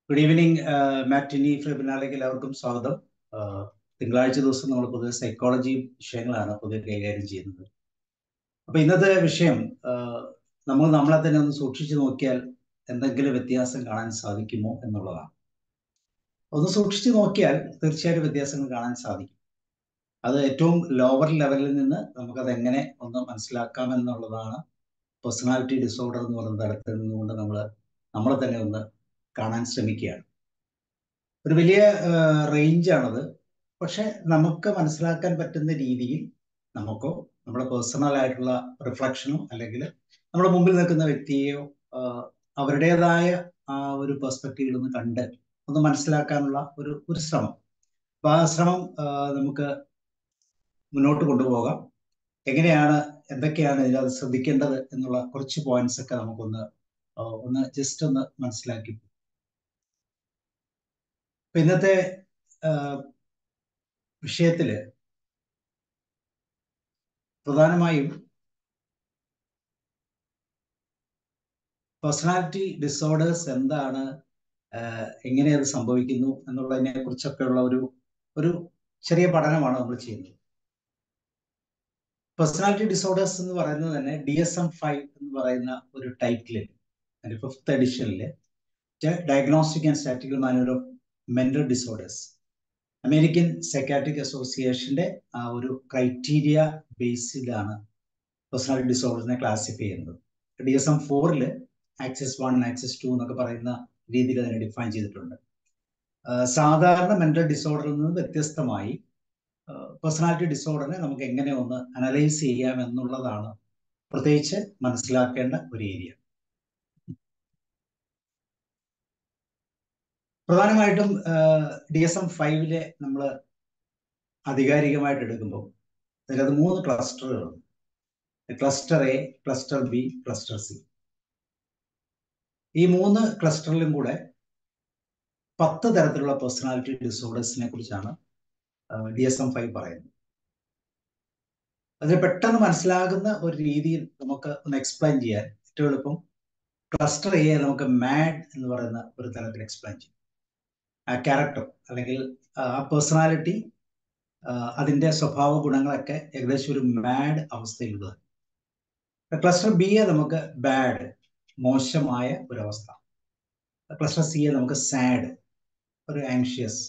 Good evening മാറ്റിനി വെബിനാറിലേക്ക് എല്ലാവർക്കും സ്വാഗതം ആഹ് തിങ്കളാഴ്ച ദിവസം നമ്മൾ പൊതുവെ സൈക്കോളജി വിഷയങ്ങളാണ് പൊതുവെ കൈകാര്യം ചെയ്യുന്നത് അപ്പൊ ഇന്നത്തെ വിഷയം ആഹ് നമ്മൾ നമ്മളെ തന്നെ ഒന്ന് സൂക്ഷിച്ചു നോക്കിയാൽ എന്തെങ്കിലും വ്യത്യാസം കാണാൻ സാധിക്കുമോ എന്നുള്ളതാണ് ഒന്ന് സൂക്ഷിച്ചു നോക്കിയാൽ തീർച്ചയായിട്ടും വ്യത്യാസങ്ങൾ കാണാൻ സാധിക്കും അത് ഏറ്റവും ലോവർ ലെവലിൽ നിന്ന് നമുക്കത് എങ്ങനെ ഒന്ന് മനസ്സിലാക്കാം എന്നുള്ളതാണ് പേഴ്സണാലിറ്റി ഡിസോർഡർ എന്ന് പറയുന്ന തലത്തിൽ നിന്നുകൊണ്ട് നമ്മൾ നമ്മളെ തന്നെ ഒന്ന് കാണാൻ ശ്രമിക്കുകയാണ് ഒരു വലിയ റേഞ്ചാണത് പക്ഷെ നമുക്ക് മനസ്സിലാക്കാൻ പറ്റുന്ന രീതിയിൽ നമുക്കോ നമ്മുടെ പേഴ്സണൽ ആയിട്ടുള്ള റിഫ്ലക്ഷനോ അല്ലെങ്കിൽ നമ്മുടെ മുമ്പിൽ നിൽക്കുന്ന വ്യക്തിയെയോ അവരുടേതായ ആ ഒരു പെർസ്പെക്റ്റീവിൽ ഒന്ന് കണ്ട് ഒന്ന് മനസ്സിലാക്കാനുള്ള ഒരു ഒരു ശ്രമം അപ്പൊ ആ ശ്രമം നമുക്ക് മുന്നോട്ട് കൊണ്ടുപോകാം എങ്ങനെയാണ് എന്തൊക്കെയാണ് ഇതിനകത്ത് ശ്രദ്ധിക്കേണ്ടത് എന്നുള്ള കുറച്ച് പോയിന്റ്സ് ഒക്കെ നമുക്കൊന്ന് ഒന്ന് ജസ്റ്റ് ഒന്ന് മനസ്സിലാക്കി ഇന്നത്തെ വിഷയത്തില് പ്രധാനമായും പേഴ്സണാലിറ്റി ഡിസോർഡേഴ്സ് എന്താണ് എങ്ങനെ അത് സംഭവിക്കുന്നു എന്നുള്ളതിനെ കുറിച്ചൊക്കെയുള്ള ഒരു ഒരു ചെറിയ പഠനമാണ് നമ്മൾ ചെയ്യുന്നത് പേഴ്സണാലിറ്റി ഡിസോർഡേഴ്സ് എന്ന് പറയുന്നത് തന്നെ ഡി എസ് എം ഫൈവ് എന്ന് പറയുന്ന ഒരു ടൈറ്റില് അതിന്റെ ഫിഫ്ത്ത് എഡിഷനില് diagnostic and statistical manual of mental disorders American psychiatric അസോസിയേഷന്റെ ആ ഒരു ക്രൈറ്റീരിയ ബേസിലാണ് പേഴ്സണാലിറ്റി ഡിസോർഡേഴ്സിനെ ക്ലാസിഫൈ ചെയ്യുന്നത് ഡി എസ് എം ഫോറിൽ ആക്സസ് വൺ ആക്സസ് ടു എന്നൊക്കെ പറയുന്ന രീതിയിൽ അതിനെ ഡിഫൈൻ ചെയ്തിട്ടുണ്ട് സാധാരണ മെന്റൽ ഡിസോർഡറിൽ നിന്ന് വ്യത്യസ്തമായി പേഴ്സണാലിറ്റി ഡിസോർഡറിനെ നമുക്ക് എങ്ങനെ ഒന്ന് അനലൈസ് ചെയ്യാം എന്നുള്ളതാണ് പ്രത്യേകിച്ച് മനസ്സിലാക്കേണ്ട ഒരു ഏരിയ പ്രധാനമായിട്ടും ഡി എസ് എം ഫൈവിലെ നമ്മൾ ആധികാരികമായിട്ട് എടുക്കുമ്പോൾ അതിനകത്ത് മൂന്ന് ക്ലസ്റ്ററുകളുണ്ട് cluster A cluster B cluster C ഈ മൂന്ന് ക്ലസ്റ്ററിലും കൂടെ പത്ത് തരത്തിലുള്ള പേഴ്സണാലിറ്റി ഡിസോർഡേഴ്സിനെ കുറിച്ചാണ് ഡി എസ് എം ഫൈവ് പറയുന്നത് അതിന് പെട്ടെന്ന് മനസ്സിലാകുന്ന ഒരു രീതിയിൽ നമുക്ക് ഒന്ന് എക്സ്പ്ലെയിൻ ചെയ്യാൻ ഏറ്റവും എളുപ്പം ക്ലസ്റ്റർ എ നമുക്ക് മാഡ് എന്ന് പറയുന്ന ഒരു തലത്തിൽ എക്സ്പ്ലെയിൻ ചെയ്യും ആ ക്യാരക്ടർ അല്ലെങ്കിൽ ആ പേഴ്സണാലിറ്റി അതിന്റെ സ്വഭാവ ഗുണങ്ങളൊക്കെ ഏകദേശം ഒരു മാഡ് അവസ്ഥയിലുള്ളത് ക്ലസ്റ്റർ ബിയെ നമുക്ക് ബാഡ് മോശമായ ഒരവസ്ഥ ക്ലസ്റ്റർ സിയെ നമുക്ക് സാഡ് ഒരു ആങ്ഷ്യസ്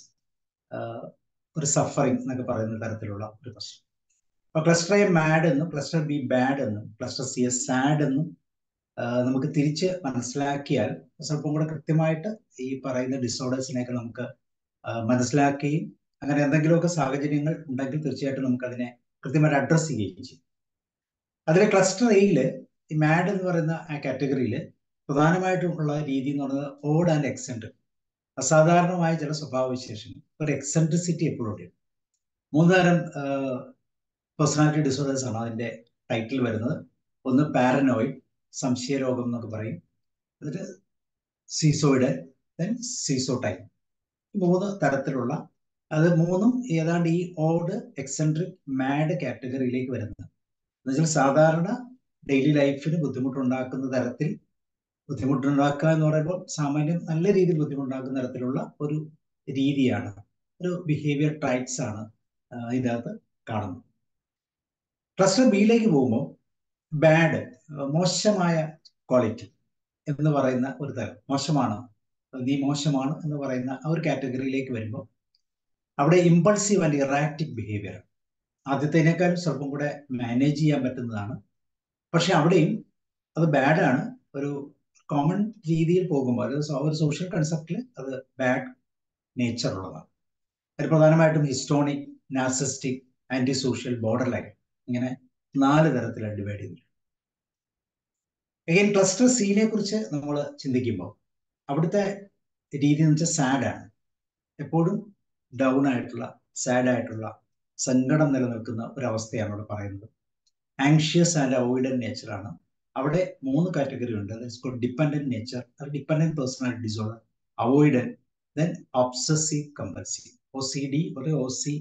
ഒരു സഫറിങ് എന്നൊക്കെ പറയുന്ന തരത്തിലുള്ള ഒരു പ്രശ്നം അപ്പൊ ക്ലസ്റ്റർ എ മാഡ് എന്നും ക്ലസ്റ്റർ ബി ബാഡ് എന്നും ക്ലസ്റ്റർ സി എ സാഡ് എന്നും നമുക്ക് തിരിച്ച് മനസ്സിലാക്കിയാൽ സ്വല്പം കൂടെ കൃത്യമായിട്ട് ഈ പറയുന്ന ഡിസോർഡേഴ്സിനെയൊക്കെ നമുക്ക് മനസ്സിലാക്കുകയും അങ്ങനെ എന്തെങ്കിലുമൊക്കെ സാഹചര്യങ്ങൾ ഉണ്ടെങ്കിൽ തീർച്ചയായിട്ടും നമുക്ക് അതിനെ കൃത്യമായിട്ട് അഡ്രസ് ചെയ്യുകയും ചെയ്യും അതിലെ ക്ലസ്റ്റർ എയില് ഈ മാഡ് എന്ന് പറയുന്ന ആ കാറ്റഗറിയിൽ പ്രധാനമായിട്ടുമുള്ള രീതി എന്ന് പറയുന്നത് ഓഡ് ആൻഡ് എക്സെൻറ്റ് അസാധാരണമായ ചില സ്വഭാവവിശേഷങ്ങൾ ഒരു എക്സെൻട്രിസിറ്റി എപ്പോഴും ഉണ്ട് മൂന്ന് തരം പേഴ്സണാലിറ്റി ഡിസോർഡേഴ്സ് ആണ് അതിന്റെ ടൈറ്റിൽ വരുന്നത് ഒന്ന് പാരനോയിഡ് സംശയരോഗം എന്നൊക്കെ പറയും എന്നിട്ട് സീസോയിഡ് ദെൻ സീസോ ടൈം മൂന്ന് തരത്തിലുള്ള അത് മൂന്നും ഏതാണ്ട് ഈ ഓഡ് എക്സെൻട്രിക് മാഡ് കാറ്റഗറിയിലേക്ക് വരുന്നത് എന്നുവെച്ചാൽ സാധാരണ ഡെയിലി ലൈഫിന് ബുദ്ധിമുട്ടുണ്ടാക്കുന്ന തരത്തിൽ ബുദ്ധിമുട്ടുണ്ടാക്കുക എന്ന് പറയുമ്പോൾ സാമാന്യം നല്ല രീതിയിൽ ബുദ്ധിമുട്ടുണ്ടാക്കുന്ന തരത്തിലുള്ള ഒരു രീതിയാണ് ഒരു ബിഹേവിയർ ട്രൈറ്റ്സ് ആണ് ഇതിനകത്ത് കാണുന്നത് ക്ലസ്റ്റർ ബിയിലേക്ക് പോകുമ്പോൾ ബാഡ് മോശമായ ക്വാളിറ്റി എന്ന് പറയുന്ന ഒരു തരം മോശമാണ് നീ മോശമാണ് എന്ന് പറയുന്ന ആ ഒരു കാറ്റഗറിയിലേക്ക് വരുമ്പോൾ അവിടെ ഇമ്പൾസീവ് ആൻഡ് ഇറാക്റ്റീവ് ബിഹേവിയർ ആദ്യത്തേനേക്കാളും സ്വല്പം കൂടെ മാനേജ് ചെയ്യാൻ പറ്റുന്നതാണ് പക്ഷെ അവിടെയും അത് ബാഡാണ് ഒരു കോമൺ രീതിയിൽ പോകുമ്പോൾ അത് ഒരു സോഷ്യൽ കൺസെപ്റ്റിൽ അത് ബാഡ് നേച്ചർ ഉള്ളതാണ് അതിൽ പ്രധാനമായിട്ടും histrionic narcissistic antisocial borderline ഇങ്ങനെ നാല് തരത്തിലാണ് ഡിവൈഡ് ചെയ്തിട്ടുണ്ട് എഗൈൻ ക്ലസ്റ്റർ സിനെ കുറിച്ച് നമ്മൾ ചിന്തിക്കുമ്പോൾ അവിടുത്തെ രീതി എന്ന് വെച്ചാൽ സാഡാണ് എപ്പോഴും ഡൗൺ ആയിട്ടുള്ള സാഡ് ആയിട്ടുള്ള സങ്കടം നിലനിൽക്കുന്ന ഒരവസ്ഥയാണ് അവിടെ പറയുന്നത് ആങ്ഷ്യസ് ആൻഡ് അവോയ്ഡൻ നേച്ചറാണ് അവിടെ മൂന്ന് കാറ്റഗറി ഉണ്ട് dependent nature dependent personality disorder avoidant then obsessive compulsive O C D ഒരു O C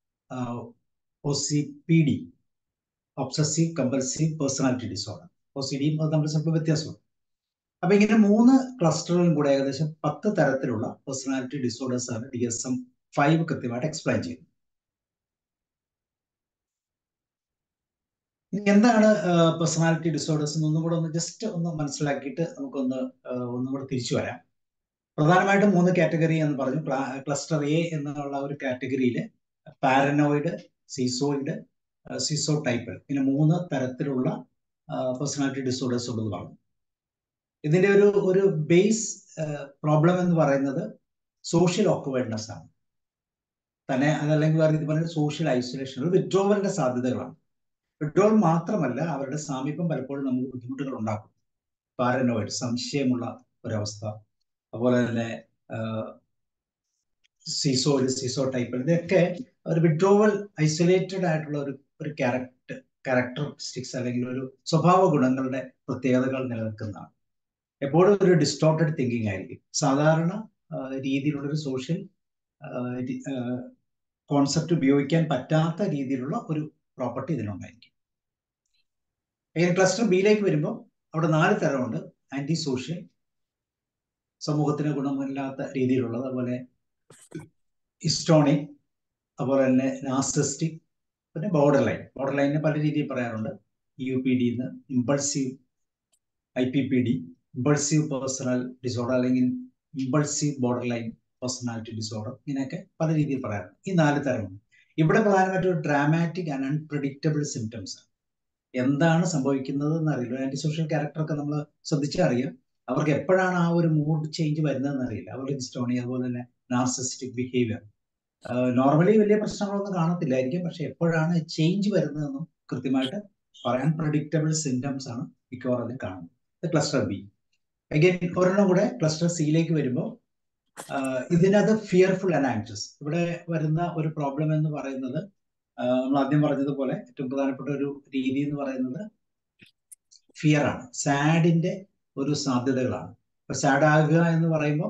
O C P D obsessive compulsive personality disorder O C ഡിയും അത് തമ്മിൽ സ്വല്പം വ്യത്യാസമുണ്ട് അപ്പൊ ഇങ്ങനെ മൂന്ന് ക്ലസ്റ്ററുകളും കൂടെ ഏകദേശം പത്ത് തരത്തിലുള്ള പേഴ്സണാലിറ്റി ഡിസോർഡേഴ്സ് ആണ് ഡി എസ് എം ഫൈവ് കൃത്യമായിട്ട് എക്സ്പ്ലെയിൻ ചെയ്യുന്നത് ഇനി എന്താണ് പേഴ്സണാലിറ്റി ഡിസോർഡേഴ്സ് എന്നൊന്നും കൂടെ ഒന്ന് ജസ്റ്റ് ഒന്ന് മനസ്സിലാക്കിയിട്ട് നമുക്കൊന്ന് ഒന്നും കൂടെ തിരിച്ചു വരാം പ്രധാനമായിട്ടും മൂന്ന് കാറ്റഗറി എന്ന് പറഞ്ഞു ക്ലസ്റ്റർ എ എന്നുള്ള ഒരു കാറ്റഗറിയിൽ പാരനോയിഡ് സീസോയിഡ് സീസോ ടൈപ്പ് ഇങ്ങനെ മൂന്ന് തരത്തിലുള്ള പേഴ്സണാലിറ്റി ഡിസോർഡേഴ്സ് ഉള്ളത് പറഞ്ഞു ഇതിന്റെ ഒരു ഒരു ബേസ് പ്രോബ്ലം എന്ന് പറയുന്നത് സോഷ്യൽ ഓക്യുവേർഡ്നെസ് ആണ് തന്നെ അതല്ലെങ്കിൽ വേറെ ഇത് പറഞ്ഞ സോഷ്യൽ ഐസൊലേഷൻ ഒരു വിഡ്രോവലിന്റെ സാധ്യതകളാണ് വിഡ്രോവൽ മാത്രമല്ല അവരുടെ സാമീപ്യം പലപ്പോഴും നമുക്ക് ബുദ്ധിമുട്ടുകൾ ഉണ്ടാക്കും പാരനോയിഡ് സംശയമുള്ള ഒരവസ്ഥ അതുപോലെ തന്നെ സീസോയിഡ് സീസോ ടൈപ്പ് ഇതൊക്കെ ഒരു വിഡ്രോവൽ ഐസൊലേറ്റഡ് ആയിട്ടുള്ള ഒരു ഒരു ക്യാരക്ടർ ക്യാരക്ടറിസ്റ്റിക്സ് അല്ലെങ്കിൽ ഒരു സ്വഭാവ ഗുണങ്ങളുടെ പ്രത്യേകതകൾ നിലനിൽക്കുന്നതാണ് എപ്പോഴും ഒരു ഡിസ്റ്റോർട്ടഡ് തിങ്കിങ് ആയിരിക്കും സാധാരണ രീതിയിലുള്ള ഒരു സോഷ്യൽ കോൺസെപ്റ്റ് ഉപയോഗിക്കാൻ പറ്റാത്ത രീതിയിലുള്ള ഒരു പ്രോപ്പർട്ടി ഇതിനുണ്ടായിരിക്കും ഇങ്ങനെ ക്ലസ്റ്റർ ബിയിലേക്ക് വരുമ്പോൾ അവിടെ നാല് തരമുണ്ട് ആന്റി സോഷ്യൽ സമൂഹത്തിന് ഗുണമില്ലാത്ത രീതിയിലുള്ളത് അതുപോലെ ഹിസ്റ്റോണിക് അതുപോലെ തന്നെ നാസിസ്റ്റിക് പിന്നെ ബോർഡർ ലൈൻ ബോർഡർ ലൈനിനെ പല രീതിയിൽ പറയാറുണ്ട് യു പി ഡി എന്ന് impulsive I P P D impulsive personal disorder അല്ലെങ്കിൽ impulsive borderline personality disorder ഇങ്ങനെയൊക്കെ പല രീതിയിൽ പറയാറുണ്ട് ഈ നാല് തരമുണ്ട് ഇവിടെ പ്രധാനമായിട്ടും ഒരു ഡ്രാമാറ്റിക് ആൻഡ് അൺപ്രഡിക്റ്റബിൾ സിംറ്റംസ് എന്താണ് സംഭവിക്കുന്നത് എന്നറിയില്ല ആന്റി സോഷ്യൽ ക്യാരക്ടറൊക്കെ നമ്മൾ ശ്രദ്ധിച്ചറിയാം അവർക്ക് എപ്പോഴാണ് ആ ഒരു മൂഡ് ചേഞ്ച് വരുന്നതെന്ന് അറിയില്ല അവരുടെ ഹിസ്റ്റോണി അതുപോലെ തന്നെ നാർസിസ്റ്റിക് ബിഹേവിയർ നോർമലി വലിയ പ്രശ്നങ്ങളൊന്നും കാണത്തില്ലായിരിക്കും പക്ഷെ എപ്പോഴാണ് ചേഞ്ച് വരുന്നതെന്നും കൃത്യമായിട്ട് പറയാൻ പ്രഡിക്റ്റബിൾ സിംറ്റംസ് ആണ് മിക്കവാറും കാണുന്നത് ക്ലസ്റ്റർ ബി അഗൈൻ ഒരെണ്ണം കൂടെ ക്ലസ്റ്റർ സിയിലേക്ക് വരുമ്പോൾ ഇതിനകത്ത് ഫിയർഫുൾ ആൻഡ് ആങ്ഷ്യസ് ഇവിടെ വരുന്ന ഒരു പ്രോബ്ലം എന്ന് പറയുന്നത് നമ്മൾ ആദ്യം പറഞ്ഞതുപോലെ ഏറ്റവും പ്രധാനപ്പെട്ട ഒരു രീതി എന്ന് പറയുന്നത് ഫിയർ ആണ് സാഡിന്റെ ഒരു സാധ്യതകളാണ് ഇപ്പൊ സാഡ് ആകുക എന്ന് പറയുമ്പോൾ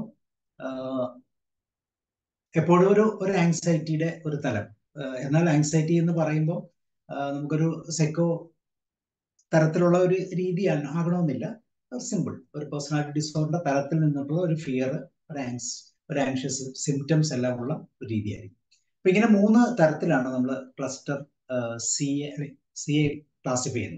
എപ്പോഴും ഒരു ഒരു ആങ്സൈറ്റിയുടെ ഒരു തലം എന്നാൽ ആങ്സൈറ്റി എന്ന് പറയുമ്പോൾ നമുക്കൊരു സൈക്കോ തരത്തിലുള്ള ഒരു രീതി ആകണമെന്നില്ല സിമ്പിൾ ഒരു പേഴ്സണാലിറ്റി ഡിസോർഡറിന്റെ തലത്തിൽ നിന്നിട്ടുള്ള ഒരു ഫിയർ ഒരു ആങ്സ് ഒരു ആങ്ഷ്യസ് സിംറ്റംസ് എല്ലാം ഉള്ള ഒരു രീതിയായിരിക്കും അപ്പൊ ഇങ്ങനെ മൂന്ന് തരത്തിലാണ് നമ്മൾ cluster C A C A classify ചെയ്യുന്നത്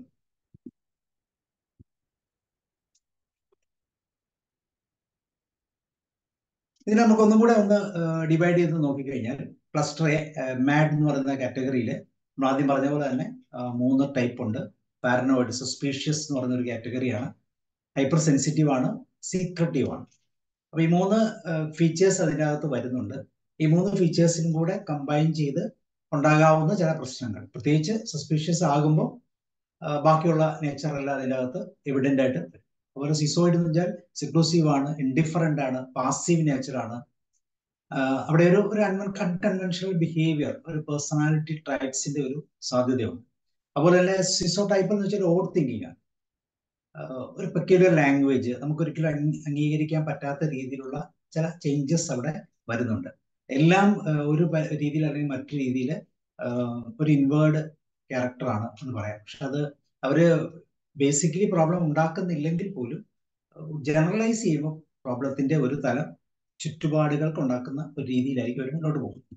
ഇതിനെ നമുക്ക് ഒന്നും കൂടെ ഒന്ന് ഡിവൈഡ് ചെയ്ത് നോക്കിക്കഴിഞ്ഞാൽ ക്ലസ്റ്റർ എ മാഡ് എന്ന് പറയുന്ന കാറ്റഗറിയിൽ നമ്മൾ ആദ്യം പറഞ്ഞ പോലെ തന്നെ മൂന്ന് ടൈപ്പ് ഉണ്ട് പാരനോയിഡ് സസ്പീഷ്യസ് എന്ന് പറയുന്ന ഒരു കാറ്റഗറിയാണ് ഹൈപ്പർ സെൻസിറ്റീവ് ആണ് സീക്രട്ടീവ് ആണ് അപ്പൊ ഈ മൂന്ന് ഫീച്ചേഴ്സ് അതിനകത്ത് വരുന്നുണ്ട് ഈ മൂന്ന് ഫീച്ചേഴ്സിനും കൂടെ കമ്പൈൻ ചെയ്ത് ഉണ്ടാകാവുന്ന ചില പ്രശ്നങ്ങൾ പ്രത്യേകിച്ച് സസ്പീഷ്യസ് ആകുമ്പോൾ ബാക്കിയുള്ള നേച്ചർ എല്ലാം അതിനകത്ത് എവിഡന്റ് ആയിട്ട് വരും അതുപോലെ സിസോയിഡ് എന്ന് വെച്ചാൽ സിക്ലൂസീവ് ആണ് ഇൻഡിഫറൻ്റ് ആണ് പാസീവ് നേച്ചർ ആണ് അവിടെ ഒരു ഒരു അൺകൺവെൻഷണൽ ബിഹേവിയർ ഒരു പേഴ്സണാലിറ്റി ട്രൈറ്റ്സിന്റെ ഒരു സാധ്യതയുണ്ട് അതുപോലെ തന്നെ സിസോ ടൈപ്പ് എന്ന് വെച്ചാൽ ഓവർ തിങ്കിങ് ആണ് ഒരു പെക്യുലർ ലാംഗ്വേജ് നമുക്കൊരിക്കലും അംഗീകരിക്കാൻ പറ്റാത്ത രീതിയിലുള്ള ചില ചേഞ്ചസ് അവിടെ വരുന്നുണ്ട് എല്ലാം ഒരു രീതിയിൽ അല്ലെങ്കിൽ മറ്റു രീതിയിൽ ഒരു ഇൻവേർഡ് ക്യാരക്ടറാണ് എന്ന് പറയാം പക്ഷെ അത് അവര് ബേസിക്കലി പ്രോബ്ലം ഉണ്ടാക്കുന്നില്ലെങ്കിൽ പോലും ജനറലൈസ് ചെയ്യുമ്പോൾ പ്രോബ്ലത്തിന്റെ ഒരു തലം ചുറ്റുപാടുകൾക്ക് ഉണ്ടാക്കുന്ന ഒരു രീതിയിലായിരിക്കും അവർ മുന്നോട്ട് പോകുന്നത്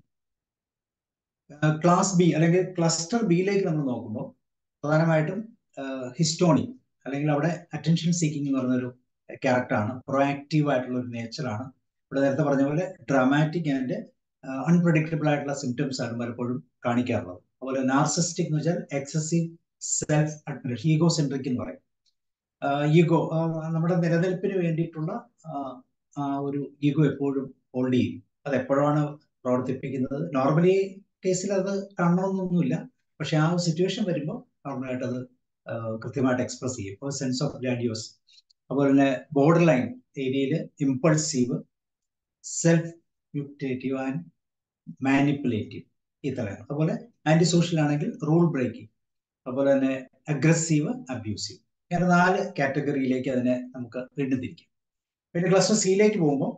ക്ലാസ് ബി അല്ലെങ്കിൽ ക്ലസ്റ്റർ ബിയിലേക്ക് നമ്മൾ നോക്കുമ്പോൾ പ്രധാനമായിട്ടും ഹിസ്റ്റോണി അല്ലെങ്കിൽ അവിടെ അറ്റൻഷൻ സീക്കിംഗ് എന്ന് പറയുന്ന ഒരു ക്യാരക്ടറാണ് പ്രൊആക്റ്റീവ് ആയിട്ടുള്ള ഒരു നേച്ചറാണ് ഇവിടെ നേരത്തെ പറഞ്ഞ പോലെ ഡ്രാമാറ്റിക് ആൻഡ് അൺപ്രഡിക്റ്റബിൾ ആയിട്ടുള്ള സിംറ്റംസ് ആണ് പലപ്പോഴും കാണിക്കാറുള്ളത് അതുപോലെ നാർസിസ്റ്റിക് എന്ന് വെച്ചാൽ excessive self admiration egocentric എന്ന് പറയും ഈഗോ നമ്മുടെ നിലനിൽപ്പിന് വേണ്ടിയിട്ടുള്ള ആ ഒരു ഈഗോ എപ്പോഴും ഹോൾഡ് ചെയ്യും അത് എപ്പോഴാണ് പ്രവർത്തിപ്പിക്കുന്നത് നോർമലി കേസിൽ അത് കാണണമെന്നൊന്നുമില്ല പക്ഷെ ആ ഒരു സിറ്റുവേഷൻ വരുമ്പോൾ നോർമലായിട്ട് അത് കൃത്യമായിട്ട് എക്സ്പ്രസ് ചെയ്യും ഇപ്പോൾ സെൻസ് ഓഫ് ഗ്രാഡിയോസ് അതുപോലെ തന്നെ ബോർഡർ ലൈൻ ഏരിയയിൽ impulsive self mutative and manipulative ഈ തരം അതുപോലെ ആന്റി സോഷ്യൽ ആണെങ്കിൽ റൂൾ ബ്രേക്കിംഗ് അതുപോലെ തന്നെ അഗ്രസീവ് അബ്യൂസീവ് ഇങ്ങനെ നാല് കാറ്റഗറിയിലേക്ക് അതിനെ നമുക്ക് വീണ്ടും തിരിക്കാം പിന്നെ ക്ലസ്റ്റർ സിയിലേക്ക് പോകുമ്പോൾ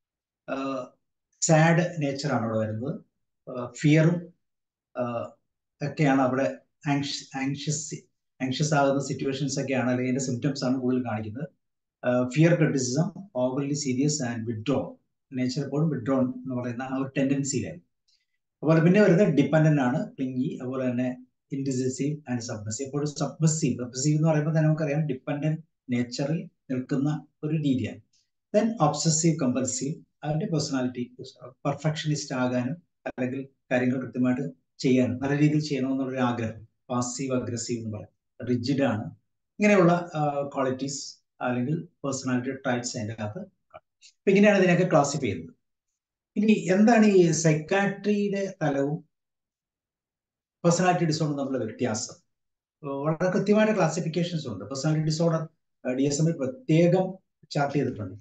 സാഡ് നേച്ചറാണ് അവിടെ വരുന്നത് ഫിയറും ഒക്കെയാണ് അവിടെ ആങ്ഷ്യസ് ആങ്ഷ്യസ് ആകുന്ന സിറ്റുവേഷൻസ് ഒക്കെയാണ് അല്ലെങ്കിൽ അതിന്റെ സിംറ്റംസ് ആണ് കൂടുതൽ കാണിക്കുന്നത് fear criticism overly serious and withdraw nature എപ്പോഴും വിഡ്രോ എന്ന് പറയുന്ന ആ ഒരു ടെൻഡൻസിയിലായി അതുപോലെ പിന്നെ വരുന്നത് ഡിപ്പെൻഡന്റ് ആണ് ക്ലിങ്ങി അതുപോലെ തന്നെ ഇൻഡിസിസീവ് ആൻഡ് സബ്മസീവ് എപ്പോഴും സബ്മസീവ് സബ്മസീവ് എന്ന് പറയുമ്പോൾ തന്നെ നമുക്കറിയാം ഡിപ്പെൻഡന്റ് നേച്ചറിൽ നിൽക്കുന്ന ഒരു രീതിയാണ് ദെൻ ഒബ്സസീവ് കമ്പൽസീവ് അതിന്റെ പേഴ്സണാലിറ്റി പെർഫെക്ഷനിസ്റ്റ് ആകാനും അല്ലെങ്കിൽ കാര്യങ്ങൾ കൃത്യമായിട്ട് ചെയ്യാനും നല്ല രീതിയിൽ ചെയ്യണമെന്നുള്ളൊരു ആഗ്രഹം പാസീവ് അഗ്രസീവ് എന്ന് പറയാം റിജിഡ് ആണ് ഇങ്ങനെയുള്ള ക്വാളിറ്റീസ് അല്ലെങ്കിൽ പേഴ്സണാലിറ്റി ടൈപ്സ് അതിൻ്റെ അകത്ത് അപ്പൊ ഇങ്ങനെയാണ് ഇതിനൊക്കെ ക്ലാസിഫൈ ചെയ്യുന്നത് ഇനി എന്താണ് ഈ സൈക്കാട്രിയുടെ തലവും പേഴ്സണാലിറ്റി ഡിസോർഡർ തമ്മിലുള്ള വ്യത്യാസം വളരെ കൃത്യമായിട്ട് ക്ലാസിഫിക്കേഷൻസ് ഉണ്ട് പേഴ്സണാലിറ്റി ഡിസോർഡർ ഡി എസ് എമ്മിൽ പ്രത്യേകം ചാർട്ട് ചെയ്തിട്ടുണ്ട്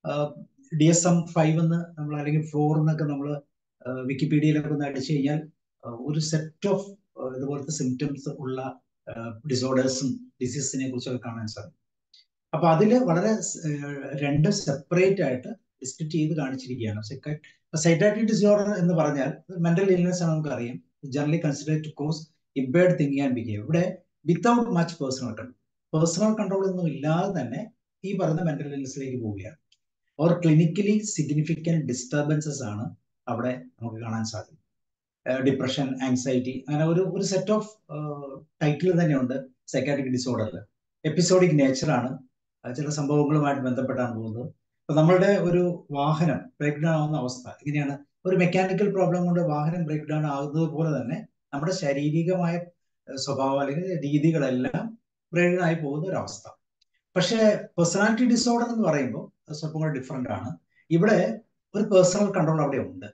ഡി എസ് എം ഫൈവ് എന്ന് നമ്മൾ അല്ലെങ്കിൽ ഫോർ എന്നൊക്കെ നമ്മൾ വിക്കിപീഡിയയിലൊക്കെ ഒന്ന് അടിച്ചു കഴിഞ്ഞാൽ ഒരു സെറ്റ് ഓഫ് ഇതുപോലത്തെ സിംറ്റംസ് ഉള്ള ഡിസോർഡേഴ്സും ഡിസീസിനെ കുറിച്ചൊക്കെ കാണാൻ സാധിക്കും അപ്പൊ അതിൽ വളരെ രണ്ട് സെപ്പറേറ്റ് ആയിട്ട് ഡിസ്ക്രിപ്റ്റ് ചെയ്ത് കാണിച്ചിരിക്കുകയാണ് സൈക്കാട്രിക് ഡിസോർഡർ എന്ന് പറഞ്ഞാൽ മെന്റൽ ഇൽനെസ് ആണ് നമുക്കറിയാം generally consider to cause impaired thinking and behave ഇവിടെ without much personal control personal control ഒന്നും ഇല്ലാതെ തന്നെ ഈ പറയുന്ന മെന്റൽ ഇൽനെസ്സിലേക്ക് പോവുകയാണ് ഓർ ക്ലിനിക്കലി സിഗ്നിഫിക്കൻറ്റ് ഡിസ്റ്റർബൻസസ് ആണ് അവിടെ നമുക്ക് കാണാൻ സാധിക്കും ഡിപ്രഷൻ ആങ്സൈറ്റി അങ്ങനെ ഒരു ഒരു സെറ്റ് ഓഫ് ടൈറ്റിൽ തന്നെയുണ്ട് സൈക്കാട്രിക് ഡിസോർഡറിൽ എപ്പിസോഡിക് നേച്ചറാണ് ചില സംഭവങ്ങളുമായിട്ട് ബന്ധപ്പെട്ടാണ് പോകുന്നത് അപ്പൊ നമ്മളുടെ ഒരു വാഹനം ബ്രേക്ക് ഡൗൺ ആവുന്ന അവസ്ഥ ഇങ്ങനെയാണ് ഒരു മെക്കാനിക്കൽ പ്രോബ്ലം കൊണ്ട് വാഹനം ബ്രേക്ക് ഡൗൺ ആകുന്നത് പോലെ തന്നെ നമ്മുടെ ശാരീരികമായ സ്വഭാവം അല്ലെങ്കിൽ രീതികളെല്ലാം ബ്രേക്ക് ഡൗൺ ആയി പോകുന്ന ഒരു അവസ്ഥ പക്ഷേ പേഴ്സണാലിറ്റി ഡിസോർഡർ എന്ന് പറയുമ്പോൾ സ്വല്പം കൂടെ ഡിഫറെന്റ് ആണ് ഇവിടെ ഒരു പേഴ്സണൽ കൺട്രോൾ അവിടെ ഉണ്ട്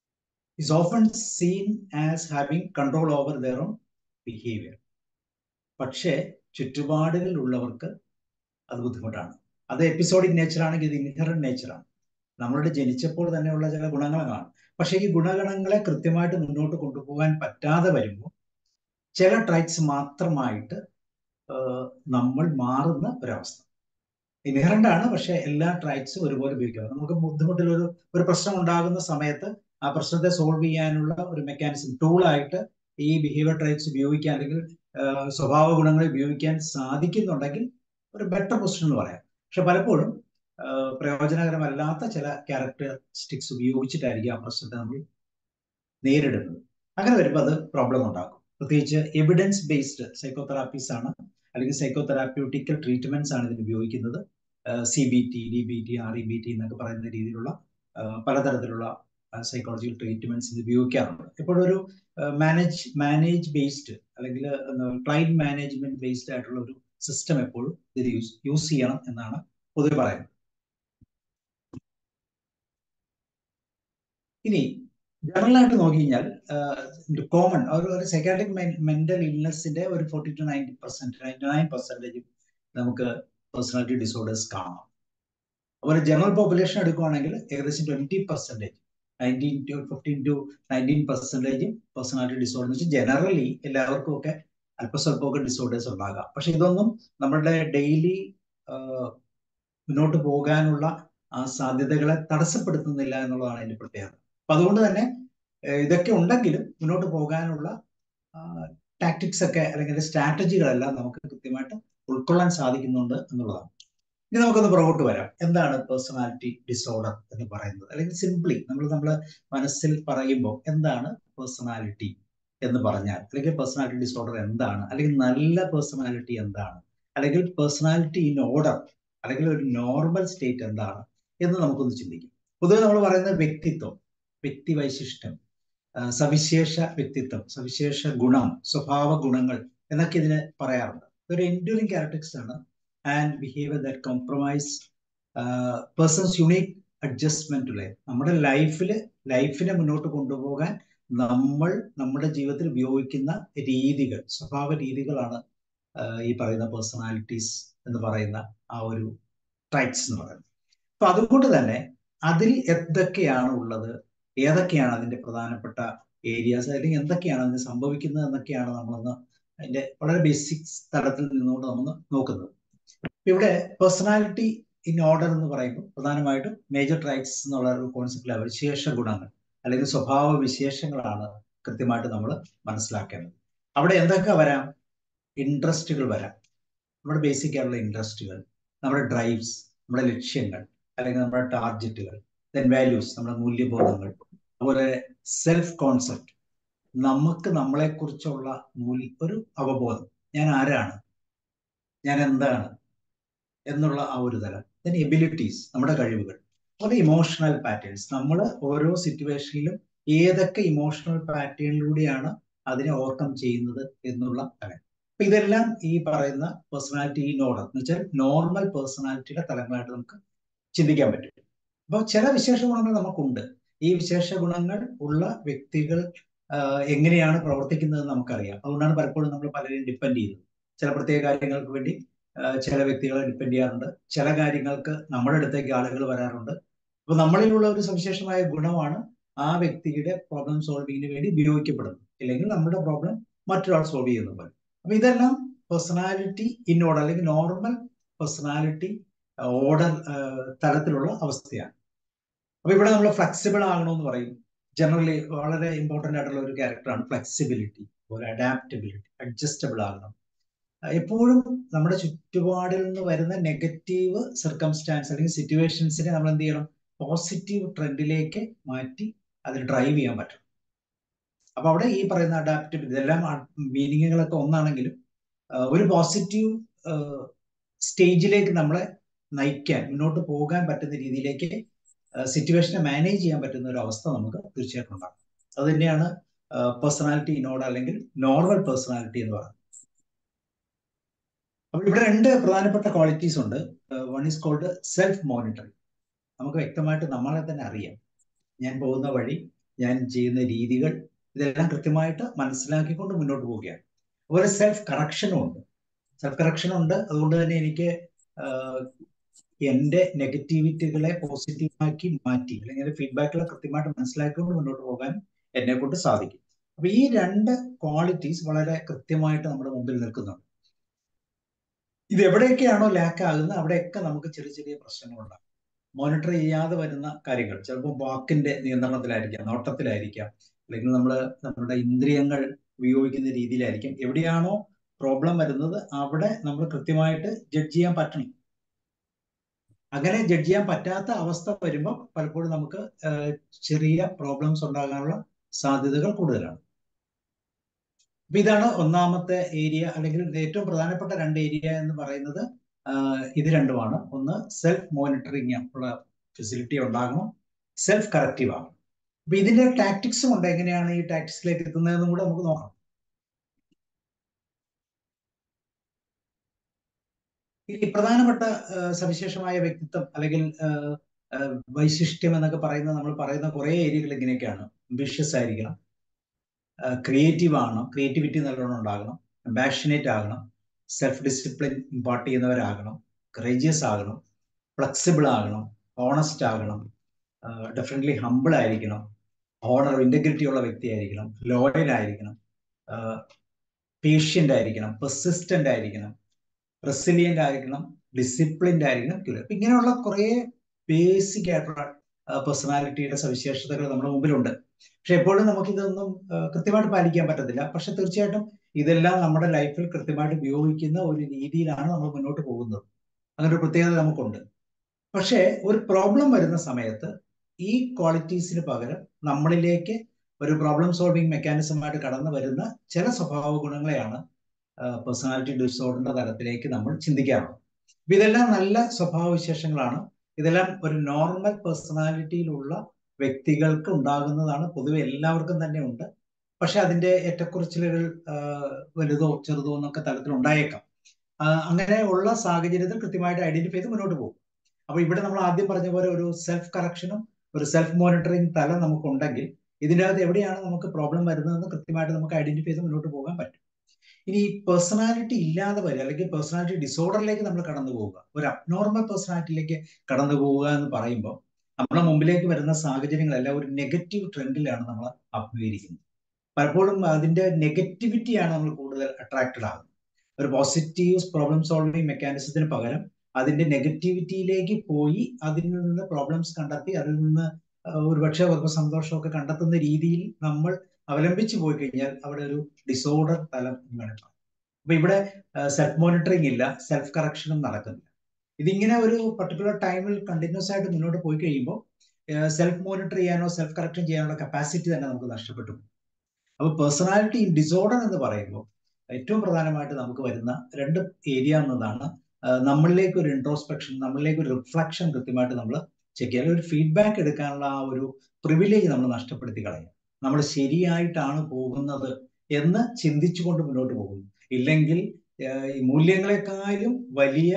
is often seen as having control over their own behavior. പക്ഷേ ചുറ്റുപാടുകളിലുള്ളവർക്ക് അത് ബുദ്ധിമുട്ടാണ് അത് എപ്പിസോഡിക് നേച്ചർ ആണെങ്കിൽ ഇത് ഇൻഹറന്റ് നേച്ചറാണ് നമ്മളുടെ ജനിച്ചപ്പോൾ തന്നെയുള്ള ചില ഗുണങ്ങളാണ് പക്ഷേ ഈ ഗുണഗണങ്ങളെ കൃത്യമായിട്ട് മുന്നോട്ട് കൊണ്ടുപോകാൻ പറ്റാതെ വരുമ്പോൾ ചില ട്രൈറ്റ്സ് മാത്രമായിട്ട് നമ്മൾ മാറുന്ന ഒരവസ്ഥ ഇൻഹറന്റ് ആണ് പക്ഷെ എല്ലാ ട്രൈറ്റ്സും ഒരുപോലെ ഉപയോഗിക്കാം നമുക്ക് ബുദ്ധിമുട്ടിൽ ഒരു ഒരു പ്രശ്നം ഉണ്ടാകുന്ന സമയത്ത് ആ പ്രശ്നത്തെ സോൾവ് ചെയ്യാനുള്ള ഒരു മെക്കാനിസം ടൂളായിട്ട് ഈ ബിഹേവിയർ ട്രൈറ്റ്സ് ഉപയോഗിക്കാൻ അല്ലെങ്കിൽ സ്വഭാവ ഗുണങ്ങൾ ഉപയോഗിക്കാൻ സാധിക്കുന്നുണ്ടെങ്കിൽ ഒരു ബെറ്റർ പൊസിഷൻ എന്ന് പറയാം പക്ഷെ പലപ്പോഴും പ്രയോജനകരമല്ലാത്ത ചില ക്യാരക്ടറിസ്റ്റിക്സ് ഉപയോഗിച്ചിട്ടായിരിക്കും ആ പ്രശ്നത്തെ നമ്മൾ നേരിടുന്നത് അങ്ങനെ വരുമ്പോൾ അത് പ്രോബ്ലം ഉണ്ടാക്കും പ്രത്യേകിച്ച് എവിഡൻസ് ബേസ്ഡ് സൈക്കോതെറാപ്പീസ് ആണ് അല്ലെങ്കിൽ സൈക്കോതെറാപ്യൂട്ടിക്കൽ ട്രീറ്റ്മെന്റ്സ് ആണ് ഇതിന് ഉപയോഗിക്കുന്നത് C B T D B T R E B T എന്നൊക്കെ പറയുന്ന രീതിയിലുള്ള പലതരത്തിലുള്ള സൈക്കോളജിക്കൽ ട്രീറ്റ്മെന്റ്സ് ഇത് ഉപയോഗിക്കാറുണ്ട് എപ്പോഴും ഒരു മാനേജ് മാനേജ് ബേസ്ഡ് അല്ലെങ്കിൽ ക്ലൈന്റ് മാനേജ്മെന്റ് ബേസ്ഡ് ആയിട്ടുള്ള ഒരു സിസ്റ്റം എപ്പോഴും ഇത് യൂസ് യൂസ് ചെയ്യണം എന്നാണ് പൊതുവെ പറയുന്നത് ഇനി ജനറൽ ആയിട്ട് നോക്കി കഴിഞ്ഞാൽ കോമൺ ഒരു ഒരു സൈക്കാട്രിക് മെന്റൽ ഇൽനെസിന്റെ ഒരു forty to ninety percent ninety nine പെർസെന്റേജും നമുക്ക് പേഴ്സണാലിറ്റി ഡിസോർഡേഴ്സ് കാണാം അതുപോലെ ജനറൽ പോപ്പുലേഷൻ എടുക്കുകയാണെങ്കിൽ ഏകദേശം twenty percentage nineteen to fifteen to nineteen പെർസെന്റേജും പേഴ്സണാലിറ്റി ഡിസോർഡർ എന്ന് വെച്ചാൽ ജനറലി എല്ലാവർക്കും ഒക്കെ അല്പസ്വല്പമൊക്കെ ഡിസോർഡേഴ്സ് ഉണ്ടാകാം പക്ഷെ ഇതൊന്നും നമ്മുടെ ഡെയിലി മുന്നോട്ട് പോകാനുള്ള ആ സാധ്യതകളെ തടസ്സപ്പെടുത്തുന്നില്ല എന്നുള്ളതാണ് അതിന്റെ പ്രത്യേകത അപ്പൊ അതുകൊണ്ട് തന്നെ ഇതൊക്കെ ഉണ്ടെങ്കിലും മുന്നോട്ട് പോകാനുള്ള ടാക്ടിക്സ് ഒക്കെ അല്ലെങ്കിൽ സ്ട്രാറ്റജികളെല്ലാം നമുക്ക് കൃത്യമായിട്ട് ഉൾക്കൊള്ളാൻ സാധിക്കുന്നുണ്ട് എന്നുള്ളതാണ് ഇനി നമുക്കൊന്ന് പുറകോട്ട് വരാം എന്താണ് പേഴ്സണാലിറ്റി ഡിസോർഡർ എന്ന് പറയുന്നത് അല്ലെങ്കിൽ സിംപ്ലി നമ്മൾ നമ്മൾ മനസ്സിൽ പറയുമ്പോൾ എന്താണ് പേഴ്സണാലിറ്റി എന്ന് പറഞ്ഞാൽ അല്ലെങ്കിൽ പേഴ്സണാലിറ്റി ഡിസോർഡർ എന്താണ് അല്ലെങ്കിൽ നല്ല പേഴ്സണാലിറ്റി എന്താണ് അല്ലെങ്കിൽ പേഴ്സണാലിറ്റി ഇൻ ഓർഡർ അല്ലെങ്കിൽ ഒരു നോർമൽ സ്റ്റേറ്റ് എന്താണ് എന്ന് നമുക്കൊന്ന് ചിന്തിക്കും പൊതുവെ നമ്മൾ പറയുന്നത് വ്യക്തിത്വം വ്യക്തി വൈശിഷ്ട്യം സവിശേഷ വ്യക്തിത്വം സവിശേഷ ഗുണം സ്വഭാവ ഗുണങ്ങൾ എന്നൊക്കെ ഇതിന് പറയാറുണ്ട് ഇതൊരു എൻഡ്യൂറിങ് ക്യാരക്ടറിക്സ് ആണ് and behaviour that compromise persons unique adjustment life നമ്മുടെ ലൈഫിൽ ലൈഫിനെ മുന്നോട്ട് കൊണ്ടുപോകാൻ നമ്മൾ നമ്മുടെ ജീവിതത്തിൽ ഉപയോഗിക്കുന്ന രീതികൾ സ്വഭാവ രീതികളാണ് ഈ പറയുന്ന പേഴ്സണാലിറ്റീസ് എന്ന് പറയുന്ന ആ ഒരു ട്രൈറ്റ്സ് എന്ന് പറയുന്നത് അപ്പൊ അതുകൊണ്ട് തന്നെ അതിൽ എന്തൊക്കെയാണ് ഉള്ളത് ഏതൊക്കെയാണ് അതിന്റെ പ്രധാനപ്പെട്ട ഏരിയാസ് അല്ലെങ്കിൽ എന്തൊക്കെയാണ് അതിന് സംഭവിക്കുന്നത് എന്നൊക്കെയാണ് നമ്മളൊന്ന് അതിന്റെ വളരെ ബേസിക്സ് തലത്തിൽ നിന്നുകൊണ്ട് നമ്മൾ നോക്കുന്നത് ഇവിടെ പേഴ്സണാലിറ്റി ഇൻ ഓർഡർ എന്ന് പറയുമ്പോൾ പ്രധാനമായിട്ടും മേജർ ട്രൈറ്റ്സ് എന്നുള്ള ഒരു കോൺസെപ്റ്റിലെ വിശേഷ ഗുണങ്ങൾ അല്ലെങ്കിൽ സ്വഭാവ വിശേഷങ്ങളാണ് കൃത്യമായിട്ട് നമ്മൾ മനസ്സിലാക്കേണ്ടത് അവിടെ എന്തൊക്കെ വരാം ഇൻട്രസ്റ്റുകൾ വരാം നമ്മുടെ ബേസിക് ആയിട്ടുള്ള ഇൻട്രസ്റ്റുകൾ നമ്മുടെ ഡ്രൈവ്സ് നമ്മുടെ ലക്ഷ്യങ്ങൾ അല്ലെങ്കിൽ നമ്മുടെ ടാർഗറ്റുകൾ ദെൻ വാല്യൂസ് നമ്മുടെ മൂല്യബോധങ്ങൾ അതുപോലെ സെൽഫ് കോൺസെപ്റ്റ് നമുക്ക് നമ്മളെക്കുറിച്ചുള്ള മൂല്യ ഒരു അവബോധം ഞാൻ ആരാണ് ഞാൻ എന്താണ് എന്നുള്ള ആ ഒരു തലം ദെൻ എബിലിറ്റീസ് നമ്മുടെ കഴിവുകൾ അതുപോലെ ഇമോഷണൽ പാറ്റേൺസ് നമ്മൾ ഓരോ സിറ്റുവേഷനിലും ഏതൊക്കെ ഇമോഷണൽ പാറ്റേണിലൂടെയാണ് അതിനെ ഓവർകം ചെയ്യുന്നത് എന്നുള്ള തലം അപ്പൊ ഇതെല്ലാം ഈ പറയുന്ന പേഴ്സണാലിറ്റി ഇൻ ഓർഡർ എന്ന് വെച്ചാൽ നോർമൽ പേഴ്സണാലിറ്റിയുടെ തലങ്ങളായിട്ട് നമുക്ക് ചിന്തിക്കാൻ പറ്റും അപ്പോൾ ചില വിശേഷ ഗുണങ്ങൾ നമുക്കുണ്ട് ഈ വിശേഷ ഗുണങ്ങൾ ഉള്ള വ്യക്തികൾ എങ്ങനെയാണ് പ്രവർത്തിക്കുന്നത് നമുക്കറിയാം അതുകൊണ്ടാണ് പലപ്പോഴും നമ്മൾ പലരെയും ഡിപ്പെൻഡ് ചെയ്യുന്നത് ചില പ്രത്യേക കാര്യങ്ങൾക്ക് വേണ്ടി ചില വ്യക്തികളെ ഡിപ്പെൻഡ് ചെയ്യാറുണ്ട് ചില കാര്യങ്ങൾക്ക് നമ്മുടെ അടുത്തേക്ക് ആളുകൾ വരാറുണ്ട് അപ്പൊ നമ്മളിലുള്ള ഒരു സവിശേഷമായ ഗുണമാണ് ആ വ്യക്തിയുടെ പ്രോബ്ലം സോൾവിങ്ങിന് വേണ്ടി ഉപയോഗിക്കപ്പെടുന്നത് ഇല്ലെങ്കിൽ നമ്മുടെ പ്രോബ്ലം മറ്റൊരാൾ സോൾവ് ചെയ്യുന്ന പോലെ അപ്പൊ ഇതെല്ലാം പേഴ്സണാലിറ്റി ഇൻ ഓർഡർ അല്ലെങ്കിൽ നോർമൽ പേഴ്സണാലിറ്റി ഓർഡർ തലത്തിലുള്ള അവസ്ഥയാണ് അപ്പൊ ഇവിടെ നമ്മൾ ഫ്ലെക്സിബിൾ ആകണമെന്ന് പറയും ജനറലി വളരെ ഇമ്പോർട്ടന്റ് ആയിട്ടുള്ള ഒരു ക്യാരക്ടറാണ് ഫ്ലെക്സിബിലിറ്റി ഒരു അഡാപ്റ്റബിലിറ്റി അഡ്ജസ്റ്റബിൾ ആകണം എപ്പോഴും നമ്മുടെ ചുറ്റുപാടിൽ നിന്ന് വരുന്ന നെഗറ്റീവ് സർക്കംസ്റ്റാൻസ് അല്ലെങ്കിൽ സിറ്റുവേഷൻസിനെ നമ്മൾ എന്ത് ചെയ്യണം പോസിറ്റീവ് ട്രെൻഡിലേക്ക് മാറ്റി അതിൽ ഡ്രൈവ് ചെയ്യാൻ പറ്റും അപ്പൊ അവിടെ ഈ പറയുന്ന അഡാപ്റ്റബിലിറ്റി ഇതെല്ലാം മീനിങ്ങുകളൊക്കെ ഒന്നാണെങ്കിലും ഒരു പോസിറ്റീവ് സ്റ്റേജിലേക്ക് നമ്മളെ നയിക്കാൻ മുന്നോട്ട് പോകാൻ പറ്റുന്ന രീതിയിലേക്ക് സിറ്റുവേഷനെ മാനേജ് ചെയ്യാൻ പറ്റുന്ന ഒരു അവസ്ഥ നമുക്ക് തീർച്ചയായിട്ടും ഉണ്ടാകും അത് തന്നെയാണ് പേഴ്സണാലിറ്റി ഇനോട് അല്ലെങ്കിൽ നോർമൽ പേഴ്സണാലിറ്റി എന്ന് പറയുന്നത് അപ്പൊ ഇവിടെ രണ്ട് പ്രധാനപ്പെട്ട ക്വാളിറ്റീസ് ഉണ്ട് one is called self monitoring നമുക്ക് വ്യക്തമായിട്ട് നമ്മളെ തന്നെ അറിയാം ഞാൻ പോകുന്ന വഴി ഞാൻ ചെയ്യുന്ന രീതികൾ ഇതെല്ലാം കൃത്യമായിട്ട് മനസ്സിലാക്കിക്കൊണ്ട് മുന്നോട്ട് പോവുകയാണ് അതുപോലെ സെൽഫ് കറക്ഷനും ഉണ്ട് സെൽഫ് കറക്ഷൻ ഉണ്ട് അതുകൊണ്ട് തന്നെ എനിക്ക് എന്റെ നെഗറ്റിവിറ്റികളെ പോസിറ്റീവാക്കി മാറ്റി അല്ലെങ്കിൽ ഫീഡ്ബാക്കുകളെ കൃത്യമായിട്ട് മനസ്സിലാക്കിക്കൊണ്ട് മുന്നോട്ട് പോകാൻ എന്നെ കൊണ്ട് സാധിക്കും അപ്പൊ ഈ രണ്ട് ക്വാളിറ്റീസ് വളരെ കൃത്യമായിട്ട് നമ്മുടെ മുമ്പിൽ നിൽക്കുന്നുണ്ട് ഇത് എവിടെയൊക്കെയാണോ ലാക്ക് ആകുന്നത് അവിടെയൊക്കെ നമുക്ക് ചെറിയ ചെറിയ പ്രശ്നങ്ങളുണ്ടാകും മോണിറ്റർ ചെയ്യാതെ വരുന്ന കാര്യങ്ങൾ ചിലപ്പോൾ വാക്കിന്റെ നിയന്ത്രണത്തിലായിരിക്കാം നോട്ടത്തിലായിരിക്കാം അല്ലെങ്കിൽ നമ്മൾ നമ്മുടെ ഇന്ദ്രിയങ്ങൾ ഉപയോഗിക്കുന്ന രീതിയിലായിരിക്കും എവിടെയാണോ പ്രോബ്ലം വരുന്നത് അവിടെ നമ്മൾ കൃത്യമായിട്ട് ജഡ്ജ് ചെയ്യാൻ പറ്റണം അങ്ങനെ ജഡ്ജ് ചെയ്യാൻ പറ്റാത്ത അവസ്ഥ വരുമ്പോൾ പലപ്പോഴും നമുക്ക് ചെറിയ പ്രോബ്ലംസ് ഉണ്ടാകാനുള്ള സാധ്യതകൾ കൂടുതലാണ് അപ്പൊ ഇതാണ് ഒന്നാമത്തെ ഏരിയ അല്ലെങ്കിൽ ഏറ്റവും പ്രധാനപ്പെട്ട രണ്ട് ഏരിയ എന്ന് പറയുന്നത് ഇത് രണ്ടുമാണ് ഒന്ന് സെൽഫ് മോണിറ്ററിങ് ഉള്ള ഫെസിലിറ്റി ഉണ്ടാകണം സെൽഫ് കറക്റ്റീവ് ആകണം അപ്പൊ ഇതിന്റെ ടാക്ടിക്സും ഉണ്ട് എങ്ങനെയാണ് ഈ ടാക്ടിക്സിലേക്ക് എത്തുന്നതെന്നും കൂടെ നമുക്ക് നോക്കാം ഈ പ്രധാനപ്പെട്ട സവിശേഷമായ വ്യക്തിത്വം അല്ലെങ്കിൽ വൈശിഷ്ട്യം എന്നൊക്കെ പറയുന്ന നമ്മൾ പറയുന്ന കുറെ ഏരിയകൾ ഇങ്ങനെയൊക്കെയാണ് അംബിഷ്യസ് ആയിരിക്കണം ക്രിയേറ്റീവ് ആകണം ക്രിയേറ്റിവിറ്റി നല്ലോണം ഉണ്ടാകണം പാഷനേറ്റ് ആകണം സെൽഫ് ഡിസിപ്ലിൻ ഇമ്പാർട്ട് ചെയ്യുന്നവരാകണം കറേജിയസ് ആകണം ഫ്ലെക്സിബിൾ ആകണം ഓണസ്റ്റ് ആകണം ഡെഫിനറ്റ്ലി ഹമ്പിൾ ആയിരിക്കണം ഓണർ ഇന്റഗ്രിറ്റി ഉള്ള വ്യക്തി ആയിരിക്കണം ലോയൽ ആയിരിക്കണം പേഷ്യൻ്റ് ആയിരിക്കണം പെർസിസ്റ്റന്റ് ആയിരിക്കണം റെസിലിയന്റ് ആയിരിക്കണം ഡിസിപ്ലിൻഡ് ആയിരിക്കണം അപ്പൊ ഇങ്ങനെയുള്ള കുറെ ബേസിക് ആയിട്ടുള്ള പേഴ്സണാലിറ്റിയുടെ സവിശേഷതകൾ നമ്മുടെ മുമ്പിലുണ്ട് പക്ഷെ എപ്പോഴും നമുക്ക് ഇതൊന്നും കൃത്യമായിട്ട് പാലിക്കാൻ പറ്റത്തില്ല പക്ഷെ തീർച്ചയായിട്ടും ഇതെല്ലാം നമ്മുടെ ലൈഫിൽ കൃത്യമായിട്ട് ഉപയോഗിക്കുന്ന ഒരു രീതിയിലാണ് നമ്മൾ മുന്നോട്ട് പോകുന്നത് അങ്ങനെ ഒരു പ്രത്യേകത നമുക്കുണ്ട് പക്ഷേ ഒരു പ്രോബ്ലം വരുന്ന സമയത്ത് ഈ ക്വാളിറ്റീസിന് പകരം നമ്മളിലേക്ക് ഒരു പ്രോബ്ലം സോൾവിങ് മെക്കാനിസമായിട്ട് കടന്നു വരുന്ന ചില സ്വഭാവ ഗുണങ്ങളെയാണ് പേഴ്സണാലിറ്റി ഡിസോർഡറിന്റെ തലത്തിലേക്ക് നമ്മൾ ചിന്തിക്കാറുള്ളത് അപ്പൊ ഇതെല്ലാം നല്ല സ്വഭാവ വിശേഷങ്ങളാണ് ഇതെല്ലാം ഒരു നോർമൽ പേഴ്സണാലിറ്റിയിലുള്ള വ്യക്തികൾക്ക് ഉണ്ടാകുന്നതാണ് പൊതുവെ എല്ലാവർക്കും തന്നെ ഉണ്ട് പക്ഷെ അതിന്റെ ഏറ്റക്കുറച്ചിലുകൾ വലുതോ ചെറുതോ എന്നൊക്കെ തലത്തിൽ ഉണ്ടായേക്കാം അങ്ങനെ ഉള്ള സാഹചര്യത്തിൽ കൃത്യമായിട്ട് ഐഡന്റിഫൈ ചെയ്ത് മുന്നോട്ട് പോകും അപ്പൊ ഇവിടെ നമ്മൾ ആദ്യം പറഞ്ഞ പോലെ ഒരു സെൽഫ് കറക്ഷനും ഒരു സെൽഫ് മോണിറ്ററിംഗ് തലം നമുക്കുണ്ടെങ്കിൽ ഇതിൻ്റെ അകത്ത് എവിടെയാണ് നമുക്ക് പ്രോബ്ലം വരുന്നതെന്ന് കൃത്യമായിട്ട് നമുക്ക് ഐഡന്റിഫൈ ചെയ്ത് മുന്നോട്ട് പോകാൻ പറ്റും ഇനി പേഴ്സണാലിറ്റി ഇല്ലാതെ വരിക അല്ലെങ്കിൽ പേഴ്സണാലിറ്റി ഡിസോർഡറിലേക്ക് നമ്മൾ കടന്നു പോവുക ഒരു അബ്നോർമൽ പേഴ്സണാലിറ്റിയിലേക്ക് കടന്നു പോവുക എന്ന് പറയുമ്പോൾ നമ്മുടെ മുമ്പിലേക്ക് വരുന്ന സാഹചര്യങ്ങളെല്ലാം ഒരു നെഗറ്റീവ് ട്രെൻഡിലാണ് നമ്മൾ അഭിമുഖീകരിക്കുന്നത് പലപ്പോഴും അതിന്റെ നെഗറ്റിവിറ്റിയാണ് നമ്മൾ കൂടുതൽ അട്രാക്റ്റഡ് ആകുന്നത് ഒരു പോസിറ്റീവ് പ്രോബ്ലം സോൾവിങ് മെക്കാനിസത്തിന് പകരം അതിന്റെ നെഗറ്റിവിറ്റിയിലേക്ക് പോയി അതിൽ നിന്ന് പ്രോബ്ലംസ് കണ്ടെത്തി അതിൽ നിന്ന് ഒരുപക്ഷെ അവർക്ക് സന്തോഷമൊക്കെ കണ്ടെത്തുന്ന രീതിയിൽ നമ്മൾ അവലംബിച്ചു പോയി കഴിഞ്ഞാൽ അവിടെ ഒരു ഡിസോർഡർ തലം വേണം അപ്പൊ ഇവിടെ സെൽഫ് മോണിറ്ററിംഗ് ഇല്ല സെൽഫ് കറക്ഷനും നടക്കുന്നില്ല ഇതിങ്ങനെ ഒരു പർട്ടിക്കുലർ ടൈമിൽ കണ്ടിന്യൂസ് ആയിട്ട് മുന്നോട്ട് പോയി കഴിയുമ്പോൾ സെൽഫ് മോണിറ്റർ ചെയ്യാനോ സെൽഫ് കറക്ഷൻ ചെയ്യാനുള്ള കപ്പാസിറ്റി തന്നെ നമുക്ക് നഷ്ടപ്പെട്ടു അപ്പോൾ പേഴ്സണാലിറ്റി ഡിസോർഡർ എന്ന് പറയുമ്പോൾ ഏറ്റവും പ്രധാനമായിട്ട് നമുക്ക് വരുന്ന രണ്ട് ഏരിയ എന്നതാണ് നമ്മളിലേക്ക് ഒരു ഇൻട്രോസ്പെക്ഷൻ നമ്മളിലേക്ക് ഒരു റിഫ്ലക്ഷൻ കൃത്യമായിട്ട് നമ്മൾ ചെക്ക് ചെയ്യുക ഒരു ഫീഡ്ബാക്ക് എടുക്കാനുള്ള ആ ഒരു പ്രിവിലേജ് നമ്മൾ നഷ്ടപ്പെടുത്തി കളയുക നമ്മൾ ശരിയായിട്ടാണ് പോകുന്നത് എന്ന് ചിന്തിച്ചുകൊണ്ട് മുന്നോട്ട് പോകുന്നു ഇല്ലെങ്കിൽ ഈ മൂല്യങ്ങളെക്കാളും വലിയ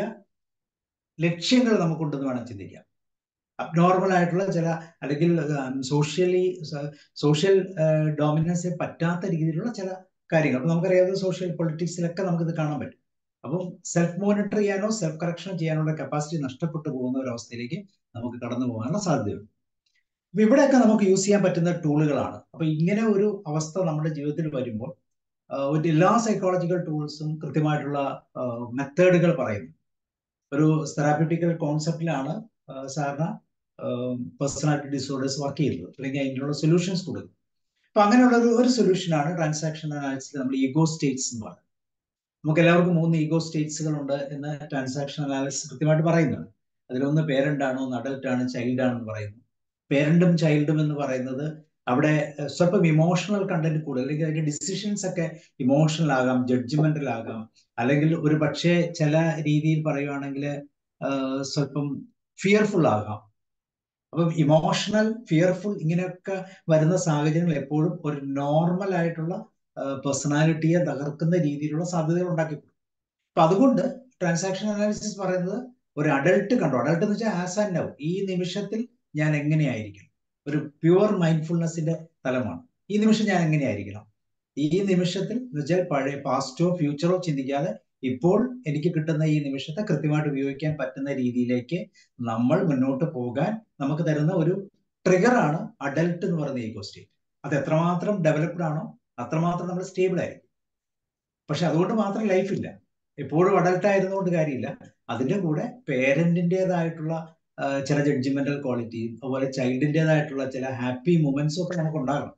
ലക്ഷ്യങ്ങൾ നമുക്കുണ്ടെന്ന് വേണം ചിന്തിക്കാം അബ്നോർമൽ ആയിട്ടുള്ള ചില അല്ലെങ്കിൽ സോഷ്യലി സോഷ്യൽ ഡോമിനൻസ് പറ്റാത്ത രീതിയിലുള്ള ചില കാര്യങ്ങൾ അപ്പൊ നമുക്കറിയാവുന്ന സോഷ്യൽ പൊളിറ്റിക്സിലൊക്കെ നമുക്കിത് കാണാൻ പറ്റും അപ്പം സെൽഫ് മോണിറ്റർ ചെയ്യാനോ സെൽഫ് കറക്ഷൻ ചെയ്യാനുള്ള കപ്പാസിറ്റി നഷ്ടപ്പെട്ടു പോകുന്ന ഒരു അവസ്ഥയിലേക്ക് നമുക്ക് കടന്നു പോകാനുള്ള സാധ്യതയുണ്ട് അപ്പൊ ഇവിടെയൊക്കെ നമുക്ക് യൂസ് ചെയ്യാൻ പറ്റുന്ന ടൂളുകളാണ് അപ്പൊ ഇങ്ങനെ ഒരു അവസ്ഥ നമ്മുടെ ജീവിതത്തിൽ വരുമ്പോൾ ഒരു എല്ലാ സൈക്കോളജിക്കൽ ടൂൾസും കൃത്യമായിട്ടുള്ള മെത്തേഡുകൾ പറയുന്നു ഒരു തെറാപ്യൂട്ടിക്കൽ കോൺസെപ്റ്റിലാണ് സാധാരണ പേഴ്സണാലിറ്റി ഡിസോർഡേഴ്സ് വർക്ക് ചെയ്യുന്നത് അല്ലെങ്കിൽ അതിനുള്ള സൊല്യൂഷൻസ് കൊടുക്കുന്നത് അപ്പൊ അങ്ങനെയുള്ള ഒരു ഒരു സൊല്യൂഷനാണ് ട്രാൻസാക്ഷൻ അനാലിസിസ് നമ്മൾ ഈഗോ സ്റ്റേറ്റ്സ് എന്ന് പറയുന്നത് നമുക്ക് എല്ലാവർക്കും മൂന്ന് ഈഗോ സ്റ്റേറ്റ്സുകൾ ഉണ്ട് എന്ന് ട്രാൻസാക്ഷൻ അനാലിസിസ് കൃത്യമായിട്ട് പറയുന്നുണ്ട് അതിലൊന്ന് പേരന്റ് ആണ് ഒന്ന് അഡൽട്ട് ആണ് ചൈൽഡ് ആണെന്ന് പറയുന്നു പേരന്റും ചൈൽഡും എന്ന് പറയുന്നത് അവിടെ സ്വല്പം ഇമോഷണൽ കണ്ടന്റ് കൂടുതൽ അല്ലെങ്കിൽ അതിന്റെ ഡിസിഷൻസ് ഒക്കെ ഇമോഷണൽ ആകാം ജഡ്ജ്മെന്റൽ ആകാം അല്ലെങ്കിൽ ഒരു പക്ഷേ ചില രീതിയിൽ പറയുവാണെങ്കിൽ സ്വല്പം ഫിയർഫുൾ ആകാം അപ്പം ഇമോഷണൽ ഫിയർഫുൾ ഇങ്ങനെയൊക്കെ വരുന്ന സാഹചര്യങ്ങൾ എപ്പോഴും ഒരു നോർമൽ ആയിട്ടുള്ള പേഴ്സണാലിറ്റിയെ തകർക്കുന്ന രീതിയിലുള്ള സാധ്യതകൾ ഉണ്ടാക്കി അപ്പൊ അതുകൊണ്ട് ട്രാൻസാക്ഷൻ അനാലിസിസ് പറയുന്നത് ഒരു അഡൾട്ട് കണ്ടോ അഡൾട്ട് എന്ന് വെച്ചാൽ ആസ് ആൻഡ് നൗ ഈ നിമിഷത്തിൽ ഞാൻ എങ്ങനെയായിരിക്കും ഒരു പ്യുവർ മൈൻഡ്ഫുൾനെസിന്റെ തലമാണ് ഈ നിമിഷം ഞാൻ എങ്ങനെയായിരിക്കണം ഈ നിമിഷത്തിൽ എന്ന് വെച്ചാൽ പഴയ പാസ്റ്റോ ഫ്യൂച്ചറോ ചിന്തിക്കാതെ ഇപ്പോൾ എനിക്ക് കിട്ടുന്ന ഈ നിമിഷത്തെ കൃത്യമായിട്ട് ഉപയോഗിക്കാൻ പറ്റുന്ന രീതിയിലേക്ക് നമ്മൾ മുന്നോട്ട് പോകാൻ നമുക്ക് തരുന്ന ഒരു ട്രിഗറാണ് അഡൽട്ട് എന്ന് പറയുന്ന ഈഗോ സ്റ്റേറ്റ് അത് എത്രമാത്രം ഡെവലപ്ഡ് ആണോ അത്രമാത്രം നമ്മൾ സ്റ്റേബിൾ ആയിരിക്കും പക്ഷെ അതുകൊണ്ട് മാത്രം ലൈഫില്ല എപ്പോഴും അഡൽട്ട് ആയിരുന്നുകൊണ്ട് കാര്യമില്ല അതിന്റെ കൂടെ പേരന്റിൻ്റെതായിട്ടുള്ള ചില ജഡ്ജിമെന്റൽ ക്വാളിറ്റിയും അതുപോലെ ചൈൽഡിൻ്റെതായിട്ടുള്ള ചില ഹാപ്പി മൂമെന്റ്സും ഒക്കെ നമുക്ക് ഉണ്ടാകണം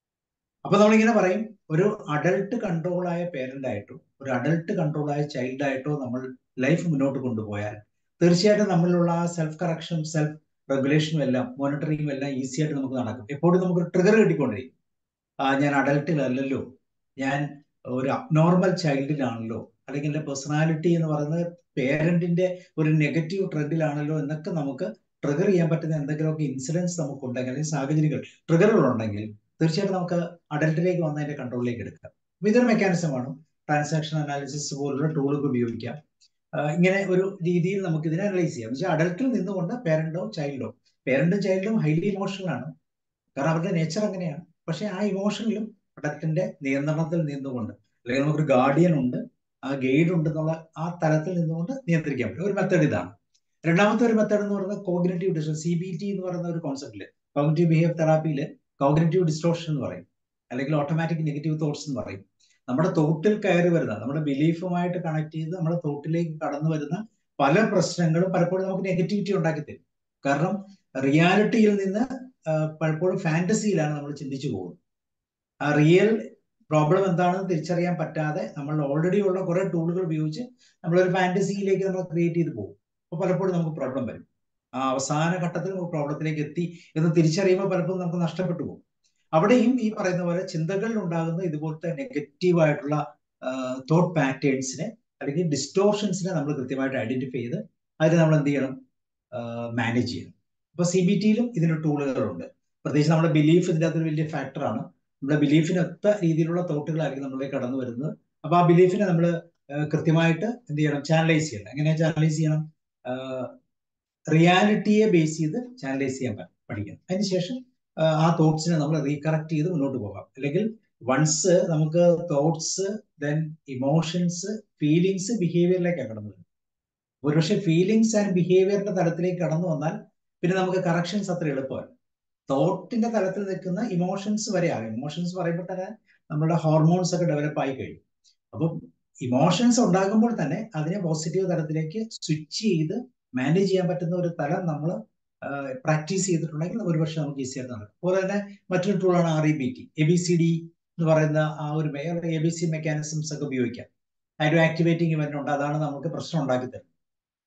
അപ്പൊ നമ്മളിങ്ങനെ പറയും ഒരു അഡൽട്ട് കൺട്രോളായ പേരന്റ് ആയിട്ടോ ഒരു അഡൽട്ട് കൺട്രോളായ ചൈൽഡ് ആയിട്ടോ നമ്മൾ ലൈഫ് മുന്നോട്ട് കൊണ്ടുപോയാൽ തീർച്ചയായിട്ടും നമ്മളിലുള്ള ആ സെൽഫ് കറക്ഷനും സെൽഫ് റെഗുലേഷനും എല്ലാം മോണിറ്ററിങ്ങും എല്ലാം ഈസി ആയിട്ട് നമുക്ക് നടക്കും എപ്പോഴും നമുക്ക് ട്രിഗർ കിട്ടിക്കൊണ്ടിരിക്കും ആ ഞാൻ അഡൽട്ടിലല്ലല്ലോ ഞാൻ ഒരു അബ്നോർമൽ ചൈൽഡിലാണല്ലോ അല്ലെങ്കിൽ എൻ്റെ പേഴ്സണാലിറ്റി എന്ന് പറയുന്നത് പേരന്റിന്റെ ഒരു നെഗറ്റീവ് ട്രെൻഡിലാണല്ലോ എന്നൊക്കെ നമുക്ക് ട്രിഗർ ചെയ്യാൻ പറ്റുന്ന എന്തെങ്കിലുമൊക്കെ ഇൻസിഡൻസ് നമുക്ക് ഉണ്ടെങ്കിൽ അല്ലെങ്കിൽ സാഹചര്യങ്ങൾ ട്രിഗറുകൾ ഉണ്ടെങ്കിൽ തീർച്ചയായിട്ടും നമുക്ക് അഡൽട്ടിലേക്ക് വന്ന് അതിന്റെ കൺട്രോളിലേക്ക് എടുക്കാം അപ്പൊ ഇതൊരു മെക്കാനിസമാണ് ട്രാൻസാക്ഷൻ അനാലിസിസ് പോലുള്ള ടൂളുകൾ ഉപയോഗിക്കാം ഇങ്ങനെ ഒരു രീതിയിൽ നമുക്ക് ഇതിനെ അനലൈസ് ചെയ്യാം വെച്ചാൽ അഡൽട്ടിൽ നിന്നുകൊണ്ട് പേരന്റോ ചൈൽഡോ പേരന്റും ചൈൽഡും ഹൈലി ഇമോഷണൽ ആണ് കാരണം അവരുടെ നേച്ചർ അങ്ങനെയാണ് പക്ഷെ ആ ഇമോഷനിലും അഡൽട്ടിന്റെ നിയന്ത്രണത്തിൽ നിന്നുകൊണ്ട് അല്ലെങ്കിൽ നമുക്കൊരു ഗാർഡിയൻ ഉണ്ട് ആ ഗൈഡ് ഉണ്ട് എന്നുള്ള ആ തലത്തിൽ നിന്നുകൊണ്ട് നിയന്ത്രിക്കാൻ പറ്റും ഒരു മെത്തേഡ് ഇതാണ് രണ്ടാമത്തെ ഒരു മെത്തേഡ് എന്ന് പറയുന്നത് cognitive distortion C B T എന്ന് പറയുന്ന ഒരു കോൺസെപ്റ്റില് കോഗ്നറ്റീവ് ബിഹേവ് തെറാപ്പിയിൽ കോഗ്നറ്റീവ് ഡിസ്റ്റോഷൻ എന്ന് പറയും അല്ലെങ്കിൽ ഓട്ടോമാറ്റിക് നെഗറ്റീവ് തോട്ട്സ് എന്ന് പറയും നമ്മുടെ തോട്ടിൽ കയറി വരുന്ന നമ്മുടെ ബിലീഫുമായിട്ട് കണക്ട് ചെയ്ത് നമ്മുടെ തോട്ടിലേക്ക് കടന്നു വരുന്ന പല പ്രശ്നങ്ങളും പലപ്പോഴും നമുക്ക് നെഗറ്റിവിറ്റി ഉണ്ടാക്കി തരും കാരണം റിയാലിറ്റിയിൽ നിന്ന് പലപ്പോഴും ഫാന്റസിയിലാണ് നമ്മൾ ചിന്തിച്ചു പോകുന്നത് ആ റിയൽ പ്രോബ്ലം എന്താണെന്ന് തിരിച്ചറിയാൻ പറ്റാതെ നമ്മൾ ഓൾറെഡി ഉള്ള കുറെ ടൂളുകൾ ഉപയോഗിച്ച് നമ്മളൊരു ഫാന്റസിയിലേക്ക് നമ്മൾ ക്രിയേറ്റ് ചെയ്ത് പോകും അപ്പോൾ പലപ്പോഴും നമുക്ക് പ്രോബ്ലം വരും ആ അവസാന ഘട്ടത്തിൽ നമുക്ക് പ്രോബ്ലത്തിലേക്ക് എത്തി എന്ന് തിരിച്ചറിയുമ്പോൾ പലപ്പോഴും നമുക്ക് നഷ്ടപ്പെട്ടു പോകും അവിടെയും ഈ പറയുന്ന പോലെ ചിന്തകളിൽ ഉണ്ടാകുന്ന ഇതുപോലത്തെ നെഗറ്റീവ് ആയിട്ടുള്ള തോട്ട് പാറ്റേൺസിനെ അല്ലെങ്കിൽ ഡിസ്റ്റോർഷൻസിനെ നമ്മൾ കൃത്യമായിട്ട് ഐഡന്റിഫൈ ചെയ്ത് അതിന് നമ്മൾ എന്ത് ചെയ്യണം മാനേജ് ചെയ്യണം അപ്പൊ സി ബി ടിയിലും ഇതിന് ടൂളുകളുണ്ട് പ്രത്യേകിച്ച് നമ്മുടെ ബിലീഫ് ഇതിൻ്റെ അകത്തൊരു വലിയ ഫാക്ടറാണ് നമ്മുടെ ബിലീഫിനൊത്ത രീതിയിലുള്ള തോട്ടുകളായിരിക്കും നമ്മളിലേക്ക് കടന്നു വരുന്നത് അപ്പൊ ആ ബിലീഫിനെ നമ്മൾ കൃത്യമായിട്ട് എന്ത് ചെയ്യണം ചാനലൈസ് ചെയ്യണം എങ്ങനെ ചാനലൈസ് ചെയ്യണം റിയാലിറ്റിയെ ബേസ് ചെയ്ത് ചാനലൈസ് ചെയ്യാൻ പഠിക്കണം അതിനുശേഷം ആ തോട്ട്സിനെ നമ്മൾ റീകറക്റ്റ് ചെയ്ത് മുന്നോട്ട് പോകാം അല്ലെങ്കിൽ വൺസ് നമുക്ക് തോട്ട്സ് ദെൻ ഇമോഷൻസ് ഫീലിങ്സ് ബിഹേവിയറിലേക്കാണ് കടന്നു വരുന്നത് ഒരുപക്ഷെ ഫീലിങ്സ് ആൻഡ് ബിഹേവിയറിന്റെ തലത്തിലേക്ക് കടന്നു വന്നാൽ പിന്നെ നമുക്ക് കറക്ഷൻസ് അത്ര എളുപ്പമല്ല തോട്ടിന്റെ തലത്തിൽ നിൽക്കുന്ന ഇമോഷൻസ് വരെ ആകും ഇമോഷൻസ് പറയുമ്പോൾ തന്നെ നമ്മുടെ ഹോർമോൺസ് ഒക്കെ ഡെവലപ്പ് ആയി കഴിയും അപ്പം ഇമോഷൻസ് ഉണ്ടാകുമ്പോൾ തന്നെ അതിനെ പോസിറ്റീവ് തലത്തിലേക്ക് സ്വിച്ച് ചെയ്ത് മാനേജ് ചെയ്യാൻ പറ്റുന്ന ഒരു തലം നമ്മൾ പ്രാക്ടീസ് ചെയ്തിട്ടുണ്ടെങ്കിൽ ഒരുപക്ഷെ നമുക്ക് ഈസി ആയിട്ട് നടക്കും അതുപോലെ തന്നെ മറ്റൊരു ടൂളാണ് R E B T A B C D എന്ന് പറയുന്ന ആ ഒരു എ ബി സി മെക്കാനിസംസ് ഒക്കെ ഉപയോഗിക്കാം അതിന് ആക്ടിവേറ്റിംഗ് ഇവന്റ് ഉണ്ട് അതാണ് നമുക്ക് പ്രശ്നം ഉണ്ടാക്കി തരുന്നത്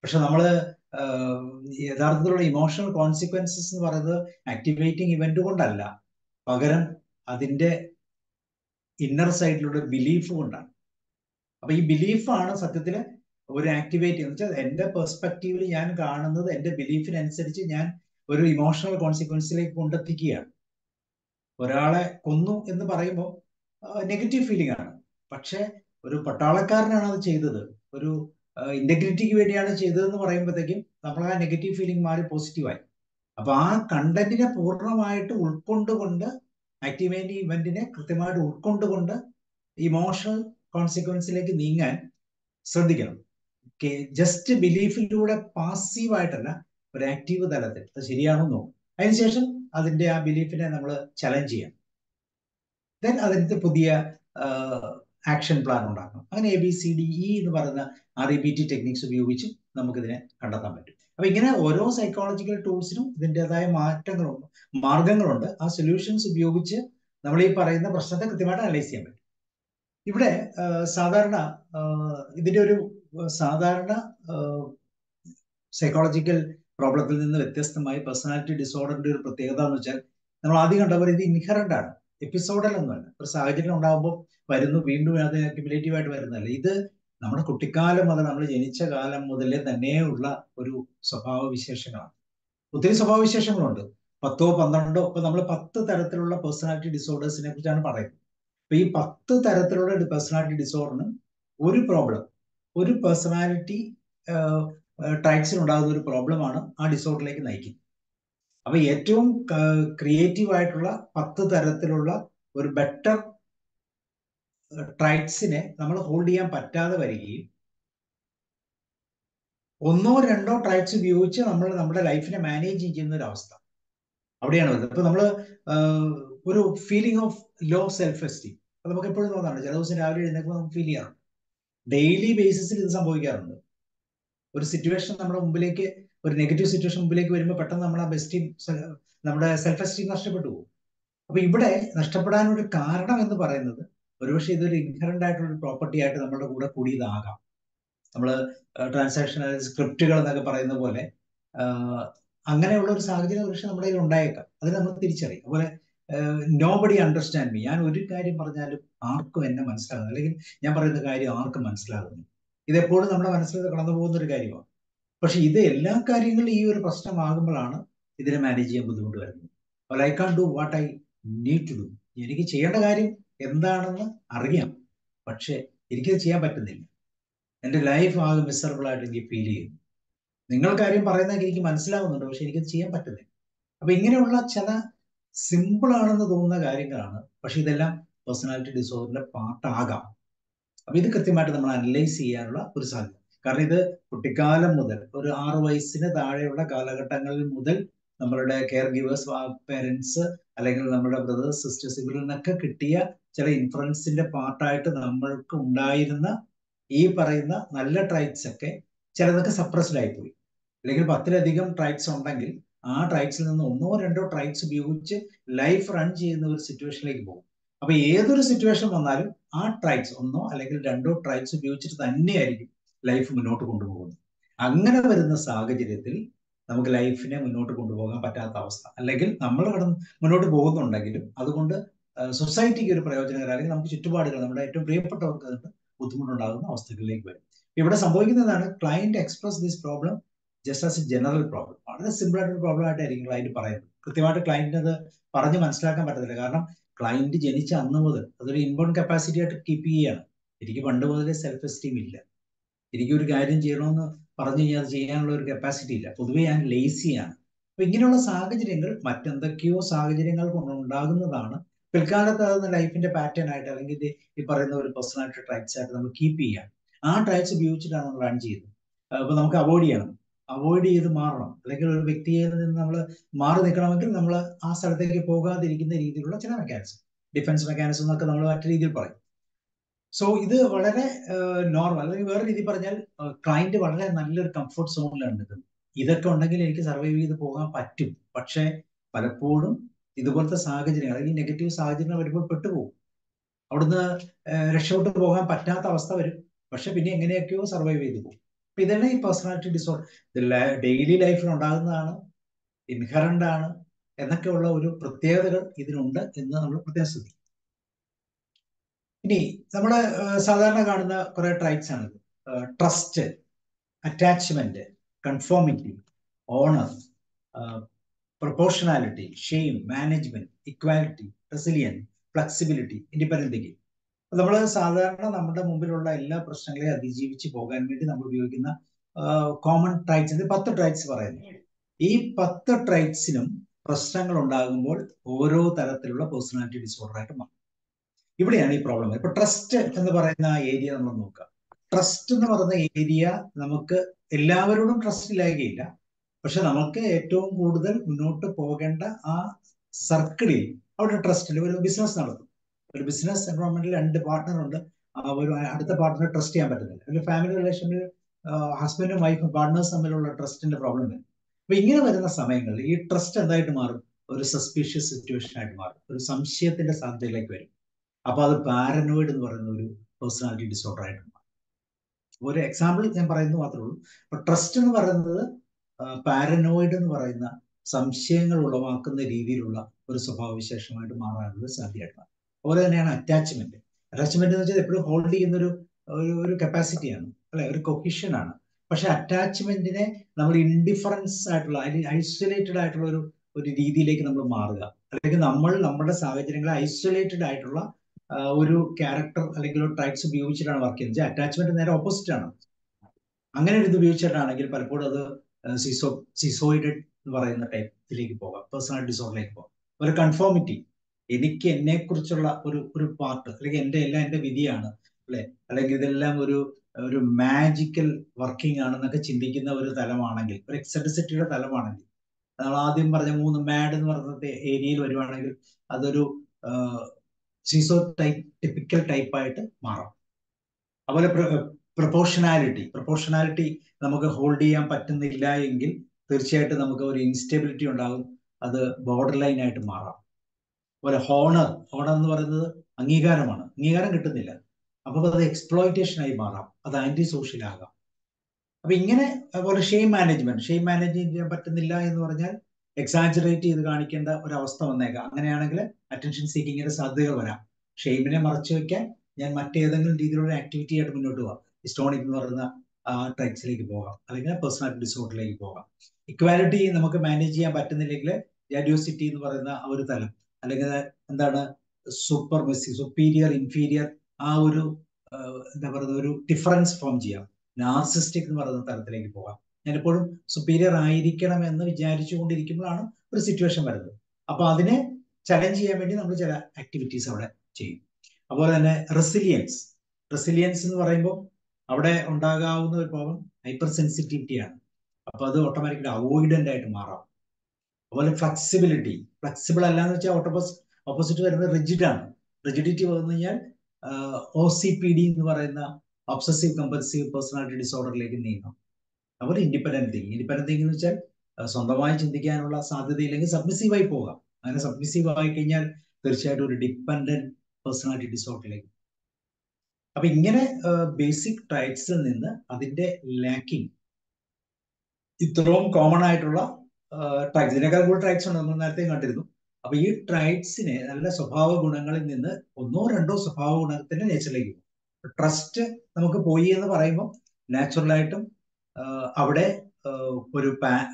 പക്ഷെ നമ്മൾ യഥാർത്ഥത്തിലുള്ള ഇമോഷണൽ കോൺസിക്വൻസസ് എന്ന് പറയുന്നത് ആക്ടിവേറ്റിംഗ് ഇവന്റ് കൊണ്ടല്ല പകരം അതിന്റെ ഇന്നർ സൈഡിലുള്ള ബിലീഫ് കൊണ്ടാണ് അപ്പൊ ഈ ബിലീഫാണ് സത്യത്തിൽ ഒരു ആക്ടിവേറ്റ് എന്ന് വെച്ചാൽ എന്റെ പെർസ്പെക്റ്റീവിൽ ഞാൻ കാണുന്നത് എന്റെ ബിലീഫിനനുസരിച്ച് ഞാൻ ഒരു ഇമോഷണൽ കോൺസിക്വൻസിലേക്ക് കൊണ്ടെത്തിക്കുകയാണ് ഒരാളെ കൊന്നു എന്ന് പറയുമ്പോൾ നെഗറ്റീവ് ഫീലിംഗ് ആണ് പക്ഷെ ഒരു പട്ടാളക്കാരനാണ് അത് ചെയ്തത് ഒരു ഇന്റഗ്രിറ്റിക്ക് വേണ്ടിയാണ് ചെയ്തതെന്ന് പറയുമ്പോഴത്തേക്കും നമ്മൾ ആ നെഗറ്റീവ് ഫീലിംഗ് മാറി പോസിറ്റീവായി അപ്പൊ ആ കണ്ടന്റിനെ പൂർണ്ണമായിട്ട് ഉൾക്കൊണ്ടുകൊണ്ട് ആക്ടിവേറ്റ് ഇവന്റിനെ കൃത്യമായിട്ട് ഉൾക്കൊണ്ടുകൊണ്ട് ഇമോഷണൽ കോൺസിക്വൻസിലേക്ക് നീങ്ങാൻ ശ്രദ്ധിക്കണം ജസ്റ്റ് ബിലീഫിലൂടെ പാസീവായിട്ടല്ല ഒരു ആക്റ്റീവ് തലത്തിൽ അത് ശരിയാണോ നോക്കും അതിനുശേഷം അതിന്റെ ആ ബിലീഫിനെ നമ്മൾ ചലഞ്ച് ചെയ്യാം ദെൻ അതിനകത്ത് പുതിയ ആക്ഷൻ പ്ലാൻ ഉണ്ടാക്കണം അങ്ങനെ A B C D E എന്ന് പറയുന്ന R E B T techniques ഉപയോഗിച്ച് നമുക്കിതിനെ കണ്ടെത്താൻ പറ്റും അപ്പൊ ഇങ്ങനെ ഓരോ സൈക്കോളജിക്കൽ ടൂൾസിനും ഇതിൻ്റെതായ മാറ്റങ്ങളുണ്ട് മാർഗങ്ങളുണ്ട് ആ സൊല്യൂഷൻസ് ഉപയോഗിച്ച് നമ്മൾ ഈ പറയുന്ന പ്രശ്നത്തെ കൃത്യമായിട്ട് അനലൈസ് ചെയ്യാൻ പറ്റും ഇവിടെ സാധാരണ ഇതിന്റെ ഒരു സാധാരണ സൈക്കോളജിക്കൽ പ്രോബ്ലത്തിൽ നിന്ന് വ്യത്യസ്തമായി പേഴ്സണാലിറ്റി ഡിസോർഡറിന്റെ ഒരു പ്രത്യേകത എന്ന് വെച്ചാൽ നമ്മൾ ആദ്യം കണ്ടപ്പോൾ ഇത് ഇൻഹറന്റ് ആണ് എപ്പിസോഡൽ ഒന്നുമല്ല ഒരു സാഹചര്യം ഉണ്ടാകുമ്പോൾ വരുന്നു വീണ്ടും അത് അക്യുമുലേറ്റീവ് ആയിട്ട് വരുന്നതല്ല ഇത് നമ്മുടെ കുട്ടിക്കാലം മുതൽ നമ്മൾ ജനിച്ച കാലം മുതലേ തന്നെയുള്ള ഒരു സ്വഭാവ വിശേഷങ്ങളാണ് ഒത്തിരി സ്വഭാവ വിശേഷങ്ങളുണ്ട് പത്തോ പന്ത്രണ്ടോ ഇപ്പൊ നമ്മൾ പത്ത് തരത്തിലുള്ള പേഴ്സണാലിറ്റി ഡിസോർഡേഴ്സിനെ കുറിച്ചാണ് പറയുന്നത് അപ്പൊ ഈ പത്ത് തരത്തിലുള്ള പേഴ്സണാലിറ്റി ഡിസോർഡറിനും ഒരു പ്രോബ്ലം ഒരു പേഴ്സണാലിറ്റി ടൈപ്സിൽ ഉണ്ടാകുന്ന ഒരു പ്രോബ്ലമാണ് ആ ഡിസോർഡറിലേക്ക് നയിക്കുന്നത് അപ്പൊ ഏറ്റവും ക്രിയേറ്റീവ് ആയിട്ടുള്ള പത്ത് തരത്തിലുള്ള ഒരു ബെറ്റർ ട്രൈറ്റ്സിനെ നമ്മൾ ഹോൾഡ് ചെയ്യാൻ പറ്റാതെ വരികയും ഒന്നോ രണ്ടോ ട്രൈറ്റ്സ് ഉപയോഗിച്ച് നമ്മൾ നമ്മുടെ ലൈഫിനെ മാനേജ് ചെയ്യുന്ന ഒരു അവസ്ഥ അവിടെയാണ് വരുന്നത് ഇപ്പൊ നമ്മൾ ഒരു feeling of low self esteem അത് നമുക്ക് എപ്പോഴും തോന്നാറുണ്ട് ചില ദിവസം രാവിലെ എഴുന്നേൽക്കുമ്പോൾ നമുക്ക് ഫീൽ ചെയ്യാറുണ്ട് ഡെയിലി ബേസിസിൽ ഇത് സംഭവിക്കാറുണ്ട് ഒരു സിറ്റുവേഷൻ നമ്മുടെ മുമ്പിലേക്ക് ഒരു നെഗറ്റീവ് സിറ്റുവേഷൻ മുമ്പിലേക്ക് വരുമ്പോൾ പെട്ടെന്ന് നമ്മുടെ ബെസ്റ്റീം നമ്മുടെ സെൽഫ് എസ്റ്റീം നഷ്ടപ്പെട്ടു പോകും അപ്പൊ ഇവിടെ നഷ്ടപ്പെടാനൊരു കാരണം എന്ന് പറയുന്നത് ഒരുപക്ഷെ ഇതൊരു ഇൻഹറന്റ് ആയിട്ടുള്ള ഒരു പ്രോപ്പർട്ടി ആയിട്ട് നമ്മുടെ കൂടെ കൂടിയതാകാം നമ്മൾ ട്രാൻസാക്ഷൻ സ്ക്രിപ്റ്റുകൾ എന്നൊക്കെ പറയുന്ന പോലെ അങ്ങനെയുള്ള ഒരു സാഹചര്യം ഒരുപക്ഷെ നമ്മുടെ കയ്യിൽ ഉണ്ടായേക്കാം അത് നമ്മൾ തിരിച്ചറിയും അതുപോലെ നോ ബഡി അണ്ടർസ്റ്റാൻഡ് മീ ഞാൻ ഒരു കാര്യം പറഞ്ഞാലും ആർക്കും എന്നെ മനസ്സിലാകുന്നു അല്ലെങ്കിൽ ഞാൻ പറയുന്ന കാര്യം ആർക്കും മനസ്സിലാകുന്നു ഇതെപ്പോഴും നമ്മുടെ മനസ്സിൽ കടന്നു പോകുന്ന ഒരു കാര്യമാണ് പക്ഷെ ഇത് എല്ലാ കാര്യങ്ങളും ഈ ഒരു പ്രശ്നമാകുമ്പോഴാണ് ഇതിനെ മാനേജ് ചെയ്യാൻ ബുദ്ധിമുട്ട് വരുന്നത് I can do what I need to do എനിക്ക് ചെയ്യേണ്ട കാര്യം എന്താണെന്ന് അറിയാം പക്ഷെ എനിക്കത് ചെയ്യാൻ പറ്റുന്നില്ല എൻ്റെ ലൈഫ് ആകെ മിസറബിൾ ആയിട്ട് എനിക്ക് ഫീൽ ചെയ്യുന്നു നിങ്ങൾ കാര്യം പറയുന്നതൊക്കെ എനിക്ക് മനസ്സിലാവുന്നുണ്ട് പക്ഷെ എനിക്കത് ചെയ്യാൻ പറ്റുന്നില്ല അപ്പൊ ഇങ്ങനെയുള്ള ചില സിമ്പിൾ ആണെന്ന് തോന്നുന്ന കാര്യങ്ങളാണ് പക്ഷെ ഇതെല്ലാം പേഴ്സണാലിറ്റി ഡിസോർഡറിന്റെ പാർട്ടാകാം അപ്പൊ ഇത് കൃത്യമായിട്ട് നമ്മൾ അനലൈസ് ചെയ്യാനുള്ള ഒരു സാധ്യത കാരണം ഇത് കുട്ടിക്കാലം മുതൽ ഒരു ആറു വയസ്സിന് താഴെയുള്ള കാലഘട്ടങ്ങളിൽ മുതൽ നമ്മളുടെ കെയർ ഗിവേഴ്സ് പേരൻസ് അല്ലെങ്കിൽ നമ്മുടെ ബ്രദേഴ്സ് സിസ്റ്റേഴ്സ് ഇവരിൽ നിന്നൊക്കെ കിട്ടിയ ചില ഇൻഫ്ലുവൻസിന്റെ പാർട്ടായിട്ട് നമ്മൾക്ക് ഉണ്ടായിരുന്ന ഈ പറയുന്ന നല്ല ട്രൈറ്റ്സ് ഒക്കെ ചിലതൊക്കെ സപ്രസ്ഡ് ആയിപ്പോയി അല്ലെങ്കിൽ പത്തിലധികം ട്രൈറ്റ്സ് ഉണ്ടെങ്കിൽ ആ ട്രൈറ്റ്സിൽ നിന്ന് ഒന്നോ രണ്ടോ ട്രൈറ്റ്സ് ഉപയോഗിച്ച് ലൈഫ് റൺ ചെയ്യുന്ന ഒരു സിറ്റുവേഷനിലേക്ക് പോകും അപ്പൊ ഏതൊരു സിറ്റുവേഷൻ വന്നാലും ആ ട്രൈറ്റ്സ് ഒന്നോ അല്ലെങ്കിൽ രണ്ടോ ട്രൈറ്റ്സ് ഉപയോഗിച്ചിട്ട് തന്നെയായിരിക്കും ലൈഫ് മുന്നോട്ട് കൊണ്ടുപോകുന്നത് അങ്ങനെ വരുന്ന സാഹചര്യത്തിൽ നമുക്ക് ലൈഫിനെ മുന്നോട്ട് കൊണ്ടുപോകാൻ പറ്റാത്ത അവസ്ഥ അല്ലെങ്കിൽ നമ്മൾ കടന്ന് മുന്നോട്ട് പോകുന്നുണ്ടെങ്കിലും അതുകൊണ്ട് സൊസൈറ്റിക്ക് ഒരു പ്രയോജനകരം അല്ലെങ്കിൽ നമുക്ക് ചുറ്റുപാടുകൾ നമ്മുടെ ഏറ്റവും പ്രിയപ്പെട്ടവർക്ക് അതുകൊണ്ട് ബുദ്ധിമുട്ടുണ്ടാകുന്ന അവസ്ഥകളിലേക്ക് വരും ഇവിടെ സംഭവിക്കുന്നതാണ് client express this problem just as a general problem വളരെ സിമ്പിൾ ആയിട്ടൊരു പ്രോബ്ലം ആയിട്ടായിരിക്കും ക്ലയന്റ് പറയുന്നത് കൃത്യമായിട്ട് ക്ലയന്റിന് അത് പറഞ്ഞ് മനസ്സിലാക്കാൻ പറ്റത്തില്ല കാരണം ക്ലയന്റ് ജനിച്ച അന്ന് മുതൽ അതൊരു ഇൻബോൺ കപ്പാസിറ്റി ആയിട്ട് കീപ്പ് ചെയ്യുകയാണ് എനിക്ക് പണ്ട് മുതലേ സെൽഫ് എസ്റ്റീം ഇല്ല എനിക്ക് ഒരു കാര്യം ചെയ്യണമെന്ന് പറഞ്ഞു കഴിഞ്ഞാൽ അത് ചെയ്യാനുള്ള ഒരു കപ്പാസിറ്റി ഇല്ല പൊതുവെ ഞാൻ ലേസിയാണ് അപ്പൊ ഇങ്ങനെയുള്ള സാഹചര്യങ്ങൾ മറ്റെന്തൊക്കെയോ സാഹചര്യങ്ങൾ കൊണ്ടുണ്ടാകുന്നതാണ് പിൽക്കാലത്ത് അത് ലൈഫിന്റെ പാറ്റേൺ ആയിട്ട് അല്ലെങ്കിൽ ഇത് ഈ പറയുന്ന ഒരു പേഴ്സണാലിറ്റി ട്രൈറ്റ്സ് ആയിട്ട് നമ്മൾ കീപ്പ് ചെയ്യാം ആ ട്രൈറ്റ്സ് ഉപയോഗിച്ചിട്ടാണ് നമ്മൾ റൺ ചെയ്യുന്നത് അപ്പൊ നമുക്ക് അവോയ്ഡ് ചെയ്യണം അവോയ്ഡ് ചെയ്ത് മാറണം അല്ലെങ്കിൽ ഒരു വ്യക്തിയിൽ നിന്ന് നമ്മൾ മാറി നിൽക്കണമെങ്കിൽ നമ്മൾ ആ സ്ഥലത്തേക്ക് പോകാതിരിക്കുന്ന രീതിയിലുള്ള ചില മെക്കാനിസം ഡിഫൻസ് മെക്കാനിസം എന്നൊക്കെ നമ്മൾ മറ്റു രീതിയിൽ പറയും സോ ഇത് വളരെ നോർമൽ അല്ലെങ്കിൽ വേറെ രീതി പറഞ്ഞാൽ ക്ലയന്റ് വളരെ നല്ലൊരു കംഫർട്ട് സോണിലാണ് നിൽക്കുന്നത് ഇതൊക്കെ ഉണ്ടെങ്കിൽ എനിക്ക് സർവൈവ് ചെയ്ത് പോകാൻ പറ്റും പക്ഷേ പലപ്പോഴും ഇതുപോലത്തെ സാഹചര്യങ്ങൾ അല്ലെങ്കിൽ നെഗറ്റീവ് സാഹചര്യങ്ങൾ വരുമ്പോൾ പെട്ടുപോകും അവിടുന്ന് രക്ഷപ്പെട്ടു പോകാൻ പറ്റാത്ത അവസ്ഥ വരും പക്ഷെ പിന്നെ എങ്ങനെയൊക്കെയോ സർവൈവ് ചെയ്തു പോകും അപ്പൊ ഇതെല്ലാം ഈ പേഴ്സണാലിറ്റി ഡിസോർഡർ ഇത് ഡെയിലി ലൈഫിൽ ഉണ്ടാകുന്നതാണ് ഇൻഹറന്റ് ആണ് എന്നൊക്കെയുള്ള ഒരു പ്രത്യേകതകൾ ഇതിനുണ്ട് എന്ന് നമ്മൾ പ്രത്യേകം ശ്രദ്ധിക്കും ഇനി നമ്മൾ സാധാരണ കാണുന്ന കുറെ ട്രൈറ്റ്സ് ആണ് trust attachment conformity honour proportionality shame management equality resilience flexibility independent നമ്മൾ സാധാരണ നമ്മുടെ മുമ്പിലുള്ള എല്ലാ പ്രശ്നങ്ങളെയും അതിജീവിച്ച് പോകാൻ വേണ്ടി നമ്മൾ ഉപയോഗിക്കുന്ന കോമൺ ട്രൈറ്റ്സ് ഇത് പത്ത് ട്രൈറ്റ്സ് പറയുന്നു ഈ പത്ത് ട്രൈറ്റ്സിനും പ്രശ്നങ്ങൾ ഉണ്ടാകുമ്പോൾ ഓരോ തരത്തിലുള്ള പേഴ്സണാലിറ്റി ഡിസോർഡർ ആയിട്ട് മാറും ഇവിടെയാണ് ഈ പ്രോബ്ലം ഇപ്പൊ ട്രസ്റ്റ് എന്ന് പറയുന്ന ഏരിയ നമ്മൾ നോക്കുക ട്രസ്റ്റ് എന്ന് പറയുന്ന ഏരിയ നമുക്ക് എല്ലാവരോടും ട്രസ്റ്റ് ഇല്ലായകയില്ല പക്ഷെ നമുക്ക് ഏറ്റവും കൂടുതൽ മുന്നോട്ട് പോകേണ്ട ആ സർക്കിളിൽ അവിടെ ട്രസ്റ്റിൽ ഒരു ബിസിനസ് നടത്തും ഒരു ബിസിനസ് എൻവയോൺമെന്റിൽ രണ്ട് പാർട്ട്ണർ ഉണ്ട് ഒരു അടുത്ത പാർട്ട്ണറെ ട്രസ്റ്റ് ചെയ്യാൻ പറ്റുന്നില്ല ഒരു ഫാമിലി റിലേഷനിൽ ഹസ്ബൻഡും വൈഫും പാർട്ട്നേഴ്സ് തമ്മിലുള്ള ട്രസ്റ്റിന്റെ പ്രോബ്ലം വരും അപ്പൊ ഇങ്ങനെ വരുന്ന സമയങ്ങളിൽ ഈ ട്രസ്റ്റ് എന്തായിട്ട് മാറും ഒരു സസ്പീഷ്യസ് സിറ്റുവേഷൻ ആയിട്ട് മാറും ഒരു സംശയത്തിന്റെ സാധ്യതയിലേക്ക് വരും അപ്പൊ അത് പാരനോയിഡ് എന്ന് പറയുന്ന ഒരു പേഴ്സണാലിറ്റി ഡിസോർഡർ ആയിട്ട് മാറും ഒരു എക്സാമ്പിൾ ഞാൻ പറയുന്നത് മാത്രമേ ഉള്ളൂ അപ്പൊ ട്രസ്റ്റ് എന്ന് പറയുന്നത് പാരനോയിഡ് എന്ന് പറയുന്ന സംശയങ്ങൾ ഉളവാക്കുന്ന രീതിയിലുള്ള ഒരു സ്വഭാവവിശേഷമായിട്ട് മാറാനുള്ള സാധ്യതയാണ് അതുപോലെ തന്നെയാണ് അറ്റാച്ച്മെന്റ് അറ്റാച്ച്മെന്റ് എന്ന് വെച്ചാൽ എപ്പോഴും ഹോൾഡ് ചെയ്യുന്ന ഒരു ഒരു കപ്പാസിറ്റിയാണ് അല്ലെ ഒരു കൊഹിഷൻ ആണ് പക്ഷെ അറ്റാച്ച്മെന്റിനെ നമ്മൾ ഇൻഡിഫറൻസ് ആയിട്ടുള്ള ഐസൊലേറ്റഡ് ആയിട്ടുള്ള ഒരു ഒരു രീതിയിലേക്ക് നമ്മൾ മാറുക അല്ലെങ്കിൽ നമ്മൾ നമ്മുടെ സാഹചര്യങ്ങളെ ഐസൊലേറ്റഡ് ആയിട്ടുള്ള ഒരു ക്യാരക്ടർ അല്ലെങ്കിൽ ഒരു ട്രൈറ്റ്സ് ഉപയോഗിച്ചിട്ടാണ് വർക്ക് ചെയ്യുന്നത് അറ്റാച്ച്മെന്റ് നേരെ ഓപ്പോസിറ്റ് ആണ് അങ്ങനെ ഒരു ഇത് ഉപയോഗിച്ചിട്ടാണെങ്കിൽ പലപ്പോഴും അത് സിസോ സിസോയിഡഡ് എന്ന് പറയുന്ന ടൈപ്പിലേക്ക് പോകാം പേഴ്സണൽ ഡിസോർഡറിലേക്ക് പോകാം ഒരു കൺഫോമിറ്റി എനിക്ക് എന്നെ കുറിച്ചുള്ള ഒരു ഒരു പാർട്ട് അല്ലെങ്കിൽ എന്റെ എല്ലാം എന്റെ വിധിയാണ് അല്ലെ അല്ലെങ്കിൽ ഇതെല്ലാം ഒരു ഒരു മാജിക്കൽ വർക്കിംഗ് ആണെന്നൊക്കെ ചിന്തിക്കുന്ന ഒരു തലമാണെങ്കിൽ ഒരു എക്സെൻട്രിസിറ്റിയുടെ തലമാണെങ്കിൽ നമ്മൾ ആദ്യം പറഞ്ഞ മൂന്ന് മാഡ് എന്ന് പറഞ്ഞ ഏരിയയിൽ വരുവാണെങ്കിൽ അതൊരു സീസോ ടൈപ്പ് ടിപ്പിക്കൽ ടൈപ്പായിട്ട് മാറാം അതുപോലെ പ്രൊപ്പോർഷനാലിറ്റി പ്രൊപ്പോർഷനാലിറ്റി നമുക്ക് ഹോൾഡ് ചെയ്യാൻ പറ്റുന്നില്ല എങ്കിൽ തീർച്ചയായിട്ടും നമുക്ക് ഒരു ഇൻസ്റ്റെബിലിറ്റി ഉണ്ടാകും അത് ബോർഡർ ലൈൻ ആയിട്ട് മാറാം അതുപോലെ ഹോണർ ഹോണർ എന്ന് പറയുന്നത് അംഗീകാരമാണ് അംഗീകാരം കിട്ടുന്നില്ല അപ്പൊ അത് എക്സ്പ്ലോയിറ്റേഷൻ ആയി മാറാം അത് ആന്റി സോഷ്യൽ ആകാം അപ്പൊ ഇങ്ങനെ അതുപോലെ ഷെയിം മാനേജ്മെന്റ് ഷെയിം മാനേജ് ചെയ്യാൻ പറ്റുന്നില്ല എന്ന് പറഞ്ഞാൽ എക്സാജറേറ്റ് ചെയ്ത് കാണിക്കേണ്ട ഒരു അവസ്ഥ വന്നേക്കാം അങ്ങനെയാണെങ്കിൽ അറ്റൻഷൻ സീക്കിങ്ങിന്റെ സാധ്യതകൾ വരാം ഷെയിമിനെ മറച്ചു വെക്കാൻ ഞാൻ മറ്റേതെങ്കിലും രീതിയിലുള്ള ആക്ടിവിറ്റി ആയിട്ട് മുന്നോട്ട് പോകാം ഹിസ്റ്റോണിക് എന്ന് പറയുന്ന ട്രൈറ്റ്സിലേക്ക് പോകാം അല്ലെങ്കിൽ പേഴ്സണാലിറ്റി ഡിസോർഡറിലേക്ക് പോകാം ഇക്വാലിറ്റി നമുക്ക് മാനേജ് ചെയ്യാൻ പറ്റുന്നില്ലെങ്കിൽ രാഡിയോസിറ്റി എന്ന് പറയുന്ന ആ ഒരു തലം അല്ലെങ്കിൽ എന്താണ് സൂപ്പർ മെസ്സി സുപ്പീരിയർ ഇൻഫീരിയർ ആ ഒരു എന്താ പറയുക ഒരു ഡിഫറൻസ് ഫോം ചെയ്യാം നാർസിസ്റ്റിക് എന്ന് പറയുന്ന തലത്തിലേക്ക് പോകാം ഞാൻ എപ്പോഴും സുപ്പീരിയർ ആയിരിക്കണം എന്ന് വിചാരിച്ചു കൊണ്ടിരിക്കുമ്പോഴാണ് ഒരു സിറ്റുവേഷൻ വരുന്നത് അപ്പൊ അതിനെ ചലഞ്ച് ചെയ്യാൻ വേണ്ടി നമ്മൾ ചില ആക്ടിവിറ്റീസ് അവിടെ ചെയ്യും അതുപോലെ തന്നെ റെസിലിയൻസ് റെസിലിയൻസ് എന്ന് പറയുമ്പോൾ അവിടെ ഉണ്ടാകാവുന്ന ഒരു പ്രോബ്ലം ഹൈപ്പർ സെൻസിറ്റിവിറ്റിയാണ് അപ്പൊ അത് ഓട്ടോമാറ്റിക്കലി അവോയ്ഡന്റ് ആയിട്ട് മാറാം അതുപോലെ ഫ്ലെക്സിബിലിറ്റി ഫ്ലെക്സിബിൾ അല്ല എന്ന് വെച്ചാൽ ഓട്ടോപോസ് ഓപ്പോസിറ്റ് വരുന്നത് റിജിഡ് ആണ് റിജിഡിറ്റി വന്നു കഴിഞ്ഞാൽ ഒ സി പി ഡി എന്ന് പറയുന്ന ഒബ്സസീവ് കമ്പൽസീവ് പേഴ്സണാലിറ്റി ഡിസോർഡറിലേക്ക് നീങ്ങും അതുപോലെ ഇൻഡിപെൻഡന്റ് തിങ് ഇൻഡിപെൻഡന്റ് തിങ് എന്ന് വെച്ചാൽ സ്വന്തമായി ചിന്തിക്കാനുള്ള സാധ്യതയില്ലെങ്കിൽ സബ്മിസീവായി പോകാം അങ്ങനെ സബ്മിസീവ് ആയി കഴിഞ്ഞാൽ തീർച്ചയായിട്ടും ഒരു ഡിപ്പെൻഡന്റ് പേഴ്സണാലിറ്റി ഡിസോർഡറിലേക്ക് അപ്പൊ ഇങ്ങനെ ബേസിക് ട്രൈറ്റ്സിൽ നിന്ന് അതിന്റെ ലാക്കിംഗ് ഇത്രയും കോമൺ ആയിട്ടുള്ള ട്രൈറ്റ്സ് ഇതിനേക്കാൾ കൂടുതൽ ട്രൈറ്റ്സ് ഉണ്ട് നമ്മൾ നേരത്തെ കണ്ടിരുന്നു അപ്പൊ ഈ ട്രൈറ്റ്സിനെ നല്ല സ്വഭാവ ഗുണങ്ങളിൽ നിന്ന് ഒന്നോ രണ്ടോ സ്വഭാവ ഗുണത്തിന്റെ നേച്ചറിലേക്ക് പോകും ട്രസ്റ്റ് നമുക്ക് പോയി എന്ന് പറയുമ്പോൾ നാച്ചുറലായിട്ടും അവിടെ ഒരു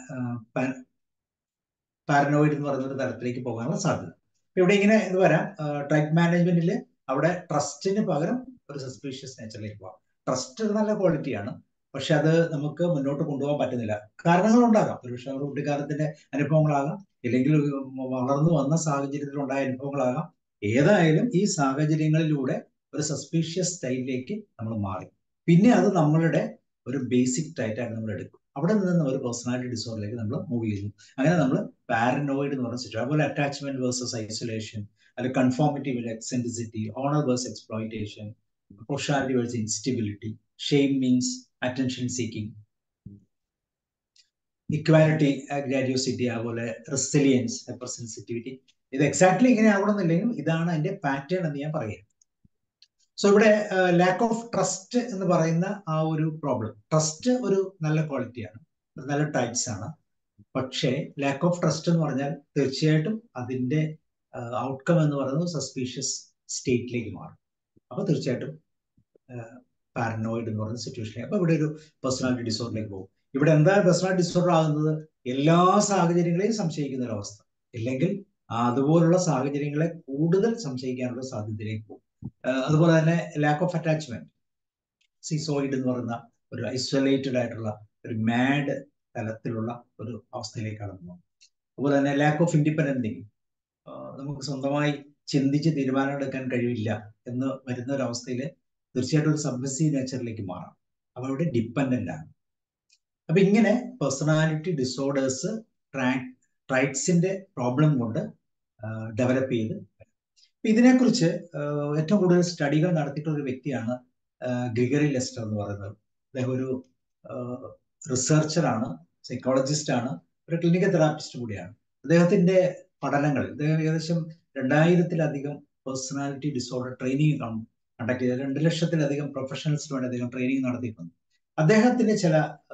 പാരനോയിഡ് എന്ന് പറയുന്ന ഒരു തലത്തിലേക്ക് പോകാനുള്ള സാധ്യത ഇവിടെ ഇങ്ങനെ ഇത് വരാം ട്രൈറ്റ് മാനേജ്മെന്റിൽ അവിടെ ട്രസ്റ്റിന് പകരം ഒരു സസ്പീഷ്യസ് നേച്ചറിലേക്ക് പോകാം ട്രസ്റ്റ് നല്ല ക്വാളിറ്റിയാണ് പക്ഷെ അത് നമുക്ക് മുന്നോട്ട് കൊണ്ടുപോകാൻ പറ്റുന്നില്ല കാരണങ്ങൾ ഉണ്ടാകാം ഒരുപക്ഷെ അവർ കുട്ടിക്കാലത്തിന്റെ അനുഭവങ്ങളാകാം ഇല്ലെങ്കിൽ വളർന്നു വന്ന സാഹചര്യത്തിൽ ഉണ്ടായ അനുഭവങ്ങളാകാം ഏതായാലും ഈ സാഹചര്യങ്ങളിലൂടെ ഒരു സസ്പീഷ്യസ് സ്റ്റൈലിലേക്ക് നമ്മൾ മാറി പിന്നെ അത് നമ്മളുടെ ഒരു ബേസിക് ടൈറ്റായിട്ട് നമ്മൾ എടുക്കും അവിടെ നിന്ന് ഒരു പേഴ്സണാലിറ്റി ഡിസോർഡറിലേക്ക് നമ്മൾ മൂവ് ചെയ്യുന്നു അങ്ങനെ നമ്മൾ പാരനോയിഡ് എന്ന് പറഞ്ഞ സിറ്റുവേഷൻ അതുപോലെ അറ്റാച്ച്മെന്റ് വേഴ്സസ് ഐസൊലേഷൻ അല്ലെങ്കിൽ conformity with eccentricity honour versus exploitation പ്രൊഷാലിറ്റി versus instability shame means attention seeking equality ഗ്രാജുവസിറ്റി അതുപോലെ റെസിലിയൻസ് ഹൈപ്പർ സെൻസിറ്റിവിറ്റി ഇത് എക്സാക്ട്ലി ഇങ്ങനെ ആവണമെന്നില്ലെങ്കിലും ഇതാണ് അതിന്റെ പാറ്റേൺ എന്ന് ഞാൻ പറയാം സോ ഇവിടെ ലാക്ക് ഓഫ് ട്രസ്റ്റ് എന്ന് പറയുന്ന ആ ഒരു പ്രോബ്ലം ട്രസ്റ്റ് ഒരു നല്ല ക്വാളിറ്റിയാണ് നല്ല ടൈപ്സ് ആണ് പക്ഷേ ലാക്ക് ഓഫ് ട്രസ്റ്റ് എന്ന് പറഞ്ഞാൽ തീർച്ചയായിട്ടും അതിന്റെ ഔട്ട്കം എന്ന് പറയുന്നത് സസ്പീഷ്യസ് സ്റ്റേറ്റിലേക്ക് മാറും അപ്പൊ തീർച്ചയായിട്ടും പാരനോയിഡ് എന്ന് പറയുന്ന സിറ്റുവേഷനിലേക്ക് അപ്പൊ ഇവിടെ ഒരു പേഴ്സണാലിറ്റി ഡിസോർഡറിലേക്ക് പോകും ഇവിടെ എന്താ പേഴ്സണാലിറ്റി ഡിസോർഡർ ആകുന്നത് എല്ലാ സാഹചര്യങ്ങളെയും സംശയിക്കുന്ന ഒരു അവസ്ഥ ഇല്ലെങ്കിൽ അതുപോലുള്ള സാഹചര്യങ്ങളെ കൂടുതൽ സംശയിക്കാനുള്ള സാധ്യതയിലേക്ക് പോകും അതുപോലെ തന്നെ ലാക്ക് ഓഫ് അറ്റാച്ച്മെന്റ് സിസോയിഡ് എന്ന് പറയുന്ന ഒരു ഐസൊലേറ്റഡ് ആയിട്ടുള്ള ഒരു മാഡ് തലത്തിലുള്ള ഒരു അവസ്ഥയിലേക്കാണ് പോകുന്നത് അതുപോലെ തന്നെ ലാക്ക് ഓഫ് ഇൻഡിപെൻഡന്റ് തിങ്കിങ് നമുക്ക് സ്വന്തമായി ചിന്തിച്ച് തീരുമാനം എടുക്കാൻ കഴിവില്ല എന്ന് വരുന്ന ഒരു അവസ്ഥയിൽ തീർച്ചയായിട്ടും ഒരു സബ്മിസീവ് നേച്ചറിലേക്ക് മാറാം അപ്പൊ അവിടെ ഡിപ്പെൻഡന്റ് ആണ് അപ്പൊ ഇങ്ങനെ പേഴ്സണാലിറ്റി ഡിസോർഡേഴ്സ് ട്രൈറ്റ്സിന്റെ പ്രോബ്ലം കൊണ്ട് ഡെവലപ്പ് ചെയ്ത് ഇതിനെക്കുറിച്ച് ഏറ്റവും കൂടുതൽ സ്റ്റഡികൾ നടത്തിയിട്ടുള്ള ഒരു വ്യക്തിയാണ് ഗ്രിഗറി ലെസ്റ്റർ എന്ന് പറയുന്നത് അദ്ദേഹം ഒരു റിസർച്ചറാണ് സൈക്കോളജിസ്റ്റ് ആണ് ഒരു ക്ലിനിക്കൽ തെറാപ്പിസ്റ്റ് കൂടിയാണ് അദ്ദേഹത്തിന്റെ പഠനങ്ങളിൽ അദ്ദേഹം ഏകദേശം രണ്ടായിരത്തിലധികം പേഴ്സണാലിറ്റി ഡിസോർഡർ ട്രെയിനിങ് കണ്ടക്ട് ചെയ്ത രണ്ട് ലക്ഷത്തിലധികം പ്രൊഫഷണൽസിന് വേണ്ടി അദ്ദേഹം ട്രെയിനിങ് നടത്തിയിട്ടുണ്ട് അദ്ദേഹത്തിന്റെ ചില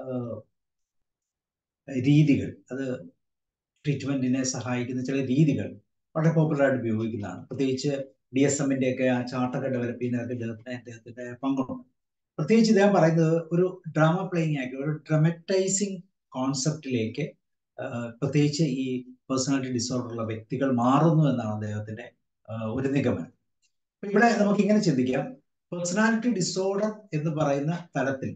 രീതികൾ അത് ട്രീറ്റ്മെന്റിനെ സഹായിക്കുന്ന ചില രീതികൾ വളരെ പോപ്പുലറായിട്ട് ഉപയോഗിക്കുന്നതാണ് പ്രത്യേകിച്ച് ഡി എസ് എമ്മിന്റെ ഒക്കെ ആ ചാർട്ടൊക്കെ ഡെവലപ്പ് ചെയ്യുന്നതൊക്കെ അദ്ദേഹത്തിന് അദ്ദേഹത്തിന്റെ പങ്കുണ്ട് പ്രത്യേകിച്ച് ഇദ്ദേഹം പറയുന്നത് ഒരു ഡ്രാമ പ്ലേയിങ് ആക്കി ഒരു ഡ്രമറ്റൈസിങ് കോൺസെപ്റ്റിലേക്ക് പ്രത്യേകിച്ച് ഈ പേഴ്സണാലിറ്റി ഡിസോർഡർ ഉള്ള വ്യക്തികൾ മാറുന്നു എന്നാണ് അദ്ദേഹത്തിന്റെ ഒരു നിഗമനം ഇവിടെ നമുക്ക് ഇങ്ങനെ ചിന്തിക്കാം പേഴ്സണാലിറ്റി ഡിസോർഡർ എന്ന് പറയുന്ന തലത്തിൽ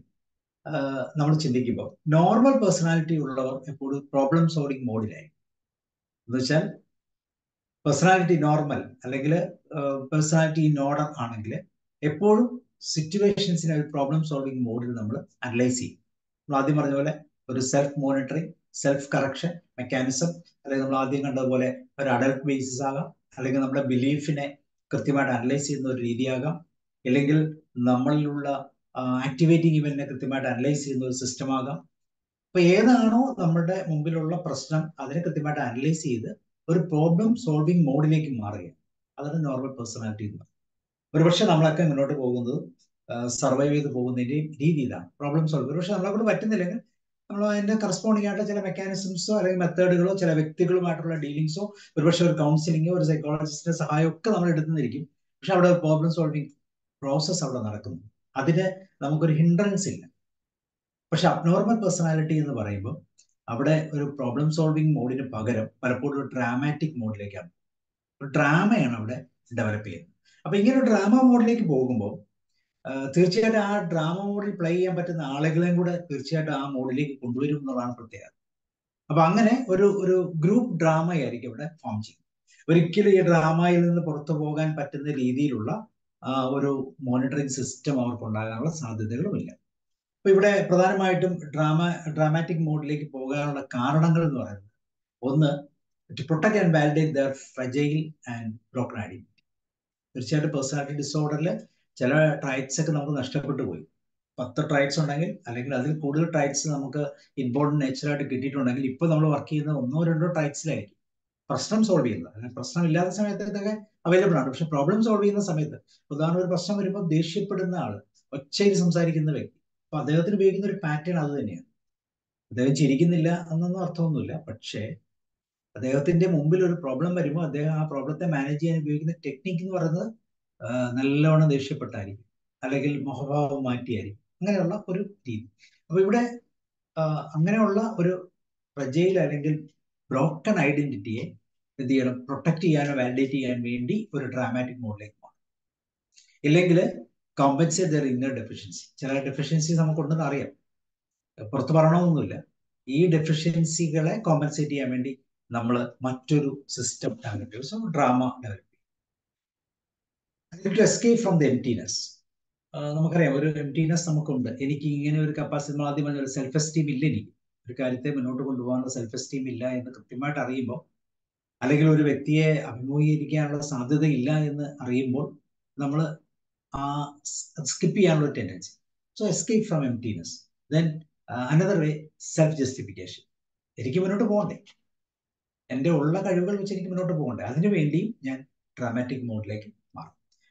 നമ്മൾ ചിന്തിക്കുമ്പോൾ നോർമൽ പേഴ്സണാലിറ്റി ഉള്ളവർ എപ്പോഴും പ്രോബ്ലം സോൾവിങ് മോഡിലായിരിക്കും എന്ന് വെച്ചാൽ പേഴ്സണാലിറ്റി നോർമൽ അല്ലെങ്കിൽ പേഴ്സണാലിറ്റി ഇൻ ഓർഡർ ആണെങ്കിൽ എപ്പോഴും സിറ്റുവേഷൻസിനെ ഒരു പ്രോബ്ലം സോൾവിങ് മോഡിൽ നമ്മൾ അനലൈസ് ചെയ്യും നമ്മൾ ആദ്യം പറഞ്ഞ പോലെ ഒരു self monitoring self correction mechanism അല്ലെങ്കിൽ നമ്മൾ ആദ്യം കണ്ടതുപോലെ ഒരു അഡൽട്ട് ബേസിസ് ആകാം അല്ലെങ്കിൽ നമ്മുടെ ബിലീഫിനെ കൃത്യമായിട്ട് അനലൈസ് ചെയ്യുന്ന ഒരു രീതിയാകാം അല്ലെങ്കിൽ നമ്മളിലുള്ള ആക്ടിവേറ്റിംഗ് ഇവന്റിനെ കൃത്യമായിട്ട് അനലൈസ് ചെയ്യുന്ന ഒരു സിസ്റ്റം ആകാം അപ്പൊ ഏതാണോ നമ്മുടെ മുമ്പിലുള്ള പ്രശ്നം അതിനെ കൃത്യമായിട്ട് അനലൈസ് ചെയ്ത് ഒരു പ്രോബ്ലം സോൾവിങ് മോഡിലേക്ക് മാറുകയാണ് അതാണ് നോർമൽ പേഴ്സണാലിറ്റി എന്ന് പറയുന്നത് ഒരുപക്ഷെ നമ്മളൊക്കെ മുന്നോട്ട് പോകുന്നത് സർവൈവ് ചെയ്ത് പോകുന്നതിന്റെയും രീതി ഇതാണ് പ്രോബ്ലം സോൾവ് ഒരുപക്ഷെ നമ്മളെ കൊണ്ട് പറ്റുന്നില്ലെങ്കിൽ നമ്മൾ അതിന്റെ കറസ്പോണ്ടിങ് ആയിട്ടുള്ള ചില മെക്കാനിസംസോ അല്ലെങ്കിൽ മെത്തേഡുകളോ ചില വ്യക്തികളുമായിട്ടുള്ള ഡീലിങ്സോ ഒരുപക്ഷെ ഒരു കൗൺസിലിങ്ങോ ഒരു സൈക്കോളജിസ്റ്റിന്റെ സഹായമോ ഒക്കെ നമ്മൾ എടുത്തുന്നിരിക്കും പക്ഷെ അവിടെ പ്രോബ്ലം സോൾവിങ് പ്രോസസ്സ് അവിടെ നടക്കുന്നു അതിന് നമുക്കൊരു ഹിൻഡ്രൻസ് ഇല്ല പക്ഷെ അബ്നോർമൽ പേഴ്സണാലിറ്റി എന്ന് പറയുമ്പോൾ അവിടെ ഒരു പ്രോബ്ലം സോൾവിങ് മോഡിന് പകരം പലപ്പോഴും ഒരു ഡ്രാമാറ്റിക് മോഡിലേക്കാണ് ഒരു ഡ്രാമയാണ് അവിടെ ഡെവലപ്പ് ചെയ്യുന്നത് അപ്പൊ ഇങ്ങനെ ഒരു ഡ്രാമ മോഡിലേക്ക് പോകുമ്പോൾ തീർച്ചയായിട്ടും ആ ഡ്രാമ മോഡിൽ പ്ലേ ചെയ്യാൻ പറ്റുന്ന ആളുകളെയും കൂടെ തീർച്ചയായിട്ടും ആ മോഡിലേക്ക് കൊണ്ടുവരും എന്നുള്ളതാണ് പ്രത്യേകത അപ്പൊ അങ്ങനെ ഒരു ഒരു ഗ്രൂപ്പ് ഡ്രാമയായിരിക്കും ഇവിടെ ഫോം ചെയ്യുന്നത് ഒരിക്കലും ഈ ഡ്രാമയിൽ നിന്ന് പുറത്തു പോകാൻ പറ്റുന്ന രീതിയിലുള്ള ഒരു മോണിറ്ററിംഗ് സിസ്റ്റം അവർക്ക് ഉണ്ടാകാനുള്ള സാധ്യതകളുമില്ല അപ്പൊ ഇവിടെ പ്രധാനമായിട്ടും ഡ്രാമ ഡ്രാമാറ്റിക് മോഡിലേക്ക് പോകാനുള്ള കാരണങ്ങൾ എന്ന് പറയുന്നത് ഒന്ന് to protect and validate their fragile and broken identity തീർച്ചയായിട്ടും പേഴ്സണാലിറ്റി ഡിസോർഡറിൽ ചില ട്രൈറ്റ്സ് ഒക്കെ നമുക്ക് നഷ്ടപ്പെട്ടു പോയി പത്ത് ട്രൈറ്റ്സ് ഉണ്ടെങ്കിൽ അല്ലെങ്കിൽ അതിൽ കൂടുതൽ ട്രൈറ്റ്സ് നമുക്ക് ഇമ്പോർട്ടൻറ്റ് നേച്ചറായിട്ട് കിട്ടിയിട്ടുണ്ടെങ്കിൽ ഇപ്പൊ നമ്മൾ വർക്ക് ചെയ്യുന്ന ഒന്നോ രണ്ടോ ട്രൈറ്റ്സിലായിരിക്കും പ്രശ്നം സോൾവ് ചെയ്യുന്നത് അങ്ങനെ പ്രശ്നം ഇല്ലാത്ത സമയത്തൊക്കെ അവൈലബിൾ ആണ് പക്ഷെ പ്രോബ്ലം സോൾവ് ചെയ്യുന്ന സമയത്ത് ഉദാഹരണം ഒരു പ്രശ്നം വരുമ്പോൾ ദേഷ്യപ്പെടുന്ന ആള് ഒച്ചയിൽ സംസാരിക്കുന്ന വ്യക്തി അപ്പൊ അദ്ദേഹത്തിന് ഉപയോഗിക്കുന്ന ഒരു പാറ്റേൺ അത് തന്നെയാണ് അദ്ദേഹം ചിരിക്കുന്നില്ല എന്നൊന്നും അർത്ഥമൊന്നുമില്ല പക്ഷേ അദ്ദേഹത്തിന്റെ മുമ്പിൽ ഒരു പ്രോബ്ലം വരുമ്പോൾ അദ്ദേഹം ആ പ്രോബ്ലത്തെ മാനേജ് ചെയ്യാൻ ഉപയോഗിക്കുന്ന ടെക്നിക്ക് എന്ന് പറയുന്നത് നല്ലവണ്ണം ദേഷ്യപ്പെട്ടായിരിക്കും അല്ലെങ്കിൽ മുഖഭാവം മാറ്റിയായിരിക്കും അങ്ങനെയുള്ള ഒരു രീതി അപ്പൊ ഇവിടെ അങ്ങനെയുള്ള ഒരു പ്രജയിൽ അല്ലെങ്കിൽ ബ്രോക്കൺ ഐഡന്റിറ്റിയെ എന്ത് ചെയ്യണം പ്രൊട്ടക്ട് ചെയ്യാനോ വാലിഡേറ്റ് ചെയ്യാൻ വേണ്ടി ഒരു ഡ്രാമാറ്റിക് മോഡിലേക്ക് പോകണം ഇല്ലെങ്കിൽ കോമ്പൻസേറ്റ് ദർ ഇന്നർ ഡെഫിഷ്യൻസി ചില ഡെഫിഷ്യൻസി നമുക്കുണ്ടെന്ന് അറിയാം പുറത്ത് പറയണമെന്നൊന്നുമില്ല ഈ ഡെഫിഷ്യൻസികളെ കോമ്പൻസേറ്റ് ചെയ്യാൻ വേണ്ടി നമ്മൾ മറ്റൊരു സിസ്റ്റം ഡെവലപ്പ് ചെയ്യും സോ ഡ്രാമ ഡെവലപ്പ് ചെയ്യും to escape from the emptiness നമുക്കറിയാം ഒരു എംറ്റീനെസ് നമുക്കുണ്ട് എനിക്ക് ഇങ്ങനെ ഒരു കപ്പാസിറ്റി നമ്മൾ ആദ്യം പറഞ്ഞ സെൽഫ് എസ്റ്റീം ഇല്ല എനിക്ക് ഒരു കാര്യത്തെ മുന്നോട്ട് കൊണ്ടുപോകാനുള്ള സെൽഫ് എസ്റ്റീം ഇല്ല എന്ന് കൃത്യമായിട്ട് അറിയുമ്പോൾ അല്ലെങ്കിൽ ഒരു വ്യക്തിയെ അഭിമുഖീകരിക്കാനുള്ള സാധ്യത ഇല്ല എന്ന് അറിയുമ്പോൾ നമ്മൾ ആ സ്കിപ്പ് ചെയ്യാനുള്ള ഒരു tendency so escape from emptiness then another way self justification എനിക്ക് മുന്നോട്ട് പോകണ്ടേ എൻ്റെ ഉള്ള കഴിവുകൾ വെച്ച് എനിക്ക് മുന്നോട്ട് പോകണ്ടേ അതിനു വേണ്ടി ഞാൻ ഡ്രാമാറ്റിക് മോഡിലേക്ക് മാറും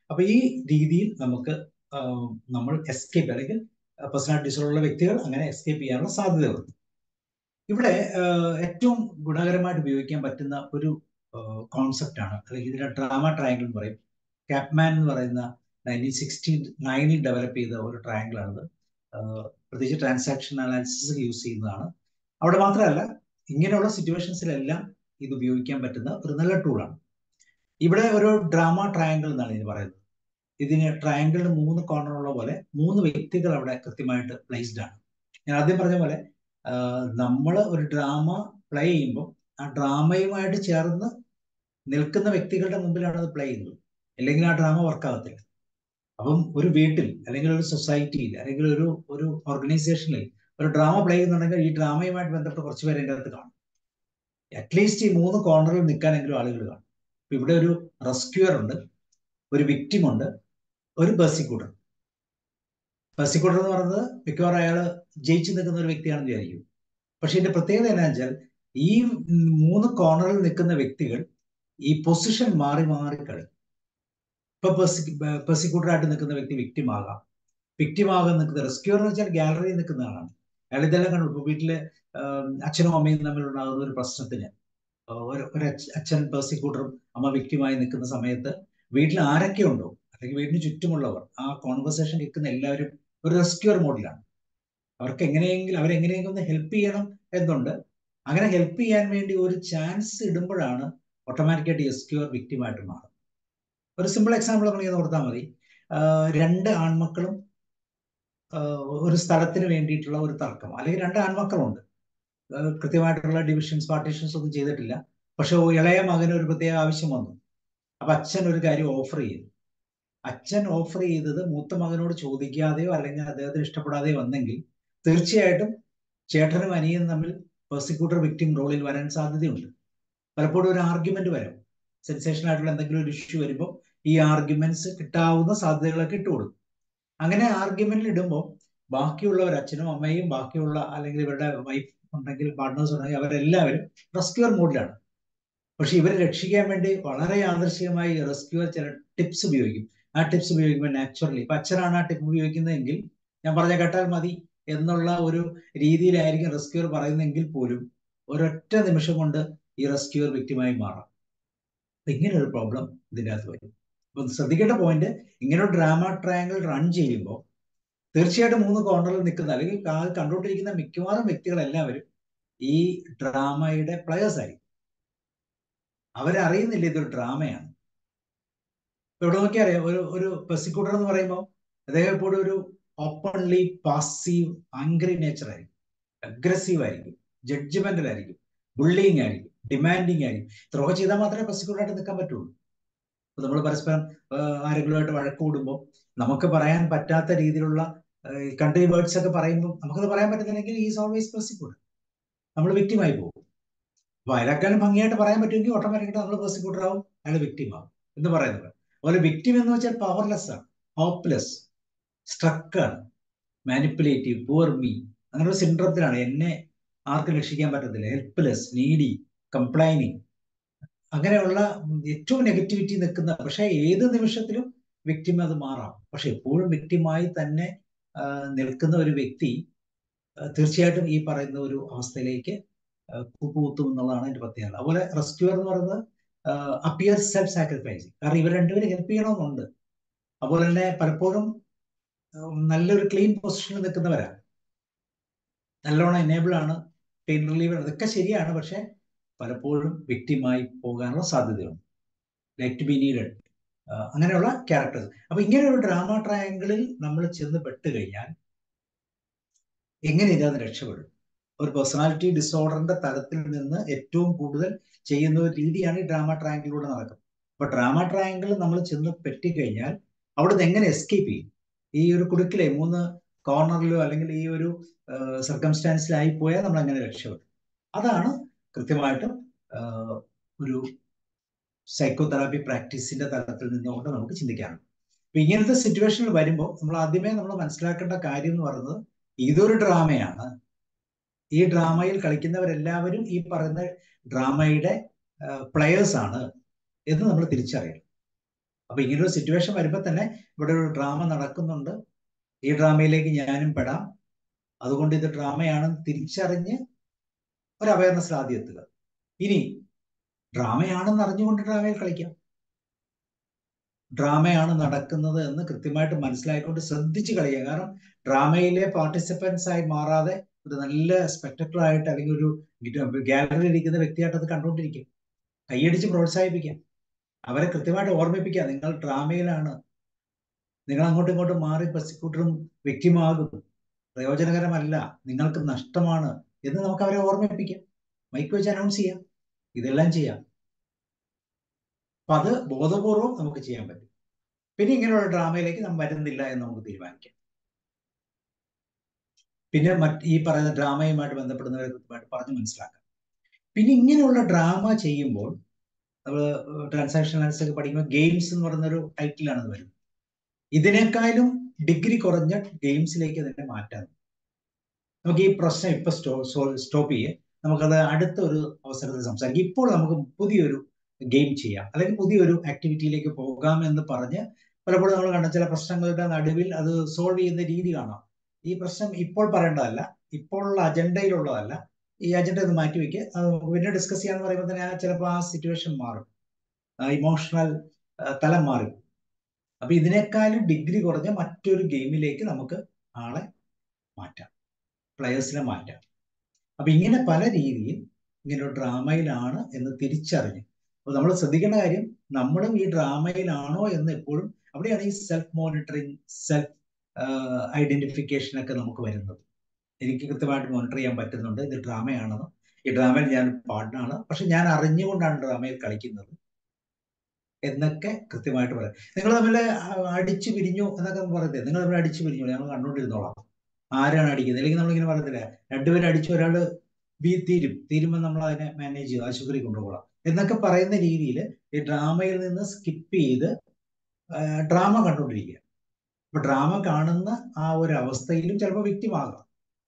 അപ്പൊ ഈ രീതിയിൽ നമുക്ക് നമ്മൾ എസ്കേപ്പ് അല്ലെങ്കിൽ പേഴ്സണാലിറ്റി ഡിസോർഡർ ഉള്ള വ്യക്തികൾ അങ്ങനെ എസ്കേപ്പ് ചെയ്യാനുള്ള സാധ്യതകളുണ്ട് ഇവിടെ ഏറ്റവും ഗുണകരമായിട്ട് ഉപയോഗിക്കാൻ പറ്റുന്ന ഒരു കോൺസെപ്റ്റ് ആണ് അല്ലെങ്കിൽ ഇതിനെ ഡ്രാമ ട്രയാങ്കിൾ എന്ന് പറയും കാപ്മാൻ എന്ന് പറയുന്ന നയൻറ്റീൻ സിക്സ്റ്റി നയനിൽ ഡെവലപ്പ് ചെയ്ത ഒരു ട്രയാങ്കിൾ ആണിത് പ്രത്യേകിച്ച് ട്രാൻസാക്ഷൻ അനാലിസിസ് യൂസ് ചെയ്യുന്നതാണ് അവിടെ മാത്രമല്ല ഇങ്ങനെയുള്ള സിറ്റുവേഷൻസിലെല്ലാം ഇത് ഉപയോഗിക്കാൻ പറ്റുന്ന ഒരു നല്ല ടൂളാണ് ഇവിടെ ഒരു ഡ്രാമ ട്രയാങ്കിൾ എന്നാണ് ഇതിന് പറയുന്നത് ഇതിന് ട്രയാങ്കിളിന് മൂന്ന് കോർണറുള്ള പോലെ മൂന്ന് വ്യക്തികൾ അവിടെ കൃത്യമായിട്ട് പ്ലേസ്ഡ് ആണ് ഞാൻ ആദ്യം പറഞ്ഞ പോലെ നമ്മൾ ഒരു ഡ്രാമ പ്ലേ ചെയ്യുമ്പോൾ ആ ഡ്രാമയുമായിട്ട് ചേർന്ന് നിൽക്കുന്ന വ്യക്തികളുടെ മുമ്പിലാണ് അത് പ്ലേ ചെയ്യുന്നത് അല്ലെങ്കിൽ ആ ഡ്രാമ വർക്കാകത്തില്ല അപ്പം ഒരു വീട്ടിൽ അല്ലെങ്കിൽ ഒരു സൊസൈറ്റിയിൽ അല്ലെങ്കിൽ ഒരു ഒരു ഓർഗനൈസേഷനിൽ ഒരു ഡ്രാമ പ്ലേ ചെയ്യുന്നുണ്ടെങ്കിൽ ഈ ഡ്രാമയുമായിട്ട് ബന്ധപ്പെട്ട് കുറച്ച് പേര് എൻ്റെ അടുത്ത് കാണും അറ്റ്ലീസ്റ്റ് ഈ മൂന്ന് കോർണറിൽ നിൽക്കാനെങ്കിലും ആളുകൾ കാണും ഇവിടെ ഒരു റെസ്ക്യൂർ ഉണ്ട് ഒരു വിക്ടിം ഉണ്ട് ഒരു പെർസിക്യൂട്ടർ പെർസിക്യൂട്ടർ എന്ന് പറയുന്നത് മിക്കവാറും അയാൾ ജയിച്ചു നിൽക്കുന്ന ഒരു വ്യക്തിയാണെന്ന് വിചാരിക്കും പക്ഷെ ഇതിന്റെ പ്രത്യേകത എന്നാ വെച്ചാൽ ഈ മൂന്ന് കോർണറിൽ നിൽക്കുന്ന വ്യക്തികൾ ഈ പൊസിഷൻ മാറി മാറി കളയും ഇപ്പൊ പെർസിക്യൂട്ടറായിട്ട് നിൽക്കുന്ന വ്യക്തി വിക്ടിം ആകാം വിക്ടിം ആകാൻ നിൽക്കുന്ന റെസ്ക്യൂർ എന്ന് വെച്ചാൽ ഗാലറിയിൽ നിൽക്കുന്ന ആളാണ് അയാൾ ഇതെല്ലാം കണ്ടു ഇപ്പൊ വീട്ടിലെ അച്ഛനും അമ്മയും തമ്മിലുണ്ടാകുന്ന ഒരു പ്രശ്നത്തിന് ഒരു ഒരു അച്ഛൻ പെർസിക്യൂട്ടറും അമ്മ വ്യക്തിയുമായി നിൽക്കുന്ന സമയത്ത് വീട്ടിൽ ആരൊക്കെ ഉണ്ടോ അല്ലെങ്കിൽ വീടിന് ചുറ്റുമുള്ളവർ ആ കോൺവെർസേഷൻ കേൾക്കുന്ന എല്ലാവരും ഒരു റെസ്ക്യൂർ മോഡിലാണ് അവർക്ക് എങ്ങനെയെങ്കിലും അവരെങ്ങനെയെങ്കിലും ഒന്ന് ഹെൽപ്പ് ചെയ്യണം എന്നുണ്ട് അങ്ങനെ ഹെൽപ്പ് ചെയ്യാൻ വേണ്ടി ഒരു ചാൻസ് ഇടുമ്പോഴാണ് ഓട്ടോമാറ്റിക്കായിട്ട് റെസ്ക്യൂർ വിക്ടിമായിട്ട് മാറും ഒരു സിമ്പിൾ എക്സാമ്പിൾ നമ്മൾ ഇങ്ങനെ ഓർത്താൽ മതി രണ്ട് ആൺമക്കളും ഒരു സ്ഥലത്തിന് വേണ്ടിയിട്ടുള്ള ഒരു തർക്കം അല്ലെങ്കിൽ രണ്ട് ആൺമക്കളുണ്ട് കൃത്യമായിട്ടുള്ള ഡിവിഷൻസ് പാർട്ടീഷൻസ് ഒന്നും ചെയ്തിട്ടില്ല പക്ഷെ ഇളയ മകന് ഒരു പ്രത്യേക ആവശ്യം വന്നു അപ്പൊ അച്ഛൻ ഒരു കാര്യം ഓഫർ ചെയ്തു അച്ഛൻ ഓഫർ ചെയ്തത് മൂത്ത മകനോട് ചോദിക്കാതെയോ അല്ലെങ്കിൽ അദ്ദേഹത്തിന് ഇഷ്ടപ്പെടാതെയോ വന്നെങ്കിൽ തീർച്ചയായിട്ടും ചേട്ടനും അനിയനും തമ്മിൽ പ്രോസിക്യൂട്ടർ വിക്ടിം റോളിൽ വരാൻ സാധ്യതയുണ്ട് പലപ്പോഴും ഒരു ആർഗ്യുമെന്റ് വരാം സെൻസേഷൻ ആയിട്ടുള്ള എന്തെങ്കിലും ഒരു ഇഷ്യൂ വരുമ്പോൾ ഈ ആർഗ്യുമെന്റ്സ് കിട്ടാവുന്ന സാധ്യതകളൊക്കെ ഇട്ടുകൊടുക്കും അങ്ങനെ ആർഗ്യുമെന്റിൽ ഇടുമ്പോൾ ബാക്കിയുള്ളവർ അച്ഛനും അമ്മയും ബാക്കിയുള്ള അല്ലെങ്കിൽ ഇവരുടെ വൈഫ് ഉണ്ടെങ്കിൽ പാർട്ട്നേഴ്സ് ഉണ്ടെങ്കിൽ അവരെല്ലാവരും റെസ്ക്യൂർ മോഡിലാണ് പക്ഷെ ഇവരെ രക്ഷിക്കാൻ വേണ്ടി വളരെ യാദൃശികമായി റെസ്ക്യൂർ ചില ടിപ്സ് ഉപയോഗിക്കും ആ ടിപ്സ് ഉപയോഗിക്കുമ്പോൾ നാച്ചുറലി ഇപ്പൊ അച്ഛനാണ് ആ ടിപ്പ് ഉപയോഗിക്കുന്നതെങ്കിൽ ഞാൻ പറഞ്ഞ കേട്ടാൽ മതി എന്നുള്ള ഒരു രീതിയിലായിരിക്കും റെസ്ക്യൂർ പറയുന്നതെങ്കിൽ പോലും ഒരൊറ്റ നിമിഷം കൊണ്ട് ഈ റെസ്ക്യൂർ വ്യക്തിമായി മാറാം ഇങ്ങനെ ഒരു പ്രോബ്ലം ഇതിൻ്റെ അകത്ത് വരും അപ്പൊ ശ്രദ്ധിക്കേണ്ട പോയിന്റ് ഇങ്ങനെ ഒരു ഡ്രാമ ട്രയാങ്കിൾ റൺ ചെയ്യുമ്പോൾ തീർച്ചയായിട്ടും മൂന്ന് കോർണറിൽ നിൽക്കുന്ന അല്ലെങ്കിൽ കണ്ടുകൊണ്ടിരിക്കുന്ന മിക്കവാറും വ്യക്തികളെല്ലാവരും ഈ ഡ്രാമയുടെ പ്ലെയേഴ്സ് ആയിരിക്കും അവരറിയുന്നില്ല ഇതൊരു ഡ്രാമയാണ് ഇവിടെ നോക്കിയാൽ അറിയാം ഒരു ഒരു പെർസിക്യൂട്ടർ എന്ന് പറയുമ്പോൾ അദ്ദേഹം എപ്പോഴും ഒരു ഓപ്പൺലി പാസീവ് ആംഗ്രി നേച്ചർ ആയിരിക്കും അഗ്രസീവ് ആയിരിക്കും ജഡ്ജ്മെന്റൽ ആയിരിക്കും ബുള്ളിങ് ആയിരിക്കും ഡിമാൻഡിങ് ആയിരിക്കും ഇത്രയൊക്കെ ചെയ്താൽ മാത്രമേ പെർസിക്യൂട്ടറായിട്ട് നിൽക്കാൻ പറ്റുള്ളൂ അപ്പൊ നമ്മൾ പരസ്പരം ആരെങ്കിലുമായിട്ട് വഴക്ക് കൂടുമ്പോൾ നമുക്ക് പറയാൻ പറ്റാത്ത രീതിയിലുള്ള കൺട്രി വേർഡ്സ് ഒക്കെ പറയുമ്പോൾ നമുക്കത് പറയാൻ പറ്റുന്നില്ലെങ്കിൽ ഈസ് ഓൾവേസ് പെർസിക്യൂട്ടർ നമ്മൾ വിക്റ്റിമായി പോകും അപ്പൊ അയാളെക്കാളും ഭംഗിയായിട്ട് പറയാൻ പറ്റുമെങ്കിൽ ഓട്ടോമാറ്റിക്കായിട്ട് നമ്മൾ പെർസിക്യൂട്ടർ ആവും അയാൾ വിക്റ്റിം ആവും എന്ന് പറയുന്നത് അതുപോലെ വിക്റ്റിം എന്ന് വെച്ചാൽ പവർലെസ് ആണ് ഹോപ്പ്ലെസ് സ്ട്രക്കാണ് മാനിപ്പുലേറ്റീവ് പുവർ മീ അങ്ങനെ ഒരു സിൻഡ്രത്തിലാണ് എന്നെ ആർക്കും രക്ഷിക്കാൻ പറ്റത്തില്ല ഹെൽപ്ലെസ് നീഡി കംപ്ലൈനിങ് അങ്ങനെയുള്ള ഏറ്റവും നെഗറ്റിവിറ്റി നിൽക്കുന്ന പക്ഷെ ഏത് നിമിഷത്തിലും വ്യക്തിം അത് മാറാം പക്ഷെ എപ്പോഴും വ്യക്തിമായി തന്നെ നിൽക്കുന്ന ഒരു വ്യക്തി തീർച്ചയായിട്ടും ഈ പറയുന്ന ഒരു അവസ്ഥയിലേക്ക് കൂപ്പുകുത്തും എന്നുള്ളതാണ് എൻ്റെ പ്രത്യേകത അതുപോലെ റെസ്ക്യൂർ എന്ന് പറയുന്നത് അപ്പിയർ സെൽഫ് സാക്രിഫൈസിങ് കാരണം ഇവർ രണ്ടുപേരും ഹെൽപ്പ് ചെയ്യണമെന്നുണ്ട് അതുപോലെ തന്നെ പലപ്പോഴും നല്ലൊരു ക്ലീൻ പൊസിഷനിൽ നിൽക്കുന്നവരാണ് നല്ലോണം എനേബിൾ ആണ് പെയിൻ റിലീവർ അതൊക്കെ ശരിയാണ് പക്ഷെ പലപ്പോഴും വ്യക്തിമായി പോകാനുള്ള സാധ്യതയുണ്ട് ലൈക്ക് ടു ബി നീഡഡ് അങ്ങനെയുള്ള ക്യാരക്ടേഴ്സ് അപ്പൊ ഇങ്ങനെ ഒരു ഡ്രാമ ട്രയാങ്കിളിൽ നമ്മൾ ചെന്ന് പെട്ട് കഴിഞ്ഞാൽ എങ്ങനെ ഇതിനകത്ത് രക്ഷപ്പെടും ഒരു പേഴ്സണാലിറ്റി ഡിസോർഡറിന്റെ തലത്തിൽ നിന്ന് ഏറ്റവും കൂടുതൽ ചെയ്യുന്ന ഒരു രീതിയാണ് ഈ ഡ്രാമ ട്രയാങ്കിളിലൂടെ നടക്കുന്നത് അപ്പൊ ഡ്രാമ ട്രയാങ്കിൾ നമ്മൾ ചെന്ന് പെട്ടിക്കഴിഞ്ഞാൽ അവിടുന്ന് എങ്ങനെ എസ്കേപ്പ് ചെയ്യും ഈ ഒരു കുടുക്കിലെ മൂന്ന് കോർണറിലോ അല്ലെങ്കിൽ ഈ ഒരു സർക്കംസ്റ്റാൻസിലായി പോയാൽ നമ്മൾ എങ്ങനെ രക്ഷപ്പെടും അതാണ് കൃത്യമായിട്ടും ഒരു സൈക്കോതെറാപ്പി പ്രാക്ടീസിന്റെ തലത്തിൽ നിന്നുകൊണ്ട് നമുക്ക് ചിന്തിക്കാനുണ്ട് അപ്പൊ ഇങ്ങനത്തെ സിറ്റുവേഷനിൽ വരുമ്പോൾ നമ്മൾ ആദ്യമേ നമ്മൾ മനസ്സിലാക്കേണ്ട കാര്യം എന്ന് പറയുന്നത് ഇതൊരു ഡ്രാമയാണ് ഈ ഡ്രാമയിൽ കളിക്കുന്നവരെല്ലാവരും ഈ പറയുന്ന ഡ്രാമയുടെ പ്ലെയേഴ്സ് ആണ് എന്ന് നമ്മൾ തിരിച്ചറിയണം അപ്പൊ ഇങ്ങനൊരു സിറ്റുവേഷൻ വരുമ്പോൾ തന്നെ ഇവിടെ ഒരു ഡ്രാമ നടക്കുന്നുണ്ട് ഈ ഡ്രാമയിലേക്ക് ഞാനും പെടാം അതുകൊണ്ട് ഇത് ഡ്രാമയാണെന്ന് തിരിച്ചറിഞ്ഞ് ഒരു അവയർനെസ്സിൽ ആദ്യം എത്തുക ഇനി ഡ്രാമയാണെന്ന് അറിഞ്ഞുകൊണ്ട് ഡ്രാമയിൽ കളിക്കാം ഡ്രാമയാണ് നടക്കുന്നത് എന്ന് കൃത്യമായിട്ട് മനസ്സിലാക്കിക്കൊണ്ട് ശ്രദ്ധിച്ച് കളിക്കുക കാരണം ഡ്രാമയിലെ പാർട്ടിസിപ്പൻസ് ആയി മാറാതെ ഒരു നല്ല സ്പെക്ടക്കിൾ ആയിട്ട് അല്ലെങ്കിൽ ഒരു ഗാലറിയിൽ ഇരിക്കുന്ന വ്യക്തിയായിട്ട് അത് കണ്ടുകൊണ്ടിരിക്കും കൈയടിച്ച് പ്രോത്സാഹിപ്പിക്കാം അവരെ കൃത്യമായിട്ട് ഓർമ്മിപ്പിക്കുക നിങ്ങൾ ഡ്രാമയിലാണ് നിങ്ങൾ അങ്ങോട്ടും ഇങ്ങോട്ടും മാറി പ്രോസിക്യൂട്ടറും വ്യക്തിമാകും പ്രയോജനകരമല്ല നിങ്ങൾക്ക് നഷ്ടമാണ് എന്ന് നമുക്ക് അവരെ ഓർമ്മിപ്പിക്കാം മൈക്ക് വെച്ച് അനൗൺസ് ചെയ്യാം ഇതെല്ലാം ചെയ്യാം അപ്പൊ അത് ബോധപൂർവം നമുക്ക് ചെയ്യാൻ പറ്റും പിന്നെ ഇങ്ങനെയുള്ള ഡ്രാമയിലേക്ക് നാം വരുന്നില്ല എന്ന് നമുക്ക് തീരുമാനിക്കാം പിന്നെ മറ്റ് ഈ പറയുന്ന ഡ്രാമയുമായിട്ട് ബന്ധപ്പെടുന്നവരെ കൃത്യമായിട്ട് പറഞ്ഞ് മനസ്സിലാക്കാം പിന്നെ ഇങ്ങനെയുള്ള ഡ്രാമ ചെയ്യുമ്പോൾ നമ്മൾ ട്രാൻസാക്ഷൻ അനാലിസിസ് ഒക്കെ പഠിക്കുമ്പോൾ ഗെയിംസ് എന്ന് പറയുന്നൊരു ടൈറ്റിലാണ് അത് വരുന്നത് ഇതിനേക്കാളും ഡിഗ്രി കുറഞ്ഞ ഗെയിംസിലേക്ക് അതിനെ മാറ്റാം നമുക്ക് ഈ പ്രശ്നം ഇപ്പൊ സ്റ്റോ സ്റ്റോപ്പ് ചെയ്യേ നമുക്കത് അടുത്ത ഒരു അവസരത്തിൽ സംസാരിക്കാം ഇപ്പോൾ നമുക്ക് പുതിയൊരു ഗെയിം ചെയ്യാം അല്ലെങ്കിൽ പുതിയൊരു ആക്ടിവിറ്റിയിലേക്ക് പോകാം എന്ന് പറഞ്ഞ് പലപ്പോഴും നമ്മൾ കണ്ട ചില പ്രശ്നങ്ങളുടെ നടുവിൽ അത് സോൾവ് ചെയ്യുന്ന രീതി കാണാം ഈ പ്രശ്നം ഇപ്പോൾ പറയേണ്ടതല്ല ഇപ്പോഴുള്ള അജണ്ടയിലുള്ളതല്ല ഈ അജണ്ട ഒന്ന് മാറ്റി വെക്കുക അത് പിന്നെ ഡിസ്കസ് ചെയ്യാന്ന് പറയുമ്പോൾ തന്നെ ചിലപ്പോൾ ആ സിറ്റുവേഷൻ മാറും ഇമോഷണൽ തലം മാറും അപ്പൊ ഇതിനേക്കാളും ഡിഗ്രി കുറഞ്ഞ മറ്റൊരു ഗെയിമിലേക്ക് നമുക്ക് ആളെ മാറ്റാം പ്ലെയേഴ്സിനെ മാറ്റാം അപ്പൊ ഇങ്ങനെ പല രീതിയിൽ ഇങ്ങനെ ഒരു ഡ്രാമയിലാണ് എന്ന് തിരിച്ചറിഞ്ഞ് അപ്പൊ നമ്മൾ ശ്രദ്ധിക്കേണ്ട കാര്യം നമ്മളും ഈ ഡ്രാമയിലാണോ എന്ന് എപ്പോഴും അവിടെയാണ് ഈ സെൽഫ് മോണിറ്ററിങ് സെൽഫ് ഐഡന്റിഫിക്കേഷൻ ഒക്കെ നമുക്ക് വരുന്നത് എനിക്ക് കൃത്യമായിട്ട് മോണിറ്റർ ചെയ്യാൻ പറ്റുന്നുണ്ട് ഇത് ഡ്രാമയാണെന്ന് ഈ ഡ്രാമയിൽ ഞാൻ പാർട്ട്ണാണ് പക്ഷെ ഞാൻ അറിഞ്ഞുകൊണ്ടാണ് ഡ്രാമയിൽ കളിക്കുന്നത് എന്നൊക്കെ കൃത്യമായിട്ട് പറയാം നിങ്ങൾ തമ്മിൽ അടിച്ചു പിരിഞ്ഞു എന്നൊക്കെ പറയത്തില്ല നിങ്ങൾ തമ്മിൽ അടിച്ചു പിരിഞ്ഞു ഞങ്ങൾ കണ്ടുകൊണ്ടിരുന്നോളാം ആരാണ് അടിക്കുന്നത് അല്ലെങ്കിൽ നമ്മളിങ്ങനെ പറയത്തില്ല രണ്ടുപേരും അടിച്ചു ഒരാൾ ബി തീരും തീരുമ്പോൾ നമ്മൾ അതിനെ മാനേജ് ചെയ്ത് ആശുപത്രി കൊണ്ടുപോകാം എന്നൊക്കെ പറയുന്ന രീതിയിൽ ഈ ഡ്രാമയിൽ നിന്ന് സ്കിപ്പ് ചെയ്ത് ഡ്രാമ കണ്ടുകൊണ്ടിരിക്കുക അപ്പൊ ഡ്രാമ കാണുന്ന ആ ഒരു അവസ്ഥയിലും ചിലപ്പോൾ വ്യക്തിമാകാം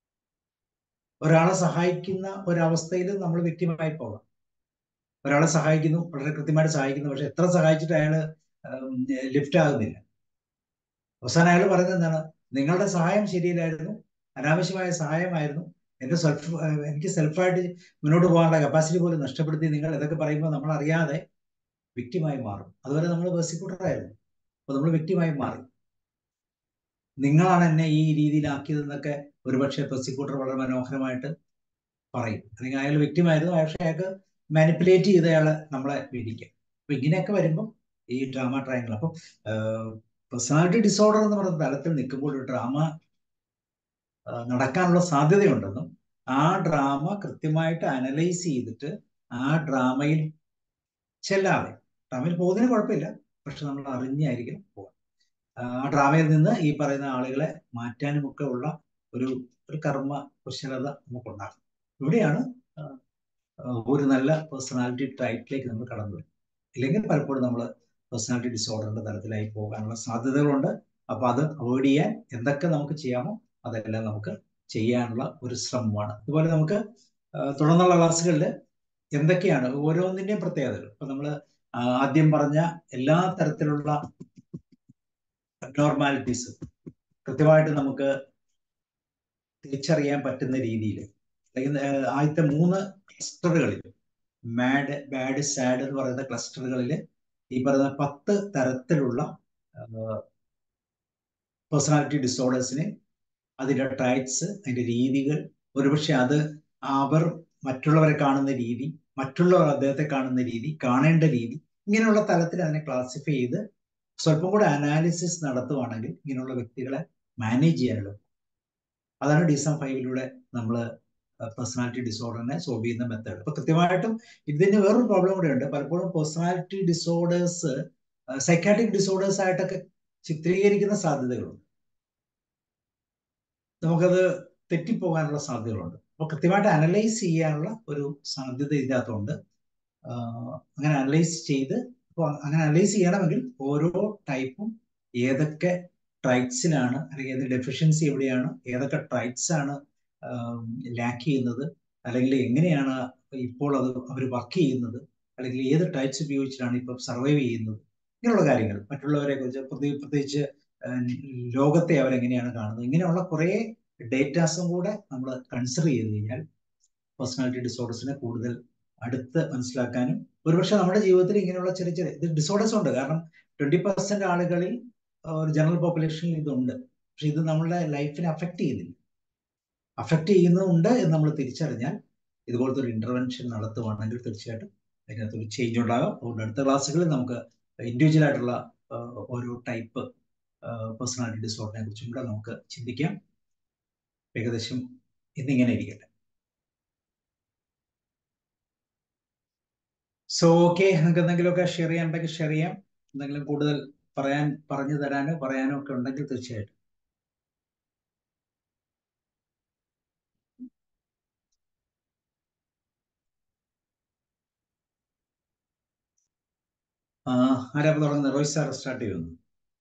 ഒരാളെ സഹായിക്കുന്ന ഒരവസ്ഥയിൽ നമ്മൾ വ്യക്തിമായി പോകാം ഒരാളെ സഹായിക്കുന്നു വളരെ കൃത്യമായിട്ട് സഹായിക്കുന്നു പക്ഷെ എത്ര സഹായിച്ചിട്ട് അയാൾ ലിഫ്റ്റ് ആകുന്നില്ല അവസാനം അയാൾ പറയുന്നത് എന്താണ് നിങ്ങളുടെ സഹായം ശരിയില്ലായിരുന്നു അനാവശ്യമായ സഹായമായിരുന്നു എന്റെ സെൽഫ് എനിക്ക് സെൽഫായിട്ട് മുന്നോട്ട് പോകാനുള്ള കപ്പാസിറ്റി പോലും നഷ്ടപ്പെടുത്തി നിങ്ങൾ ഇതൊക്കെ പറയുമ്പോൾ നമ്മൾ അറിയാതെ വ്യക്തിമായി മാറും അതുവരെ നമ്മൾ പെർസിക്യൂട്ടറായിരുന്നു അപ്പൊ നമ്മൾ വ്യക്തിമായി മാറി നിങ്ങളാണ് എന്നെ ഈ രീതിയിലാക്കിയതെന്നൊക്കെ ഒരുപക്ഷെ പ്രോസിക്യൂട്ടർ വളരെ മനോഹരമായിട്ട് പറയും അല്ലെങ്കിൽ അയാൾ വ്യക്തിമായിരുന്നു പക്ഷെ അയാൾക്ക് മാനിപ്പുലേറ്റ് ചെയ്ത് അയാളെ നമ്മളെ പീഡിക്കുക അപ്പൊ ഇങ്ങനെയൊക്കെ വരുമ്പോൾ ഈ ഡ്രാമ ട്രയങ്കിൾ അപ്പം പേഴ്സണാലിറ്റി ഡിസോർഡർ എന്ന് പറയുന്ന തലത്തിൽ നിൽക്കുമ്പോൾ ഒരു ഡ്രാമ നടക്കാനുള്ള സാധ്യതയുണ്ടെന്നും ആ ഡ്രാമ കൃത്യമായിട്ട് അനലൈസ് ചെയ്തിട്ട് ആ ഡ്രാമയിൽ ചെല്ലാതെ ഡ്രാമയിൽ പോകുന്നതിന് കുഴപ്പമില്ല പക്ഷെ നമ്മൾ അറിഞ്ഞായിരിക്കണം പോകാൻ ആ ഡ്രാമയിൽ നിന്ന് ഈ പറയുന്ന ആളുകളെ മാറ്റാനും ഒക്കെ ഉള്ള ഒരു ഒരു കർമ്മ കുശലത നമുക്കുണ്ടാകും ഇവിടെയാണ് ഒരു നല്ല പേഴ്സണാലിറ്റി ടൈപ്പിലേക്ക് നമ്മൾ കടന്നു വരും ഇല്ലെങ്കിൽ പലപ്പോഴും നമ്മൾ പേഴ്സണാലിറ്റി ഡിസോർഡറിന്റെ തലത്തിലായി പോകാനുള്ള സാധ്യതകളുണ്ട് അപ്പൊ അത് അവോയ്ഡ് ചെയ്യാൻ എന്തൊക്കെ നമുക്ക് ചെയ്യാമോ അതെല്ലാം നമുക്ക് ചെയ്യാനുള്ള ഒരു ശ്രമമാണ് അതുപോലെ നമുക്ക് തുടർന്നുള്ള ക്ലാസ്സുകളിൽ എന്തൊക്കെയാണ് ഓരോന്നിന്റെയും പ്രത്യേകതകൾ ഇപ്പൊ നമ്മൾ ആദ്യം പറഞ്ഞ എല്ലാ തരത്തിലുള്ള അബ്നോർമാലിറ്റീസ് കൃത്യമായിട്ട് നമുക്ക് തിരിച്ചറിയാൻ പറ്റുന്ന രീതിയിൽ അല്ലെങ്കിൽ ആദ്യത്തെ മൂന്ന് ക്ലസ്റ്ററുകളിൽ മാഡ് ബാഡ് സാഡ് എന്ന് പറയുന്ന ക്ലസ്റ്ററുകളിൽ ഈ പറയുന്ന പത്ത് തരത്തിലുള്ള പേഴ്സണാലിറ്റി ഡിസോർഡേഴ്സിന് അതിൻ്റെ ട്രൈറ്റ്സ് അതിൻ്റെ രീതികൾ ഒരുപക്ഷെ അത് അവർ മറ്റുള്ളവരെ കാണുന്ന രീതി മറ്റുള്ളവർ അദ്ദേഹത്തെ കാണുന്ന രീതി കാണേണ്ട രീതി ഇങ്ങനെയുള്ള തലത്തിൽ അതിനെ ക്ലാസിഫൈ ചെയ്ത് സ്വല്പം കൂടെ അനാലിസിസ് നടത്തുവാണെങ്കിൽ ഇങ്ങനെയുള്ള വ്യക്തികളെ മാനേജ് ചെയ്യാനുള്ളത് അതാണ് ഡിസം ഫൈവിലൂടെ നമ്മൾ പേഴ്സണാലിറ്റി ഡിസോർഡറിനെ സോൾവ് ചെയ്യുന്ന മെത്തേഡ് അപ്പൊ കൃത്യമായിട്ടും ഇതിന് വേറൊരു പ്രോബ്ലം കൂടെ ഉണ്ട് പലപ്പോഴും പേഴ്സണാലിറ്റി ഡിസോർഡേഴ്സ് സൈക്കാട്രിക് ഡിസോർഡേഴ്സ് ആയിട്ടൊക്കെ ചിത്രീകരിക്കുന്ന സാധ്യതകളുണ്ട് നമുക്കത് തെറ്റിപ്പോകാനുള്ള സാധ്യതകളുണ്ട് അപ്പോൾ കൃത്യമായിട്ട് അനലൈസ് ചെയ്യാനുള്ള ഒരു സാധ്യത ഇതിനകത്തുണ്ട് അങ്ങനെ അനലൈസ് ചെയ്ത് അപ്പോൾ അങ്ങനെ അനലൈസ് ചെയ്യണമെങ്കിൽ ഓരോ ടൈപ്പും ഏതൊക്കെ ട്രൈറ്റ്സിലാണ് അല്ലെങ്കിൽ ഏത് ഡെഫിഷ്യൻസി എവിടെയാണ് ഏതൊക്കെ ട്രൈറ്റ്സ് ആണ് ലാക്ക് ചെയ്യുന്നത് അല്ലെങ്കിൽ എങ്ങനെയാണ് ഇപ്പോൾ അത് അവർ വർക്ക് ചെയ്യുന്നത് അല്ലെങ്കിൽ ഏത് ടൈപ്സ് ഉപയോഗിച്ചിട്ടാണ് ഇപ്പം സർവൈവ് ചെയ്യുന്നത് ഇങ്ങനെയുള്ള കാര്യങ്ങൾ മറ്റുള്ളവരെ കുറിച്ച് പ്രത്യേകിച്ച് ലോകത്തെ അവരെങ്ങനെയാണ് കാണുന്നത് ഇങ്ങനെയുള്ള കുറേ ഡേറ്റാസും കൂടെ നമ്മൾ കൺസിഡർ ചെയ്ത് കഴിഞ്ഞാൽ പേഴ്സണാലിറ്റി ഡിസോർഡേഴ്സിനെ കൂടുതൽ അടുത്ത് മനസ്സിലാക്കാനും ഒരുപക്ഷെ നമ്മുടെ ജീവിതത്തിൽ ഇങ്ങനെയുള്ള ചെറിയ ചെറിയ ഇത് ഡിസോർഡേഴ്സ് ഉണ്ട് കാരണം ട്വന്റി പെർസെന്റ് ആളുകളിൽ ഒരു ജനറൽ പോപ്പുലേഷനിൽ ഇതുണ്ട് പക്ഷെ ഇത് നമ്മളുടെ ലൈഫിനെ അഫക്റ്റ് ചെയ്യുന്നില്ല അഫക്റ്റ് ചെയ്യുന്നുണ്ട് എന്ന് നമ്മൾ തിരിച്ചറിഞ്ഞാൽ ഇതുപോലത്തെ ഒരു ഇന്റർവെൻഷൻ നടത്തുവാണെങ്കിൽ തീർച്ചയായിട്ടും അതിനകത്ത് ഒരു ചേഞ്ച് ഉണ്ടാകാം അതുകൊണ്ട് അടുത്ത ക്ലാസ്സുകളിൽ നമുക്ക് ഇൻഡിവിജ്വൽ ആയിട്ടുള്ള ഓരോ ടൈപ്പ് പേഴ്സണാലിറ്റി ഡിസോർഡറിനെ കുറിച്ചും കൂടെ നമുക്ക് ചിന്തിക്കാം ഏകദേശം ഇന്നിങ്ങനെ ഇരിക്കട്ടെ സോ ഓക്കെ നിങ്ങൾക്ക് എന്തെങ്കിലുമൊക്കെ ഷെയർ ചെയ്യാനുണ്ടെങ്കിൽ ഷെയർ ചെയ്യാം എന്തെങ്കിലും കൂടുതൽ പറയാൻ പറഞ്ഞു തരാനോ പറയാനോ ഒക്കെ ഉണ്ടെങ്കിൽ തീർച്ചയായിട്ടും ആരാ തുടങ്ങുന്നത് റോയ് സാർ സ്റ്റാർട്ട് ചെയ്യുന്നു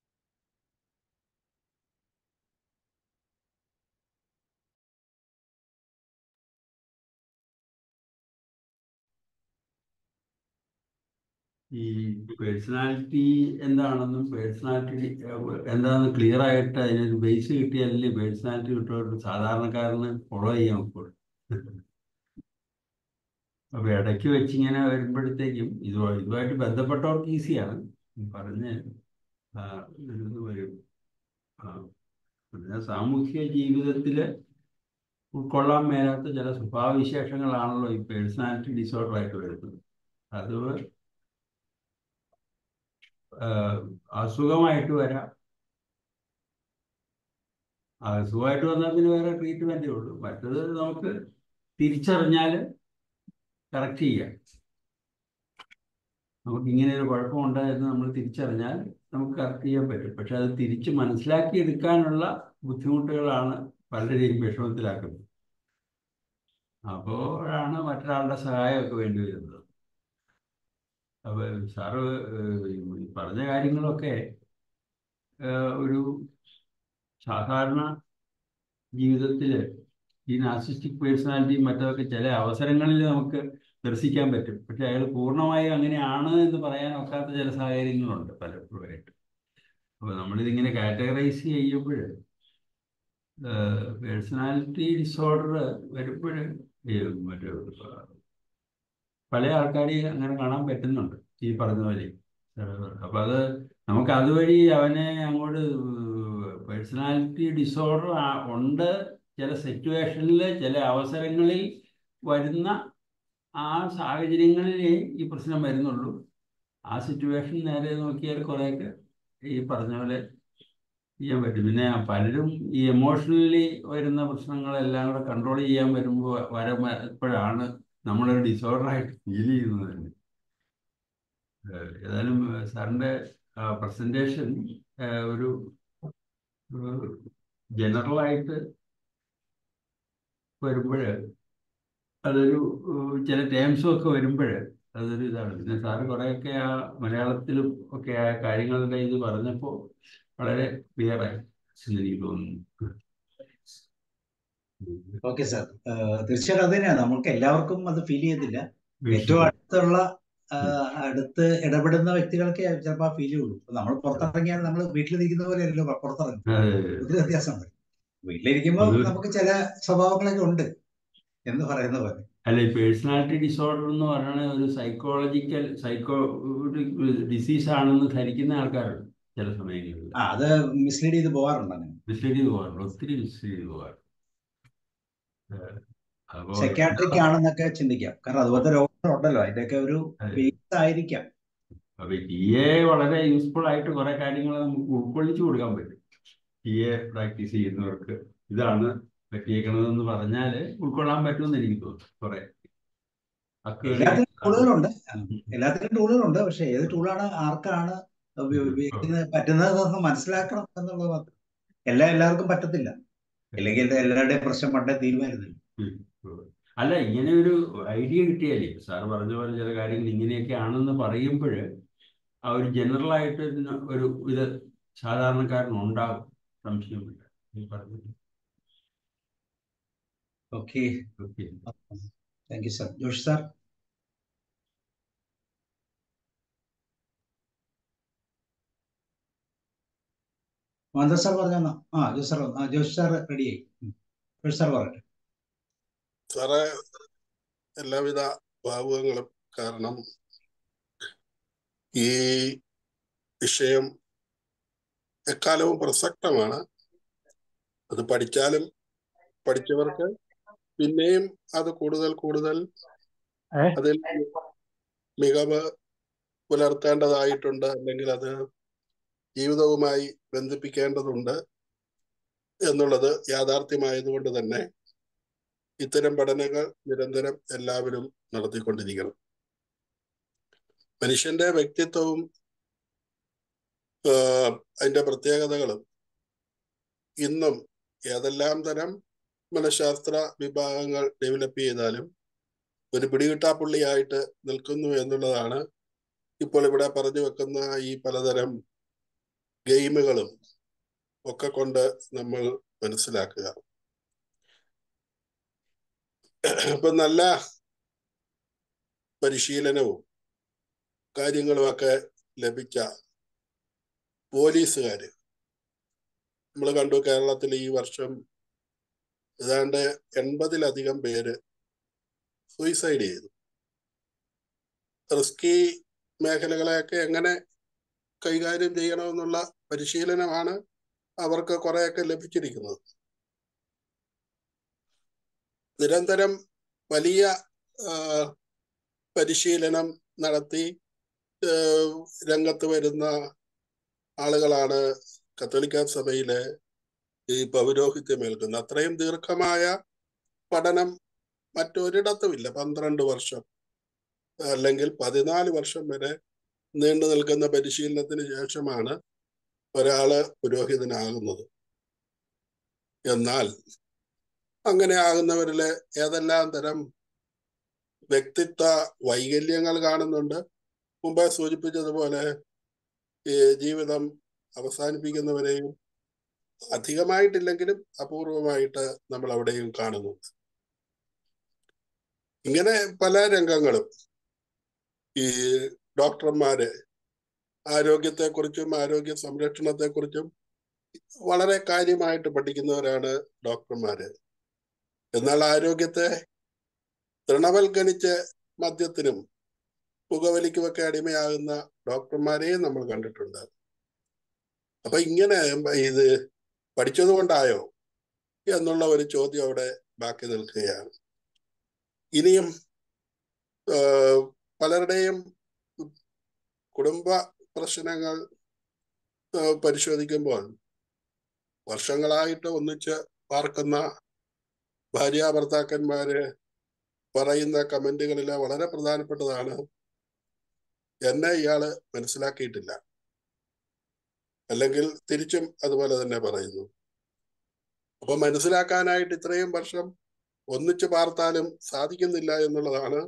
ഈ പേഴ്സണാലിറ്റി എന്താണെന്നും പേഴ്സണാലിറ്റി എന്താണെന്ന് ക്ലിയർ ആയിട്ട് അതിനൊരു ബേസ് കിട്ടിയാലല്ലേ പേഴ്സണാലിറ്റി കിട്ടുമ്പോൾ സാധാരണക്കാരന് ഫോളോ ചെയ്യാൻ ഒക്കുള്ളൂ അപ്പൊ ഇടയ്ക്ക് വെച്ചിങ്ങനെ വരുമ്പോഴത്തേക്കും ഇത് ഇതുമായിട്ട് ബന്ധപ്പെട്ടവർക്ക് ഈസിയാണ് പറഞ്ഞ് വരും പിന്നെ സാമൂഹ്യ ജീവിതത്തില് ഉൾക്കൊള്ളാൻ മേലാത്ത ചില സ്വഭാവവിശേഷങ്ങളാണല്ലോ ഈ പേഴ്സണാലിറ്റി ഡിസോർഡർ ആയിട്ട് വരുന്നത് അത് അസുഖമായിട്ട് വരാം അസുഖമായിട്ട് വന്നാൽ പിന്നെ വേറെ ട്രീറ്റ്മെൻറ്റേ ഉള്ളൂ മറ്റത് നമുക്ക് തിരിച്ചറിഞ്ഞാൽ കറക്റ്റ് ചെയ്യാം നമുക്ക് ഇങ്ങനെ ഒരു കുഴപ്പമുണ്ട് എന്ന് നമ്മൾ തിരിച്ചറിഞ്ഞാൽ നമുക്ക് കറക്റ്റ് ചെയ്യാൻ പറ്റും പക്ഷെ അത് തിരിച്ച് മനസ്സിലാക്കി എടുക്കാനുള്ള ബുദ്ധിമുട്ടുകളാണ് പലരെയും വിഷമത്തിലാക്കുന്നത് അപ്പോഴാണ് മറ്റൊരാളുടെ സഹായമൊക്കെ വേണ്ടി വരുന്നത് അപ്പോൾ സാറ് പറഞ്ഞ കാര്യങ്ങളൊക്കെ ഒരു സാധാരണ ജീവിതത്തിൽ ഈ നാർസിസ്റ്റിക് പേഴ്സണാലിറ്റിയും മറ്റതൊക്കെ ചില അവസരങ്ങളിൽ നമുക്ക് ദർശിക്കാൻ പറ്റും പക്ഷെ അയാൾ പൂർണ്ണമായും അങ്ങനെയാണ് എന്ന് പറയാൻ ഒക്കാത്ത ചില സാഹചര്യങ്ങളുണ്ട് പലപ്പോഴായിട്ട് അപ്പോൾ നമ്മളിതിങ്ങനെ കാറ്റഗറൈസ് ചെയ്യുമ്പോൾ പേഴ്സണാലിറ്റി ഡിസോർഡർ വരുമ്പോൾ മറ്റേ പല ആൾക്കാരെയും അങ്ങനെ കാണാൻ പറ്റുന്നുണ്ട് ഈ പറഞ്ഞ പോലെ അപ്പം അത് നമുക്ക് അതുവഴി അവനെ അങ്ങോട്ട് പേഴ്സണാലിറ്റി ഡിസോർഡർ ഉണ്ട് ചില സിറ്റുവേഷനിൽ ചില അവസരങ്ങളിൽ വരുന്ന ആ സാഹചര്യങ്ങളിലേ ഈ പ്രശ്നം വരുന്നുള്ളൂ ആ സിറ്റുവേഷൻ നേരെ നോക്കിയാൽ കുറേയൊക്കെ ഈ പറഞ്ഞ പോലെ ചെയ്യാൻ പറ്റും പിന്നെ പലരും ഈ എമോഷണലി വരുന്ന പ്രശ്നങ്ങളെല്ലാം കൂടെ കൺട്രോൾ ചെയ്യാൻ വരുമ്പോൾ വരുമ്പോഴാണ് നമ്മളൊരു ഡിസോർഡറായിട്ട് ഫീൽ ചെയ്യുന്നത് തന്നെ ഏതായാലും സാറിൻ്റെ പ്രസൻറ്റേഷൻ ഒരു ജനറലായിട്ട് വരുമ്പോൾ അതൊരു ചില ടേംസും ഒക്കെ വരുമ്പോൾ അതൊരു ഇതാണ് പിന്നെ സാറ് കുറേയൊക്കെ ആ മലയാളത്തിലും ഒക്കെ ആ കാര്യങ്ങളുടെ ഇത് പറഞ്ഞപ്പോൾ വളരെ ക്ലിയറായി എനിക്ക് തോന്നുന്നു ഓക്കെ സാർ തീർച്ചയായിട്ടും അത് തന്നെയാണ് നമുക്ക് എല്ലാവർക്കും അത് ഫീൽ ചെയ്തില്ല ഏറ്റവും അടുത്തുള്ള അടുത്ത് ഇടപെടുന്ന വ്യക്തികൾക്ക് ചിലപ്പോൾ ആ ഫീൽ ചെയ്യുള്ളൂ നമ്മൾ പുറത്തിറങ്ങിയാൽ നമ്മൾ വീട്ടിലിരിക്കുന്ന പോലെ അല്ലല്ലോ പുറത്തിറങ്ങും ഒത്തിരി വ്യത്യാസമുണ്ട് വീട്ടിലിരിക്കുമ്പോൾ നമുക്ക് ചില സ്വഭാവങ്ങളൊക്കെ ഉണ്ട് എന്ന് പറയുന്ന പോലെ അല്ല ഈ പേഴ്സണാലിറ്റി ഡിസോർഡർ എന്ന് പറയുന്നത് ഒരു സൈക്കോളജിക്കൽ സൈക്കോ ഡിസീസ് ആണെന്ന് ധരിക്കുന്ന ആൾക്കാരുണ്ട് ചില സമയങ്ങളിൽ ആ അത് മിസ്ലീഡ് ചെയ്ത് പോകാറുണ്ട് അങ്ങനെ മിസ്ലീഡ് ചെയ്ത് പോകാറുണ്ട് ഒത്തിരി മിസ്ലീഡ് ചെയ്ത് പോകാറുണ്ട് സൈക്കാട്രിക് ആണെന്നൊക്കെ ചിന്തിക്കാം കാരണം അതുപോലത്തെ രോഗങ്ങളുണ്ടല്ലോ അതിന്റെയൊക്കെ ഒരു ബേസ് ആയിരിക്കാം അപ്പൊ ടി എ വളരെ യൂസ്ഫുൾ ആയിട്ട് കുറെ കാര്യങ്ങൾ നമുക്ക് ഉൾക്കൊള്ളിച്ചു കൊടുക്കാൻ പറ്റും ടി എ പ്രാക്ടീസ് ചെയ്യുന്നവർക്ക് ഇതാണ് പറ്റിയേക്കണതെന്ന് പറഞ്ഞാൽ ഉൾക്കൊള്ളാൻ പറ്റുമെന്ന് എനിക്ക് തോന്നുന്നു കുറെ എല്ലാത്തിനും ടൂളുകളുണ്ട് എല്ലാത്തിനും ടൂളുകളുണ്ട് പക്ഷെ ഏത് ടൂളാണ് ആർക്കാണ് ഉപയോഗിക്കുന്നത് പറ്റുന്നതെന്ന് മനസ്സിലാക്കണം എന്നുള്ളത് മാത്രം എല്ലാ എല്ലാവർക്കും പറ്റത്തില്ല അല്ലെങ്കിൽ എല്ലാവരുടെയും പ്രശ്നം പണ്ടേ തീരുമാനിക്കുന്നില്ല അല്ല ഇങ്ങനെ ഒരു ഐഡിയ കിട്ടിയാലേ സാർ പറഞ്ഞ പോലെ ചില കാര്യങ്ങൾ ഇങ്ങനെയൊക്കെ ആണെന്ന് പറയുമ്പോൾ ആ ഒരു ജനറൽ ആയിട്ട് ഒരു ഇത് സാധാരണക്കാരനുണ്ടാകും സംശയമില്ല ഈ പറഞ്ഞത് okay okay thank you sir Josh sir മോഹൻദാ സാർ പറഞ്ഞോ ആ ജോസ് സാർ ആ ജോഷി സാർ റെഡിയായി ജോഷി സാർ പറയട്ടെ സാറേ എല്ലാവിധ ഭാവുകങ്ങളും കാരണം ഈ വിഷയം എക്കാലവും പ്രസക്തമാണ് അത് പഠിച്ചാലും പഠിച്ചവർക്ക് പിന്നെയും അത് കൂടുതൽ കൂടുതൽ അതിൽ മികവ് പുലർത്തേണ്ടതായിട്ടുണ്ട് അല്ലെങ്കിൽ അത് ജീവിതവുമായി ബന്ധിപ്പിക്കേണ്ടതുണ്ട് എന്നുള്ളത് യാഥാർത്ഥ്യമായതുകൊണ്ട് തന്നെ ഇത്തരം പഠനങ്ങൾ നിരന്തരം എല്ലാവരും നടത്തിക്കൊണ്ടിരിക്കണം മനുഷ്യന്റെ വ്യക്തിത്വവും അതിന്റെ പ്രത്യേകതകളും ഇന്നും ഏതെല്ലാം തരം മനഃശാസ്ത്ര വിഭാഗങ്ങൾ ഡെവലപ്പ് ചെയ്താലും ഒരു പിടികിട്ടാപ്പുള്ളിയായിട്ട് നിൽക്കുന്നു എന്നുള്ളതാണ് ഇപ്പോൾ ഇവിടെ പറഞ്ഞു വെക്കുന്ന ഈ പലതരം ഗെയിമുകളും ഒക്കെ കൊണ്ട് നമ്മൾ മനസ്സിലാക്കുക ഇപ്പൊ നല്ല പരിശീലനവും കാര്യങ്ങളുമൊക്കെ ലഭിച്ച പോലീസുകാര് നമ്മൾ കണ്ടു കേരളത്തിൽ ഈ വർഷം ഏതാണ്ട് എൺപതിലധികം പേര് സൂയിസൈഡ് ചെയ്തു റിസ്കി മേഖലകളെയൊക്കെ എങ്ങനെ കൈകാര്യം ചെയ്യണമെന്നുള്ള പരിശീലനമാണ് അവർക്ക് കുറെയൊക്കെ ലഭിച്ചിരിക്കുന്നത് നിരന്തരം വലിയ പരിശീലനം നടത്തി രംഗത്ത് വരുന്ന ആളുകളാണ് കത്തോലിക്ക സഭയിലെ ഈ പൗരോഹിത്യം ഏൽക്കുന്നത് അത്രയും ദീർഘമായ പഠനം മറ്റൊരിടത്തുമില്ല പന്ത്രണ്ട് വർഷം അല്ലെങ്കിൽ പതിനാല് വർഷം വരെ നീണ്ടു നിൽക്കുന്ന പരിശീലനത്തിന് ശേഷമാണ് ഒരാള് പുരോഹിതനാകുന്നത് എന്നാൽ അങ്ങനെ ആകുന്നവരില് ഏതെല്ലാം തരം വ്യക്തിത്വ വൈകല്യങ്ങൾ കാണുന്നുണ്ട് മുമ്പേ സൂചിപ്പിച്ചതുപോലെ ഈ ജീവിതം അവസാനിപ്പിക്കുന്നവരെയും അധികമായിട്ടില്ലെങ്കിലും അപൂർവമായിട്ട് നമ്മൾ അവിടെയും കാണുന്നുണ്ട് ഇങ്ങനെ പല രംഗങ്ങളും ഈ ഡോക്ടർമാര് ആരോഗ്യത്തെക്കുറിച്ചും ആരോഗ്യ സംരക്ഷണത്തെക്കുറിച്ചും വളരെ കാര്യമായിട്ട് പഠിക്കുന്നവരാണ് ഡോക്ടർമാര് എന്നാൽ ആരോഗ്യത്തെ തൃണവൽക്കരിച്ച് മദ്യത്തിനും പുകവലിക്കുമൊക്കെ അടിമയാകുന്ന ഡോക്ടർമാരെയും നമ്മൾ കണ്ടിട്ടുണ്ട് അപ്പൊ ഇങ്ങനെ ഇത് പഠിച്ചത് കൊണ്ടായോ എന്നുള്ള ഒരു ചോദ്യം അവിടെ ബാക്കി നിൽക്കുകയാണ് ഇനിയും പലരുടെയും കുടുംബ പ്രശ്നങ്ങൾ പരിശോധിക്കുമ്പോൾ വർഷങ്ങളായിട്ട് ഒന്നിച്ച് പാർക്കുന്ന ഭാര്യ ഭർത്താക്കന്മാര് പറയുന്ന കമന്റുകളിൽ വളരെ പ്രധാനപ്പെട്ടതാണ് എന്നെ ഇയാള് മനസ്സിലാക്കിയിട്ടില്ല അല്ലെങ്കിൽ തിരിച്ചും അതുപോലെ തന്നെ പറയുന്നു അപ്പൊ മനസ്സിലാക്കാനായിട്ട് ഇത്രയും വർഷം ഒന്നിച്ചു പാർത്താലും സാധിക്കുന്നില്ല എന്നുള്ളതാണ്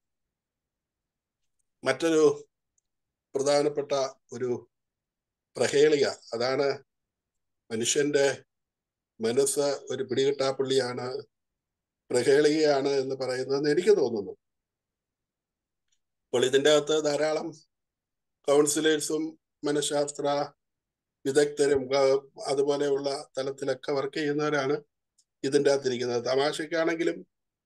മറ്റൊരു പ്രധാനപ്പെട്ട ഒരു പ്രഹേളിക അതാണ് മനുഷ്യന്റെ മനസ്സ് ഒരു പിടികിട്ടാപ്പുള്ളിയാണ് പ്രഹേളികയാണ് എന്ന് പറയുന്നതെന്ന് എനിക്ക് തോന്നുന്നു അപ്പോൾ ഇതിൻ്റെ അകത്ത് ധാരാളം കൗൺസിലേഴ്സും മനഃശാസ്ത്ര വിദഗ്ധരും അതുപോലെയുള്ള തലത്തിലൊക്കെ വർക്ക് ചെയ്യുന്നവരാണ് ഇതിൻ്റെ അകത്തിരിക്കുന്നത് തമാശക്കാണെങ്കിലും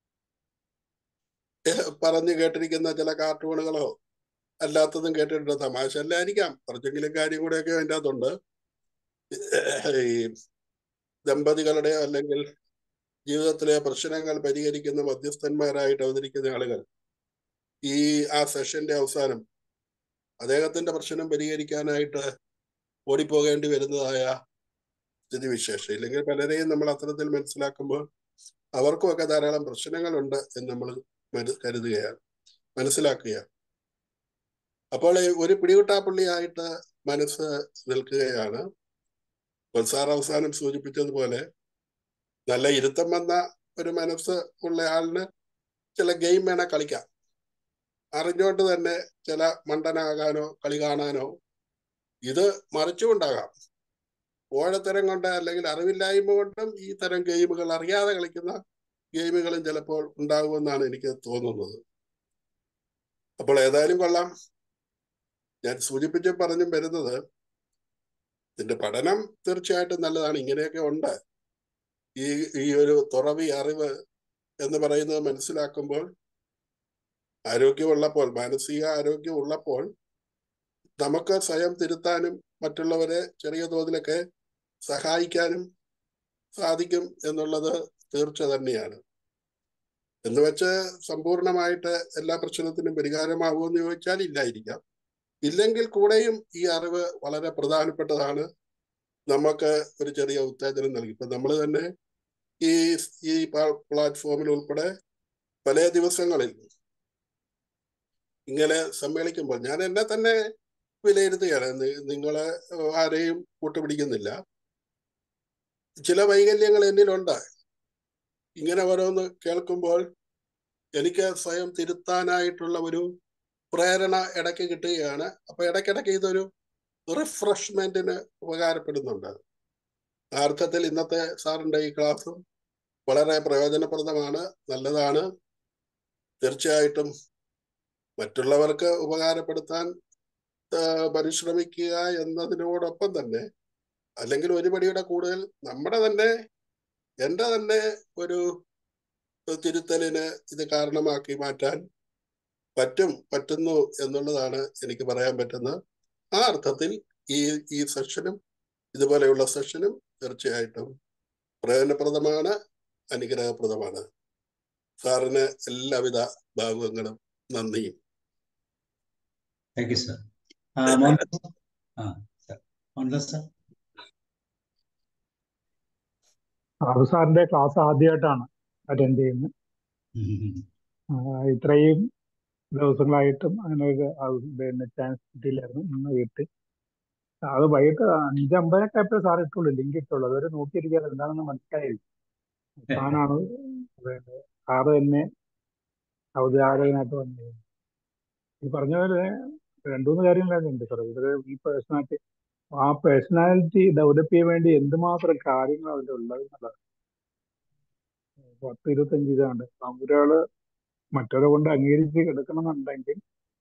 പറഞ്ഞു കേട്ടിരിക്കുന്ന ചില കാർട്ടൂണുകളോ അല്ലാത്തതും കേട്ടിട്ടുണ്ട് തമാശ അല്ലായിരിക്കാം കുറച്ചെങ്കിലും കാര്യം കൂടെയൊക്കെ അതിൻ്റെ അകത്തുണ്ട് ഈ ദമ്പതികളുടെ അല്ലെങ്കിൽ ജീവിതത്തിലെ പ്രശ്നങ്ങൾ പരിഹരിക്കുന്ന മധ്യസ്ഥന്മാരായിട്ട് അവതരിക്കുന്ന ആളുകൾ ഈ ആ സെഷന്റെ അവസാനം അദ്ദേഹത്തിന്റെ പ്രശ്നം പരിഹരിക്കാനായിട്ട് ഓടിപ്പോകേണ്ടി വരുന്നതായ സ്ഥിതിവിശേഷം ഇല്ലെങ്കിൽ പലരെയും നമ്മൾ അത്തരത്തിൽ മനസ്സിലാക്കുമ്പോൾ അവർക്കുമൊക്കെ ധാരാളം പ്രശ്നങ്ങളുണ്ട് എന്ന് നമ്മൾ കരുതുകയാണ് മനസ്സിലാക്കുകയാണ് അപ്പോൾ ഒരു പിടികിട്ടാപ്പുള്ളിയായിട്ട് മനസ്സ് നിൽക്കുകയാണ് സാർ അവസാനം സൂചിപ്പിച്ചതുപോലെ നല്ല ഇരുത്തം വന്ന ഒരു മനസ്സ് ഉള്ള ആളിന് ചില ഗെയിം വേണ കളിക്കാം അറിഞ്ഞുകൊണ്ട് തന്നെ ചില മണ്ടനാകാനോ കളി കാണാനോ ഇത് മറിച്ചുകൊണ്ടാകാം ഓഴത്തരം കൊണ്ട് അല്ലെങ്കിൽ അറിവില്ലായ്മ കൊണ്ടും ഈ തരം ഗെയിമുകൾ അറിയാതെ കളിക്കുന്ന ഗെയിമുകളും ചിലപ്പോൾ ഉണ്ടാകുമെന്നാണ് എനിക്ക് തോന്നുന്നത് അപ്പോൾ ഏതായാലും കൊള്ളാം ഞാൻ സൂചിപ്പിച്ച് പറഞ്ഞും വരുന്നത് ഇതിന്റെ പഠനം തീർച്ചയായിട്ടും നല്ലതാണ് ഇങ്ങനെയൊക്കെ ഉണ്ട് ഈ ഈ ഒരു തുറവി അറിവ് എന്ന് പറയുന്നത് മനസ്സിലാക്കുമ്പോൾ ആരോഗ്യമുള്ളപ്പോൾ മാനസിക ആരോഗ്യം ഉള്ളപ്പോൾ നമുക്ക് സ്വയം തിരുത്താനും മറ്റുള്ളവരെ ചെറിയ തോതിലൊക്കെ സഹായിക്കാനും സാധിക്കും എന്നുള്ളത് തീർച്ച തന്നെയാണ് എന്ന് വെച്ച് സമ്പൂർണമായിട്ട് എല്ലാ പ്രശ്നത്തിനും പരിഹാരമാകുമെന്ന് ചോദിച്ചാൽ ഇല്ലായിരിക്കാം ഇല്ലെങ്കിൽ കൂടെയും ഈ അറിവ് വളരെ പ്രധാനപ്പെട്ടതാണ് നമുക്ക് ഒരു ചെറിയ ഉത്തേജനം നൽകി ഇപ്പൊ നമ്മൾ തന്നെ ഈ ഈ പ്ലാറ്റ്ഫോമിൽ ഉൾപ്പെടെ പല ദിവസങ്ങളിൽ ഇങ്ങനെ സമ്മേളിക്കുമ്പോൾ ഞാൻ എന്നെ തന്നെ വിലയിരുത്തുകയാണ് നി- നിങ്ങളെ ആരെയും കൂട്ടുപിടിക്കുന്നില്ല ചില വൈകല്യങ്ങൾ എന്നിലുണ്ട് ഇങ്ങനെ ഓരോന്ന് കേൾക്കുമ്പോൾ എനിക്ക് സ്വയം തിരുത്താനായിട്ടുള്ള ഒരു പ്രേരണ ഇടയ്ക്ക് കിട്ടുകയാണ് അപ്പൊ ഇടയ്ക്കിടയ്ക്ക് ഇതൊരു റിഫ്രഷ്മെന്റിന് ഉപകാരപ്പെടുന്നുണ്ട് ആ അർത്ഥത്തിൽ ഇന്നത്തെ സാറിന്റെ ഈ ക്ലാസ്സും വളരെ പ്രയോജനപ്രദമാണ് നല്ലതാണ് തീർച്ചയായിട്ടും മറ്റുള്ളവർക്ക് ഉപകാരപ്പെടുത്താൻ ആ, പരിശ്രമിക്കുക എന്നതിനോടൊപ്പം തന്നെ അല്ലെങ്കിൽ ഒരു പടിയുടെ കൂടുതൽ നമ്മുടെ തന്നെ എൻ്റെ തന്നെ ഒരു തിരുത്തലിന് ഇത് കാരണമാക്കി മാറ്റാൻ പറ്റും പറ്റുന്നു എന്നുള്ളതാണ് എനിക്ക് പറയാൻ പറ്റുന്നത് ആ അർത്ഥത്തിൽ ഈ ഈ സെഷനും ഇതുപോലെയുള്ള സെഷനും തീർച്ചയായിട്ടും പ്രയോജനപ്രദമാണ് അനുഗ്രഹപ്രദമാണ് സാറിന് എല്ലാവിധ ഭാവുകങ്ങളും നന്ദിയും താങ്ക് യു സർ മോഹൻദാസ് ആ സർ മോഹൻദാസ് സർ സാബു സാറിന്റെ ക്ലാസ് ആദ്യമായിട്ടാണ് അറ്റൻഡ് ചെയ്യുന്നത് ആ, ഇത്രയും ദിവസങ്ങളായിട്ടും അങ്ങനെ ഒരു ആ, പിന്നെ ചാൻസ് കിട്ടിയില്ലായിരുന്നു ഇന്ന് കിട്ടി അത് വൈകിട്ട് അഞ്ച് അമ്പതൊക്കെ ആയപ്പോഴേ സാർ ഇട്ടുള്ളൂ ലിങ്ക് ഇട്ടുള്ളൂ അതുവരെ നോക്കിയിരിക്കാതെ എന്താണെന്ന് മനസ്സിലായില്ല സാറാണ് പിന്നെ സാറ് തന്നെ ഔദ്യോഗികനായിട്ട് വന്നത് ഈ പറഞ്ഞ പോലെ രണ്ടുമൂന്ന് കാര്യങ്ങളായിരുന്നു സാർ ഇവര് ഈ പേഴ്സണാലിറ്റി ആ പേഴ്സണാലിറ്റി ഡെവലപ്പ് ചെയ്യാൻ വേണ്ടി എന്തുമാത്രം കാര്യങ്ങൾ അതിലുള്ളത് എന്നുള്ളത് പത്ത് ഇരുപത്തഞ്ച് ഇതാണ്ട് ഒരാള് മറ്റൊരാളെ കൊണ്ട് അംഗീകരിച്ച് എടുക്കണമെന്നുണ്ടെങ്കിൽ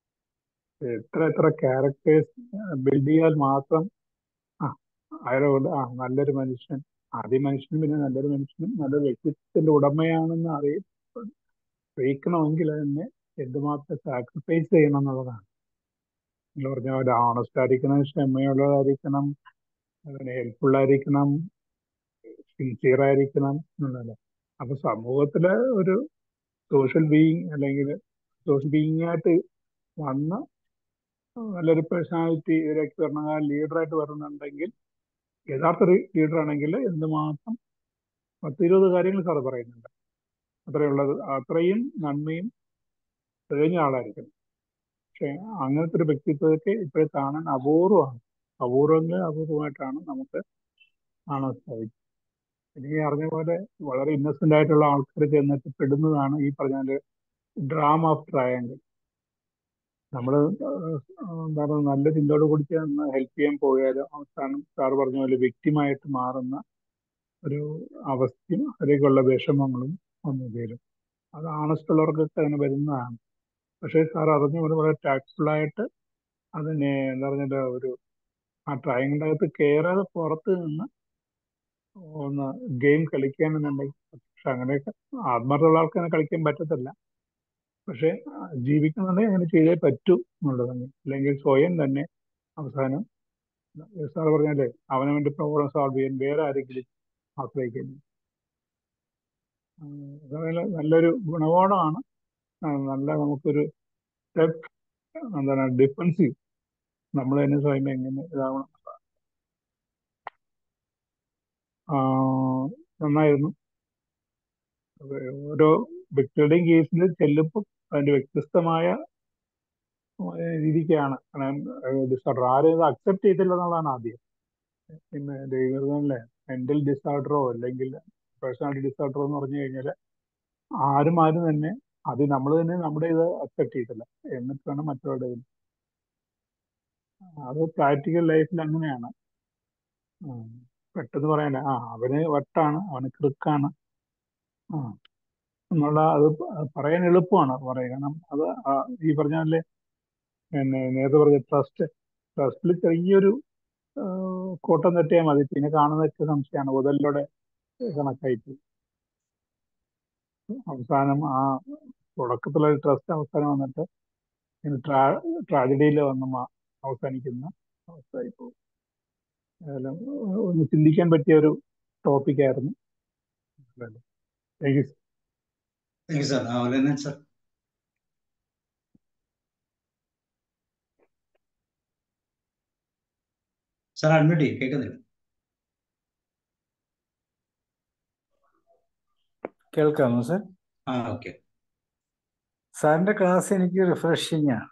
എത്ര എത്ര ക്യാരക്ടേഴ്സ് ബിൽഡ് ചെയ്താൽ മാത്രം ആ അയാളെ കൊണ്ട് ആ നല്ലൊരു മനുഷ്യൻ ആദ്യം മനുഷ്യനും പിന്നെ നല്ലൊരു മനുഷ്യനും നല്ലൊരു വ്യക്തിത്വത്തിന്റെ ഉടമയാണെന്ന് അറിയ അറിയിക്കണമെങ്കിൽ തന്നെ എന്തുമാത്രം സാക്രിഫൈസ് ചെയ്യണം എന്നുള്ളതാണ് നിങ്ങൾ പറഞ്ഞ പോലെ ഓണസ്റ്റ് ആയിരിക്കണം ക്ഷമയുള്ളതായിരിക്കണം അതിന് ഹെൽപ്ഫുൾ ആയിരിക്കണം സിൻസിയർ ആയിരിക്കണം എന്നുള്ളത് അപ്പൊ സമൂഹത്തിലെ ഒരു സോഷ്യൽ ബീയിങ് അല്ലെങ്കിൽ സോഷ്യൽ ബീയിങ് ആയിട്ട് വന്ന നല്ലൊരു പേഴ്സണാലിറ്റി ഇതിലേക്ക് വരണം ലീഡറായിട്ട് വരുന്നുണ്ടെങ്കിൽ യഥാർത്ഥ ലീഡർ ആണെങ്കിൽ എന്തുമാത്രം പത്ത് ഇരുപത് കാര്യങ്ങൾ സാറ് പറയുന്നുണ്ട് അത്രയുള്ളത് അത്രയും നന്മയും തികഞ്ഞ ആളായിരിക്കണം പക്ഷെ അങ്ങനത്തെ ഒരു വ്യക്തിത്വത്തെ ഇപ്പോഴും കാണാൻ അപൂർവമാണ് അപൂർവങ്ങൾ അപൂർവമായിട്ടാണ് നമുക്ക് കാണാൻ സാധിക്കും എനിക്ക് അറിഞ്ഞ പോലെ വളരെ ഇന്നസെന്റ് ആയിട്ടുള്ള ആൾക്കാർ ചെന്നിട്ട് പെടുന്നതാണ് ഈ പറഞ്ഞ ഡ്രാമ ഓഫ് ട്രയാങ്കിൾ നമ്മൾ എന്താണ് നല്ല ചിന്തയോട് കൂടി ചെന്ന് ഹെൽപ്പ് ചെയ്യാൻ പോയാലും അവസാനം സാർ പറഞ്ഞ പോലെ വ്യക്തിമായിട്ട് മാറുന്ന ഒരു അവസ്ഥയും അതിലേക്കുള്ള വിഷമങ്ങളും വന്നു ചേരും അത് ആണസ്റ്റ് ഉള്ളവർക്കൊക്കെ അങ്ങനെ വരുന്നതാണ് പക്ഷേ സാർ അറിഞ്ഞ പോലെ വളരെ ടാക്ട്ഫുൾ ആയിട്ട് അതിനെ എന്താ പറഞ്ഞാൽ ഒരു ആ ട്രയാങ്കിളിൻ്റെ അകത്ത് കയറാതെ പുറത്ത് നിന്ന് ഒന്ന് ഗെയിം കളിക്കാനെന്നുണ്ടെങ്കിൽ പക്ഷെ അങ്ങനെയൊക്കെ ആത്മാർത്ഥമുള്ള ആൾക്ക് അങ്ങനെ കളിക്കാൻ പറ്റത്തില്ല പക്ഷെ ജീവിക്കുന്നുണ്ടെങ്കിൽ അങ്ങനെ ചെയ്തേ പറ്റൂ എന്നുള്ളതാണ് അല്ലെങ്കിൽ സ്വയം തന്നെ അവസാനം സാർ പറഞ്ഞാലേ അവന് വേണ്ടി പ്രോബ്ലം സോൾവ് ചെയ്യാൻ വേറെ ആരെങ്കിലും ആശ്രയിക്കുന്നു അതേപോലെ നല്ലൊരു ഗുണപാഠമാണ് നല്ല നമുക്കൊരു സ്റ്റെപ്പ് എന്താണ് ഡിഫൻസീവ് നമ്മൾ തന്നെ സ്വയം എങ്ങനെ ഇതാവണം നന്നായിരുന്നു ഓരോ വ്യക്തികളുടെയും കേസിൽ ചെല്ലുമ്പോൾ അതിന്റെ വ്യത്യസ്തമായ രീതിക്കാണ് ഡിസോർഡർ ആരും ഇത് അക്സെപ്റ്റ് ചെയ്തില്ല എന്നുള്ളതാണ് ആദ്യം പിന്നെ ദൈവല്ലേ മെന്റൽ ഡിസോർഡറോ അല്ലെങ്കിൽ പേഴ്സണാലിറ്റി ഡിസോർഡറോ എന്ന് പറഞ്ഞു കഴിഞ്ഞാൽ ആരും ആരും തന്നെ അത് നമ്മൾ തന്നെ നമ്മുടെ ഇത് അക്സെപ്റ്റ് ചെയ്തില്ല എന്നിട്ടാണ് മറ്റുള്ളവരുടെ അത് പ്രാക്ടിക്കൽ ലൈഫിൽ അങ്ങനെയാണ് പെട്ടെന്ന് പറയാനല്ല ആ അവന് വട്ടാണ് അവന് കൃക്കാണ് ആ എന്നുള്ള അത് പറയാൻ എളുപ്പമാണ് പറയുക കാരണം അത് ഈ പറഞ്ഞാലേ പിന്നെ നേരത്തെ പറഞ്ഞ ട്രസ്റ്റ് ട്രസ്റ്റിൽ ചെറിയൊരു കോട്ടം തട്ടിയാൽ മതി പിന്നെ കാണുന്നതൊക്കെ സംശയമാണ് മുതലിലൂടെ കണക്കായിട്ട് അവസാനം ആ തുടക്കത്തിലുള്ള ട്രസ്റ്റ് അവസാനം വന്നിട്ട് ട്രാ ട്രാജഡിയിൽ വന്ന് മ- അവസാനിക്കുന്ന അവസ്ഥയായി പോകും ഏതായാലും ഒന്ന് ചിന്തിക്കാൻ പറ്റിയ ഒരു ടോപ്പിക്കായിരുന്നു thank you thank you sir അവലനൻ സാർ സാർ അഡ്മിറ്റ് ചെയ്യും കേൾക്കുന്നില്ല കേൾക്കാമോ സർ ആ ഓക്കെ സാറിന്റെ ക്ലാസ് എനിക്ക് റിഫ്രഷിംഗ് ആണ്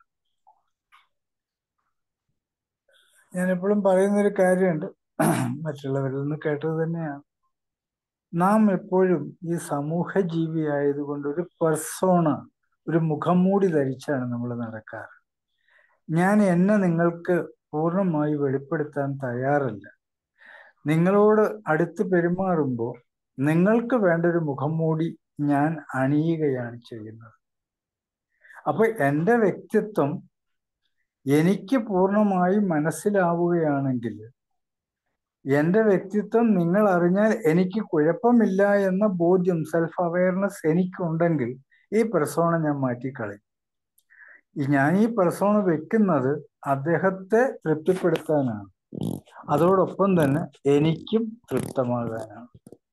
ഞാൻ എപ്പോഴും പറയുന്നൊരു കാര്യമുണ്ട് മറ്റുള്ളവരിൽ നിന്ന് കേട്ടത് തന്നെയാണ് നാം എപ്പോഴും ഈ സമൂഹ ജീവി ആയതുകൊണ്ട് ഒരു പെർസോണ ഒരു മുഖംമൂടി ധരിച്ചാണ് നമ്മൾ നടക്കാറ് ഞാൻ എന്നെ നിങ്ങൾക്ക് പൂർണ്ണമായി വെളിപ്പെടുത്താൻ തയ്യാറല്ല നിങ്ങളോട് അടുത്ത് പെരുമാറുമ്പോൾ നിങ്ങൾക്ക് വേണ്ട ഒരു മുഖംമൂടി ഞാൻ അണിയുകയാണ് ചെയ്യുന്നത് അപ്പൊ എൻ്റെ വ്യക്തിത്വം എനിക്ക് പൂർണ്ണമായി മനസ്സിലാവുകയാണെങ്കിൽ എൻ്റെ വ്യക്തിത്വം നിങ്ങൾ അറിഞ്ഞാൽ എനിക്ക് കുഴപ്പമില്ല എന്ന ബോധ്യം സെൽഫ് അവയർനെസ് എനിക്കുണ്ടെങ്കിൽ ഈ പെർസോണ ഞാൻ മാറ്റിക്കളയും ഈ ഞാൻ ഈ പെർസോണ വെക്കുന്നത് അദ്ദേഹത്തെ തൃപ്തിപ്പെടുത്താനാണ് അതോടൊപ്പം തന്നെ എനിക്കും തൃപ്തമാകാനാണ്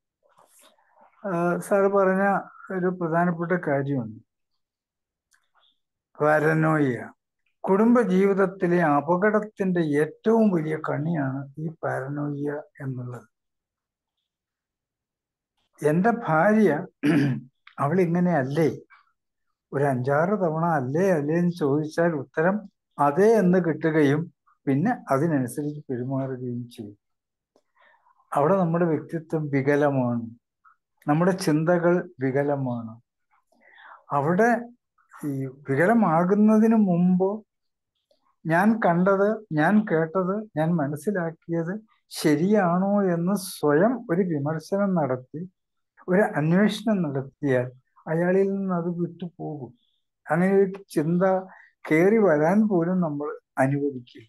സാറ് പറഞ്ഞ ഒരു പ്രധാനപ്പെട്ട കാര്യമുണ്ട് പാരനോയ കുടുംബ ജീവിതത്തിലെ അപകടത്തിന്റെ ഏറ്റവും വലിയ കണ്ണിയാണ് ഈ പാരനോയ എന്നുള്ളത് എൻ്റെ ഭാര്യ അവൾ ഇങ്ങനെയല്ലേ ഒരു അഞ്ചാറ് തവണ അല്ലേ അല്ലേ എന്ന് ചോദിച്ചാൽ ഉത്തരം അതെ എന്ന് കിട്ടുകയും പിന്നെ അതിനനുസരിച്ച് പെരുമാറുകയും ചെയ്യും അവിടെ നമ്മുടെ വ്യക്തിത്വം വികലമാണ് നമ്മുടെ ചിന്തകൾ വികലമാണ് അവിടെ ഈ വികലമാകുന്നതിന് മുമ്പ് ഞാൻ കണ്ടത് ഞാൻ കേട്ടത് ഞാൻ മനസ്സിലാക്കിയത് ശരിയാണോ എന്ന് സ്വയം ഒരു വിമർശനം നടത്തി ഒരു അന്വേഷണം നടത്തിയാൽ അയാളിൽ നിന്ന് അത് വിട്ടുപോകും അങ്ങനെ ഒരു ചിന്ത കയറി വരാൻ പോലും നമ്മൾ അനുവദിക്കില്ല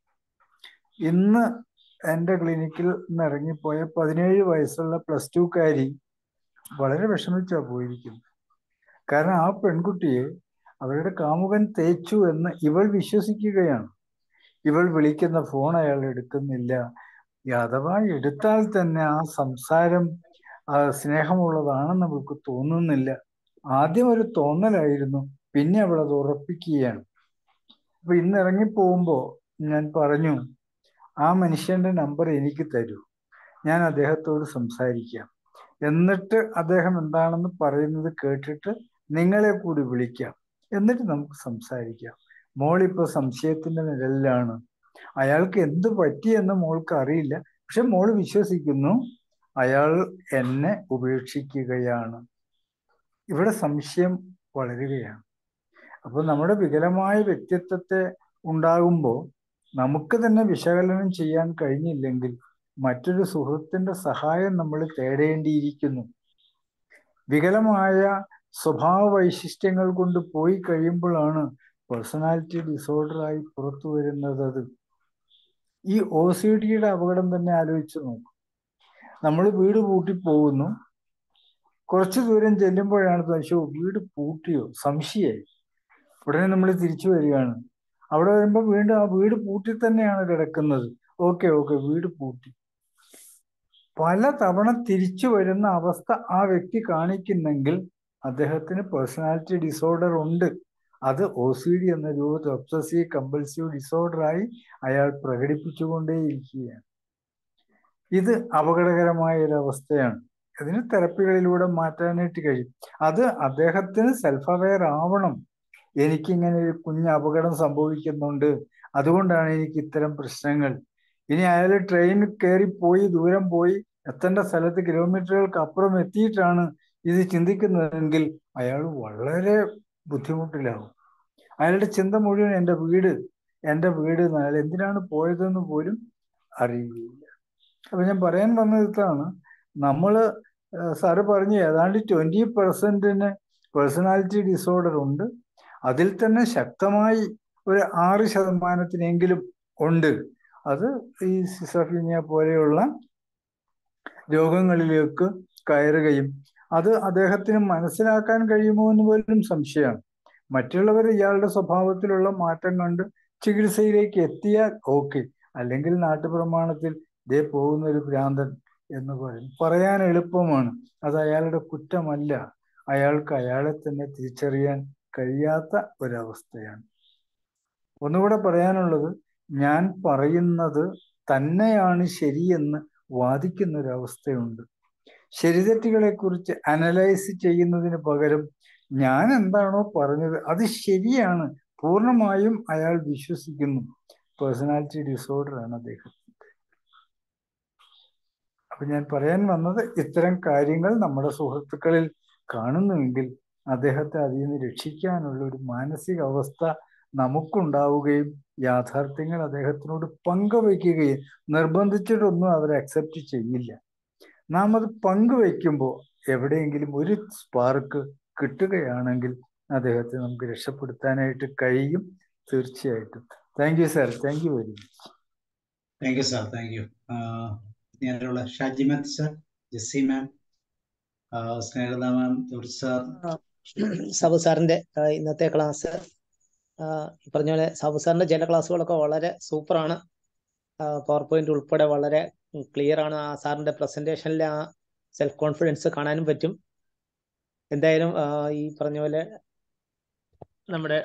ഇന്ന് എൻ്റെ ക്ലിനിക്കിൽ നിന്ന് ഇറങ്ങിപ്പോയ പതിനേഴ് വയസ്സുള്ള പ്ലസ് ടുക്കാരി വളരെ വിഷമിച്ചാ പോയിരിക്കുന്നത് കാരണം ആ പെൺകുട്ടിയെ അവരുടെ കാമുകൻ തേച്ചു എന്ന് ഇവൾ വിശ്വസിക്കുകയാണ് ഇവൾ വിളിക്കുന്ന ഫോൺ അയാൾ എടുക്കുന്നില്ല അഥവാ എടുത്താൽ തന്നെ ആ സംസാരം സ്നേഹമുള്ളതാണെന്ന് അവൾക്ക് തോന്നുന്നില്ല ആദ്യം ഒരു തോന്നലായിരുന്നു പിന്നെ അവൾ അത് ഉറപ്പിക്കുകയാണ് അപ്പൊ ഇന്ന് ഇറങ്ങിപ്പോകുമ്പോൾ ഞാൻ പറഞ്ഞു ആ മനുഷ്യന്റെ നമ്പർ എനിക്ക് തരൂ ഞാൻ അദ്ദേഹത്തോട് സംസാരിക്കാം എന്നിട്ട് അദ്ദേഹം എന്താണെന്ന് പറയുന്നത് കേട്ടിട്ട് നിങ്ങളെ കൂടി വിളിക്കാം എന്നിട്ട് നമുക്ക് സംസാരിക്കാം മോളിപ്പോ സംശയത്തിന്റെ നിഴലിലാണ് അയാൾക്ക് എന്ത് പറ്റിയെന്ന് മോൾക്ക് അറിയില്ല പക്ഷെ മോള് വിശ്വസിക്കുന്നു അയാൾ എന്നെ ഉപേക്ഷിക്കുകയാണ് ഇവിടെ സംശയം വളരുകയാണ് അപ്പൊ നമ്മുടെ വികലമായ വ്യക്തിത്വത്തെ ഉണ്ടാകുമ്പോൾ നമുക്ക് തന്നെ വിശകലനം ചെയ്യാൻ കഴിഞ്ഞില്ലെങ്കിൽ മറ്റൊരു സുഹൃത്തിന്റെ സഹായം നമ്മൾ തേടേണ്ടിയിരിക്കുന്നു വികലമായ സ്വഭാവ വൈശിഷ്ട്യങ്ങൾ കൊണ്ട് പോയി കഴിയുമ്പോഴാണ് പേഴ്സണാലിറ്റി ഡിസോർഡറായി പുറത്തു വരുന്നത് അത് ഈ ഒ സി ഡിയുടെ അപകടം തന്നെ ആലോചിച്ച് നോക്കും നമ്മൾ വീട് പൂട്ടി പോകുന്നു കുറച്ചു ദൂരം ചെല്ലുമ്പോഴാണ് പക്ഷേ വീട് പൂട്ടിയോ സംശയമായി ഉടനെ നമ്മൾ തിരിച്ചു വരികയാണ് അവിടെ വരുമ്പോൾ വീണ്ടും ആ വീട് പൂട്ടി തന്നെയാണ് കിടക്കുന്നത് ഓക്കെ ഓക്കെ വീട് പൂട്ടി പല തവണ തിരിച്ചു വരുന്ന അവസ്ഥ ആ വ്യക്തി കാണിക്കുന്നെങ്കിൽ അദ്ദേഹത്തിന് പേഴ്സണാലിറ്റി ഡിസോർഡർ ഉണ്ട് അത് ഒ സി ഡി എന്ന രൂപത്തിൽ ഒബ്സസീവ് കമ്പൽസീവ് ഡിസോർഡറായി അയാൾ പ്രകടിപ്പിച്ചുകൊണ്ടേയിരിക്കുകയാണ് ഇത് അപകടകരമായ ഒരു അവസ്ഥയാണ് ഇതിന് തെറപ്പികളിലൂടെ മാറ്റാനായിട്ട് കഴിയും അത് അദ്ദേഹത്തിന് സെൽഫ് അവെയർ ആവണം എനിക്കിങ്ങനെ ഒരു കുഞ്ഞ് അപകടം സംഭവിക്കുന്നുണ്ട് അതുകൊണ്ടാണ് എനിക്ക് ഇത്തരം പ്രശ്നങ്ങൾ ഇനി അയാൾ ട്രെയിൻ കയറി പോയി ദൂരം പോയി എത്തേണ്ട സ്ഥലത്ത് കിലോമീറ്ററുകൾക്ക് അപ്പുറം എത്തിയിട്ടാണ് ഇത് ചിന്തിക്കുന്നതെങ്കിൽ അയാൾ വളരെ ബുദ്ധിമുട്ടിലാവും അയാളുടെ ചിന്ത മുഴുവൻ എൻ്റെ വീട് എൻ്റെ വീട് അയാൾ എന്തിനാണ് പോയതെന്ന് പോലും അറിയുകയില്ല അപ്പൊ ഞാൻ പറയാൻ വന്നത് ഇതാണ് നമ്മൾ സാറ് പറഞ്ഞു ഏതാണ്ട് ട്വന്റി പെർസെന്റിന് പേഴ്സണാലിറ്റി ഡിസോർഡർ ഉണ്ട് അതിൽ തന്നെ ശക്തമായി ഒരു ആറ് ശതമാനത്തിനെങ്കിലും ഉണ്ട് അത് ഈ സിസഫീനിയ പോലെയുള്ള രോഗങ്ങളിലേക്ക് കയറുകയും അത് അദ്ദേഹത്തിന് മനസ്സിലാക്കാൻ കഴിയുമോ എന്ന് പോലും സംശയമാണ് മറ്റുള്ളവർ ഇയാളുടെ സ്വഭാവത്തിലുള്ള മാറ്റം കണ്ട് ചികിത്സയിലേക്ക് എത്തിയാൽ ഓക്കെ അല്ലെങ്കിൽ നാട്ടുപ്രമാണത്തിൽ ദേ പോകുന്ന ഒരു ഭ്രാന്തൻ എന്ന് പറയും പറയാൻ എളുപ്പമാണ് അത് അയാളുടെ കുറ്റമല്ല അയാൾക്ക് അയാളെ തന്നെ തിരിച്ചറിയാൻ കഴിയാത്ത ഒരവസ്ഥയാണ് ഒന്നുകൂടെ പറയാനുള്ളത് ഞാൻ പറയുന്നത് തന്നെയാണ് ശരിയെന്ന് വാദിക്കുന്ന ഒരവസ്ഥയുണ്ട് ശരിതെറ്റുകളെ കുറിച്ച് അനലൈസ് ചെയ്യുന്നതിന് പകരം ഞാൻ എന്താണോ പറഞ്ഞത് അത് ശരിയാണ് പൂർണ്ണമായും അയാൾ വിശ്വസിക്കുന്നു പേഴ്സണാലിറ്റി ഡിസോർഡർ ആണ് അദ്ദേഹത്തിന്റെ അപ്പൊ ഞാൻ പറയാൻ വന്നത് ഇത്തരം കാര്യങ്ങൾ നമ്മുടെ സുഹൃത്തുക്കളിൽ കാണുന്നുവെങ്കിൽ അദ്ദേഹത്തെ അതിൽ നിന്ന് രക്ഷിക്കാനുള്ള ഒരു മാനസിക അവസ്ഥ നമുക്കുണ്ടാവുകയും യാഥാർത്ഥ്യങ്ങൾ അദ്ദേഹത്തിനോട് പങ്കുവയ്ക്കുകയും നിർബന്ധിച്ചിട്ടൊന്നും അവർ അക്സെപ്റ്റ് ചെയ്യില്ല നാം അത് പങ്കുവയ്ക്കുമ്പോൾ എവിടെയെങ്കിലും ഒരു സ്പാർക്ക് കിട്ടുകയാണെങ്കിൽ അദ്ദേഹത്തെ നമുക്ക് രക്ഷപ്പെടുത്താനായിട്ട് കഴിയും തീർച്ചയായിട്ടും thank you sir thank you very much thank you sir thank you ഞാനുള്ള Shaji Mathew sir Jessy ma'am Snehatha ma'am George sir Sabu സാറിന്റെ ആ, ഇന്നത്തെ ക്ലാസ് ഈ പറഞ്ഞ പോലെ സാബു സാറിന്റെ ചില ക്ലാസ്സുകളൊക്കെ വളരെ സൂപ്പറാണ് പവർ പോയിന്റ് ഉൾപ്പെടെ വളരെ ക്ലിയർ ആണ് ആ സാറിന്റെ പ്രസന്റേഷനിലെ ആ സെൽഫ് കോൺഫിഡൻസ് കാണാനും പറ്റും എന്തായാലും ആ, ഈ പറഞ്ഞ പോലെ നമ്മുടെ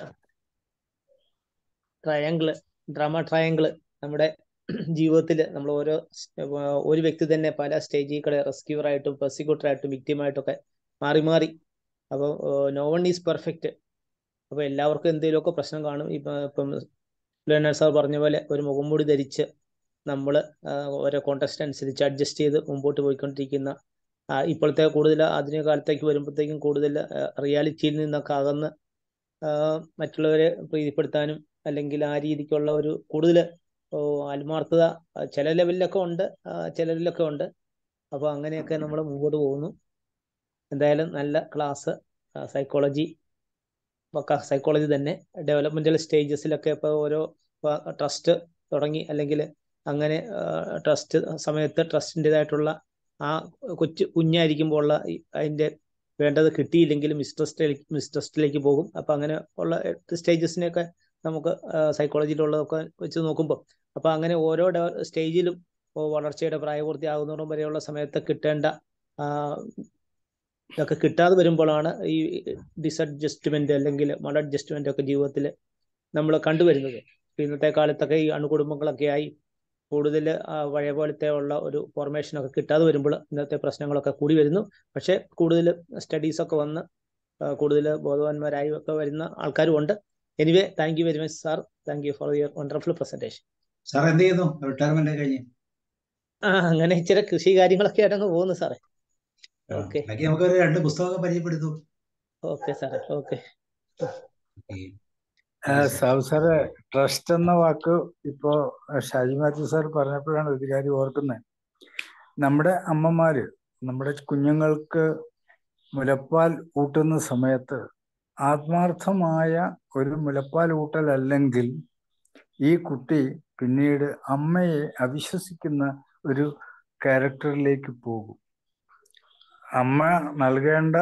ട്രയാങ്കിള് ഡ്രാമ ട്രയാങ്കിള് നമ്മുടെ ജീവിതത്തിൽ നമ്മൾ ഓരോ സ്- ആ, ഒരു വ്യക്തി തന്നെ പല സ്റ്റേജിൽ കൂടെ റെസ്ക്യൂർ ആയിട്ടും പ്രോസിക്യൂട്ടർ ആയിട്ടും victim ആയിട്ടൊക്കെ മാറി മാറി അപ്പോൾ നോ വൺ ഈസ് പെർഫെക്റ്റ് അപ്പോൾ എല്ലാവർക്കും എന്തെങ്കിലുമൊക്കെ പ്രശ്നം കാണും ഇപ്പം ഇപ്പം ലേണർ സാർ പറഞ്ഞ പോലെ ഒരു മുഖംമൂടി ധരിച്ച് നമ്മൾ ഓരോ കോണ്ടസ്റ്റ് അനുസരിച്ച് അഡ്ജസ്റ്റ് ചെയ്ത് മുമ്പോട്ട് പോയിക്കൊണ്ടിരിക്കുന്ന ആ, ഇപ്പോഴത്തെ കൂടുതൽ ആധുനിക കാലത്തേക്ക് വരുമ്പോഴത്തേക്കും കൂടുതൽ റിയാലിറ്റിയിൽ നിന്നൊക്കെ അകന്ന് ആ, മറ്റുള്ളവരെ പ്രീതിപ്പെടുത്താനും അല്ലെങ്കിൽ ആ രീതിക്കുള്ള ഒരു കൂടുതൽ ആത്മാർത്ഥത ആ, ചില ലെവലിലൊക്കെ ഉണ്ട് ആ, ചിലരിലൊക്കെ ഉണ്ട് അപ്പോൾ അങ്ങനെയൊക്കെ നമ്മൾ മുമ്പോട്ട് പോകുന്നു എന്തായാലും നല്ല ക്ലാസ് സൈക്കോളജി ഒക്കെ സൈക്കോളജി തന്നെ ഡെവലപ്മെന്റൽ സ്റ്റേജസിലൊക്കെ ഇപ്പോൾ ഓരോ ട്രസ്റ്റ് തുടങ്ങി അല്ലെങ്കിൽ അങ്ങനെ ട്രസ്റ്റ് സമയത്ത് ട്രസ്റ്റിൻ്റെതായിട്ടുള്ള ആ കൊച്ചു കുഞ്ഞായിരിക്കുമ്പോൾ ഉള്ള ഈ അതിൻ്റെ വേണ്ടത് കിട്ടിയില്ലെങ്കിൽ മിസ്ട്രസ്റ്റിലേക്ക് മിസ്ട്രസ്റ്റിലേക്ക് പോകും അപ്പം അങ്ങനെ ഉള്ള സ്റ്റേജസിനെയൊക്കെ നമുക്ക് സൈക്കോളജിയിലുള്ളതൊക്കെ വെച്ച് നോക്കുമ്പോൾ അപ്പോൾ അങ്ങനെ ഓരോ സ്റ്റേജിലും വളർച്ചയുടെ പ്രായപൂർത്തിയാകുന്നതോടും വരെയുള്ള സമയത്ത് കിട്ടേണ്ട ആ, ഇതൊക്കെ കിട്ടാതെ വരുമ്പോഴാണ് ഈ ഡിസഡ്ജസ്റ്റ്മെന്റ് അല്ലെങ്കിൽ മഡ് അഡ്ജസ്റ്റ്മെന്റ് ഒക്കെ ജീവിതത്തിൽ നമ്മൾ കണ്ടുവരുന്നത് ഇന്നത്തെ കാലത്തൊക്കെ ഈ അണുകുടുംബങ്ങളൊക്കെ ആയി കൂടുതൽ പഴയ പോലത്തെ ഉള്ള ഒരു ഫോർമേഷൻ ഒക്കെ കിട്ടാതെ വരുമ്പോൾ ഇന്നത്തെ പ്രശ്നങ്ങളൊക്കെ കൂടി വരുന്നു പക്ഷേ കൂടുതൽ സ്റ്റഡീസ് ഒക്കെ വന്ന് കൂടുതൽ ബോധവാന്മാരായി ഒക്കെ വരുന്ന ആൾക്കാരും ഉണ്ട് anyway thank you very much sir thank you for your wonderful presentation sir എന്ത് ചെയ്യുന്നു റിട്ടയർമെന്റ് കഴിഞ്ഞ് ആ അങ്ങനെ ഇച്ചിരി കൃഷി കാര്യങ്ങളൊക്കെ ആയിട്ടങ്ങ് പോകുന്നു സാറേ ആ, ഓക്കെ ബാക്കി നമുക്ക് ഒരു രണ്ട് പുസ്തകമൊക്കെ പരിചയപ്പെടുത്തു ഓക്കെ സാറേ ഓക്കെ ഓക്കേ. ആ, സാബു സാറ് ട്രസ്റ്റ് എന്ന വാക്ക് ഇപ്പോ ഷാജി മാത്യു സാർ പറഞ്ഞപ്പോഴാണ് ഒരു കാര്യം ഓർക്കുന്നത് നമ്മുടെ അമ്മമാര് നമ്മുടെ കുഞ്ഞുങ്ങൾക്ക് മുലപ്പാൽ ഊട്ടുന്ന സമയത്ത് ആത്മാർത്ഥമായ ഒരു മുലപ്പാൽ ഊട്ടൽ അല്ലെങ്കിൽ ഈ കുട്ടി പിന്നീട് അമ്മയെ അവിശ്വസിക്കുന്ന ഒരു ക്യാരക്ടറിലേക്ക് പോകും അമ്മ നൽകേണ്ട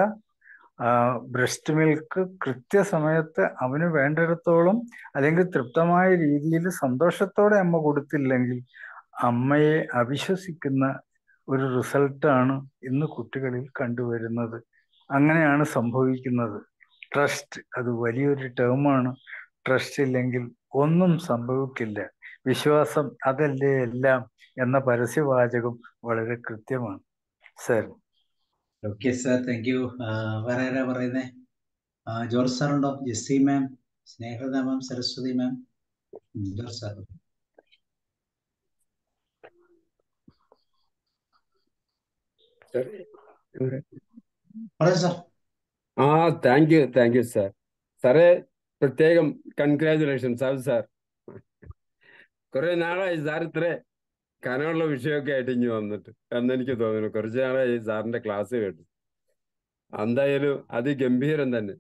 ബ്രസ്റ്റ് മിൽക്ക് കൃത്യസമയത്ത് അവന് വേണ്ടിടത്തോളം അല്ലെങ്കിൽ തൃപ്തമായ രീതിയിൽ സന്തോഷത്തോടെ അമ്മ കൊടുത്തില്ലെങ്കിൽ അമ്മയെ അവിശ്വസിക്കുന്ന ഒരു റിസൾട്ടാണ് ഇന്ന് കുട്ടികളിൽ കണ്ടുവരുന്നത് അങ്ങനെയാണ് സംഭവിക്കുന്നത് ട്രസ്റ്റ് അത് വലിയൊരു ടേമാണ് ട്രസ്റ്റ് ഇല്ലെങ്കിൽ ഒന്നും സംഭവിക്കില്ല വിശ്വാസം അതല്ലേ എല്ലാം എന്ന പരസ്യവാചകം വളരെ കൃത്യമാണ് sir okay sir thank you വേറെ ആരാ പറയുന്നേ ആ, ജോർജ് സാർ ഉണ്ടോ Jessy ma'am Snehatha ma'am Saraswathi ma'am ഉം, ജോർജ് സാർ പറയൂ സാർ ആ thank you thank you sir സാറേ പ്രത്യേകം കൺഗ്രാചുലേഷൻ സാർ സാർ കുറെ നാളായി സാർ ഇത്ര കനമുള്ള വിഷയമൊക്കെ ആയിട്ട് ഇനി വന്നിട്ട് എന്നെനിക്ക് തോന്നുന്നു കുറച്ച് നാളായി സാറിന്റെ ക്ലാസ് കേട്ടു എന്തായാലും അതിഗംഭീരം തന്നെ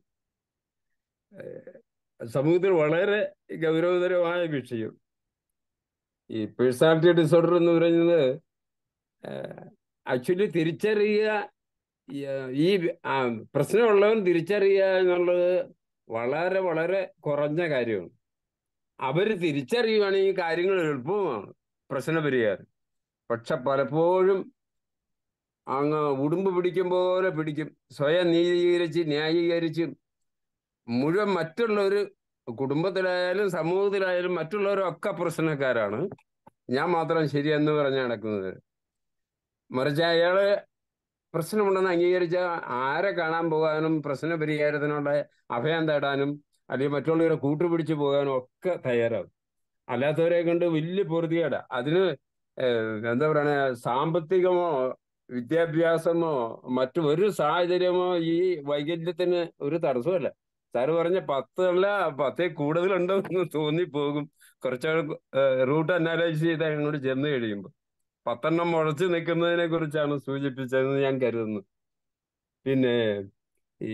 ഏഹ് സമൂഹത്തിൽ വളരെ ഗൗരവതരമായ വിഷയം ഈ പേഴ്സണാലിറ്റി ഡിസോർഡർ എന്ന് പറയുന്നത് ആക്ച്വലി തിരിച്ചറിയുക ഈ, ഈ ആ, പ്രശ്നമുള്ളവൻ തിരിച്ചറിയുക എന്നുള്ളത് വളരെ വളരെ കുറഞ്ഞ കാര്യമാണ് അവര് തിരിച്ചറിയുവാണെങ്കിൽ കാര്യങ്ങൾ എളുപ്പമാണ് പ്രശ്നപരിഹാരം പക്ഷെ പലപ്പോഴും അങ്ങ് ഉടുമ്പ് പിടിക്കും പോലെ പിടിക്കും സ്വയം നീതീകരിച്ച് ന്യായീകരിച്ച് മുഴുവൻ മറ്റുള്ളവർ കുടുംബത്തിലായാലും സമൂഹത്തിലായാലും മറ്റുള്ളവരൊക്കെ പ്രശ്നക്കാരാണ് ഞാൻ മാത്രം ശരിയെന്ന് പറഞ്ഞ് നടക്കുന്നത് മറിച്ച് അയാള് പ്രശ്നമുണ്ടെന്ന് അംഗീകരിച്ച ആരെ കാണാൻ പോകാനും പ്രശ്ന പരിഹാരത്തിനുള്ള അഭയം തേടാനും അല്ലെങ്കിൽ മറ്റുള്ളവരെ കൂട്ടുപിടിച്ച് പോകാനും ഒക്കെ തയ്യാറാവും അല്ലാത്തവരെ കൊണ്ട് വലിയ പൊറുതികേടാ അതിന് ഏഹ്, എന്താ പറയണ സാമ്പത്തികമോ വിദ്യാഭ്യാസമോ മറ്റു ഒരു സാഹചര്യമോ ഈ വൈകല്യത്തിന് ഒരു തടസ്സമല്ല സാറ് പറഞ്ഞ പത്തല്ല പത്തേ കൂടുതലുണ്ടോ എന്ന് തോന്നിപ്പോകും കുറച്ചുകൂടെ റൂട്ട് അനാലൈസ് ചെയ്ത് അങ്ങോട്ട് ചെന്ന് കഴിയുമ്പോൾ പത്തെണ്ണം മുളച്ചു നിൽക്കുന്നതിനെ കുറിച്ചാണ് സൂചിപ്പിച്ചതെന്ന് ഞാൻ കരുതുന്നു പിന്നെ ഈ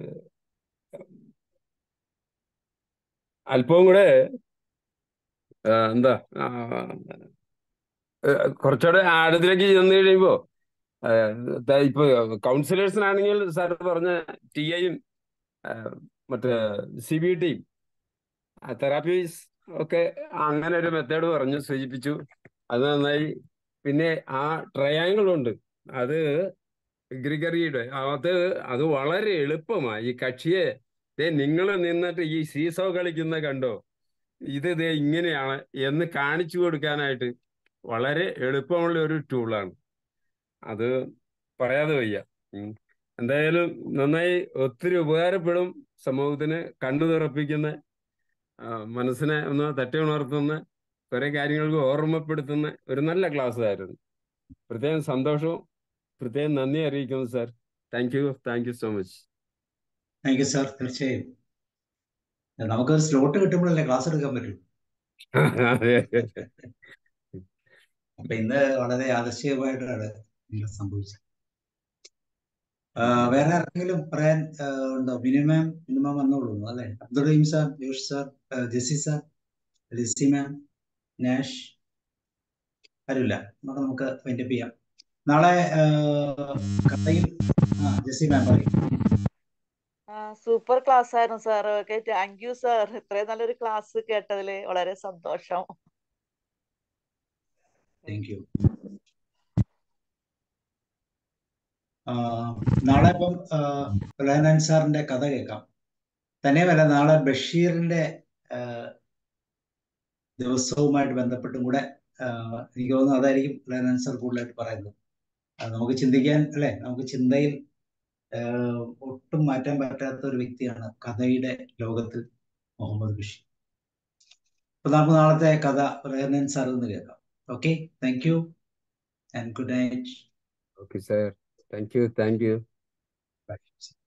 അല്പവും കൂടെ ആ, എന്താ ആ, ഏ, കുറച്ചുകൂടെ ആഴത്തിലേക്ക് ചെന്ന് കഴിയുമ്പോ ആ, ദാ ഇപ്പൊ കൗൺസിലേഴ്സിനാണെങ്കിൽ സാർ പറഞ്ഞ ടി ഐയും മറ്റേ സി ബി ടിയും തെറാപ്പീസ് ഒക്കെ അങ്ങനെ ഒരു മെത്തേഡ് പറഞ്ഞു സൂചിപ്പിച്ചു അത് നന്നായി പിന്നെ ആ ട്രയാങ്കിൾ ഉണ്ട് അത് ഗ്രിഗറിയുടെ അത് അത് വളരെ എളുപ്പമായി ഈ കക്ഷിയെ ദേ നിങ്ങൾ നിന്നിട്ട് ഈ സീസോ കളിക്കുന്ന കണ്ടോ ഇത് ദേ ഇങ്ങനെയാണ് എന്ന് കാണിച്ചു കൊടുക്കാനായിട്ട് വളരെ എളുപ്പമുള്ള ഒരു ടൂളാണ് അത് പറയാതെ വയ്യ ഉം. എന്തായാലും നന്നായി ഒത്തിരി ഉപകാരപ്പെടും സമൂഹത്തിന് കണ്ണു തുറപ്പിക്കുന്ന ആ, മനസ്സിനെ ഒന്ന് തട്ടി ഉണർത്തുന്ന കുറെ കാര്യങ്ങൾക്ക് ഓർമ്മപ്പെടുത്തുന്ന ഒരു നല്ല ക്ലാസ് ആയിരുന്നു പ്രത്യേകം സന്തോഷവും പ്രത്യേകം നന്ദി അറിയിക്കുന്നു sir thank you thank you so much thank you sir തീർച്ചയായും നമുക്ക് സ്ലോട്ട് കിട്ടുമ്പോഴല്ലേ ക്ലാസ് എടുക്കാൻ പറ്റൂ അപ്പൊ ഇന്ന് വളരെ യാദൃശ്ചികമായിട്ടാണ് ഇങ്ങനെ സംഭവിച്ചത് ആ, വേറെ ആർക്കെങ്കിലും പറയാൻ ആ, ഉണ്ടോ മിനിമം മിനിമം വന്നോളൂ അല്ലെ Abdul Rahim sir Josh sir ആ, ജെസി സാർ ലിസി മാം നാഷ് ആരുമില്ല നമുക്ക് നമുക്ക് വൈൻഡപ്പ് ചെയ്യാം നാളെ ആ, കഥയിൽ ആ ജെസി മാം പറയും സൂപ്പർ ക്ലാസ് ആയിരുന്നു sir okay thank you sir ഇത്രയും നല്ലൊരു ക്ലാസ് കേട്ടതിൽ വളരെ സന്തോഷം താങ്ക് യു നാളെ ഇപ്പം ലയനൻ സാറിന്റെ കഥ കേൾക്കാം തന്നെയുമല്ല നാളെ ബഷീറിന്റെ ആ, ദിവസവുമായിട്ട് ബന്ധപ്പെട്ടും കൂടെ ആ, എനിക്ക് തോന്നുന്നു അതായിരിക്കും ലയനൻ സാർ കൂടുതലായിട്ട് പറയുന്നത് അത് നമുക്ക് ചിന്തിക്കാൻ അല്ലെ നമുക്ക് ചിന്തയിൽ ആ, ഒട്ടും മാറ്റാൻ പറ്റാത്ത ഒരു വ്യക്തിയാണ് കഥയുടെ ലോകത്തിൽ മുഹമ്മദ് ബഷീർ അപ്പൊ നമുക്ക് നാളത്തെ കഥ ലയനൻ സാറിൽ നിന്ന് കേൾക്കാം okay thank you and good night okay sir thank you thank you by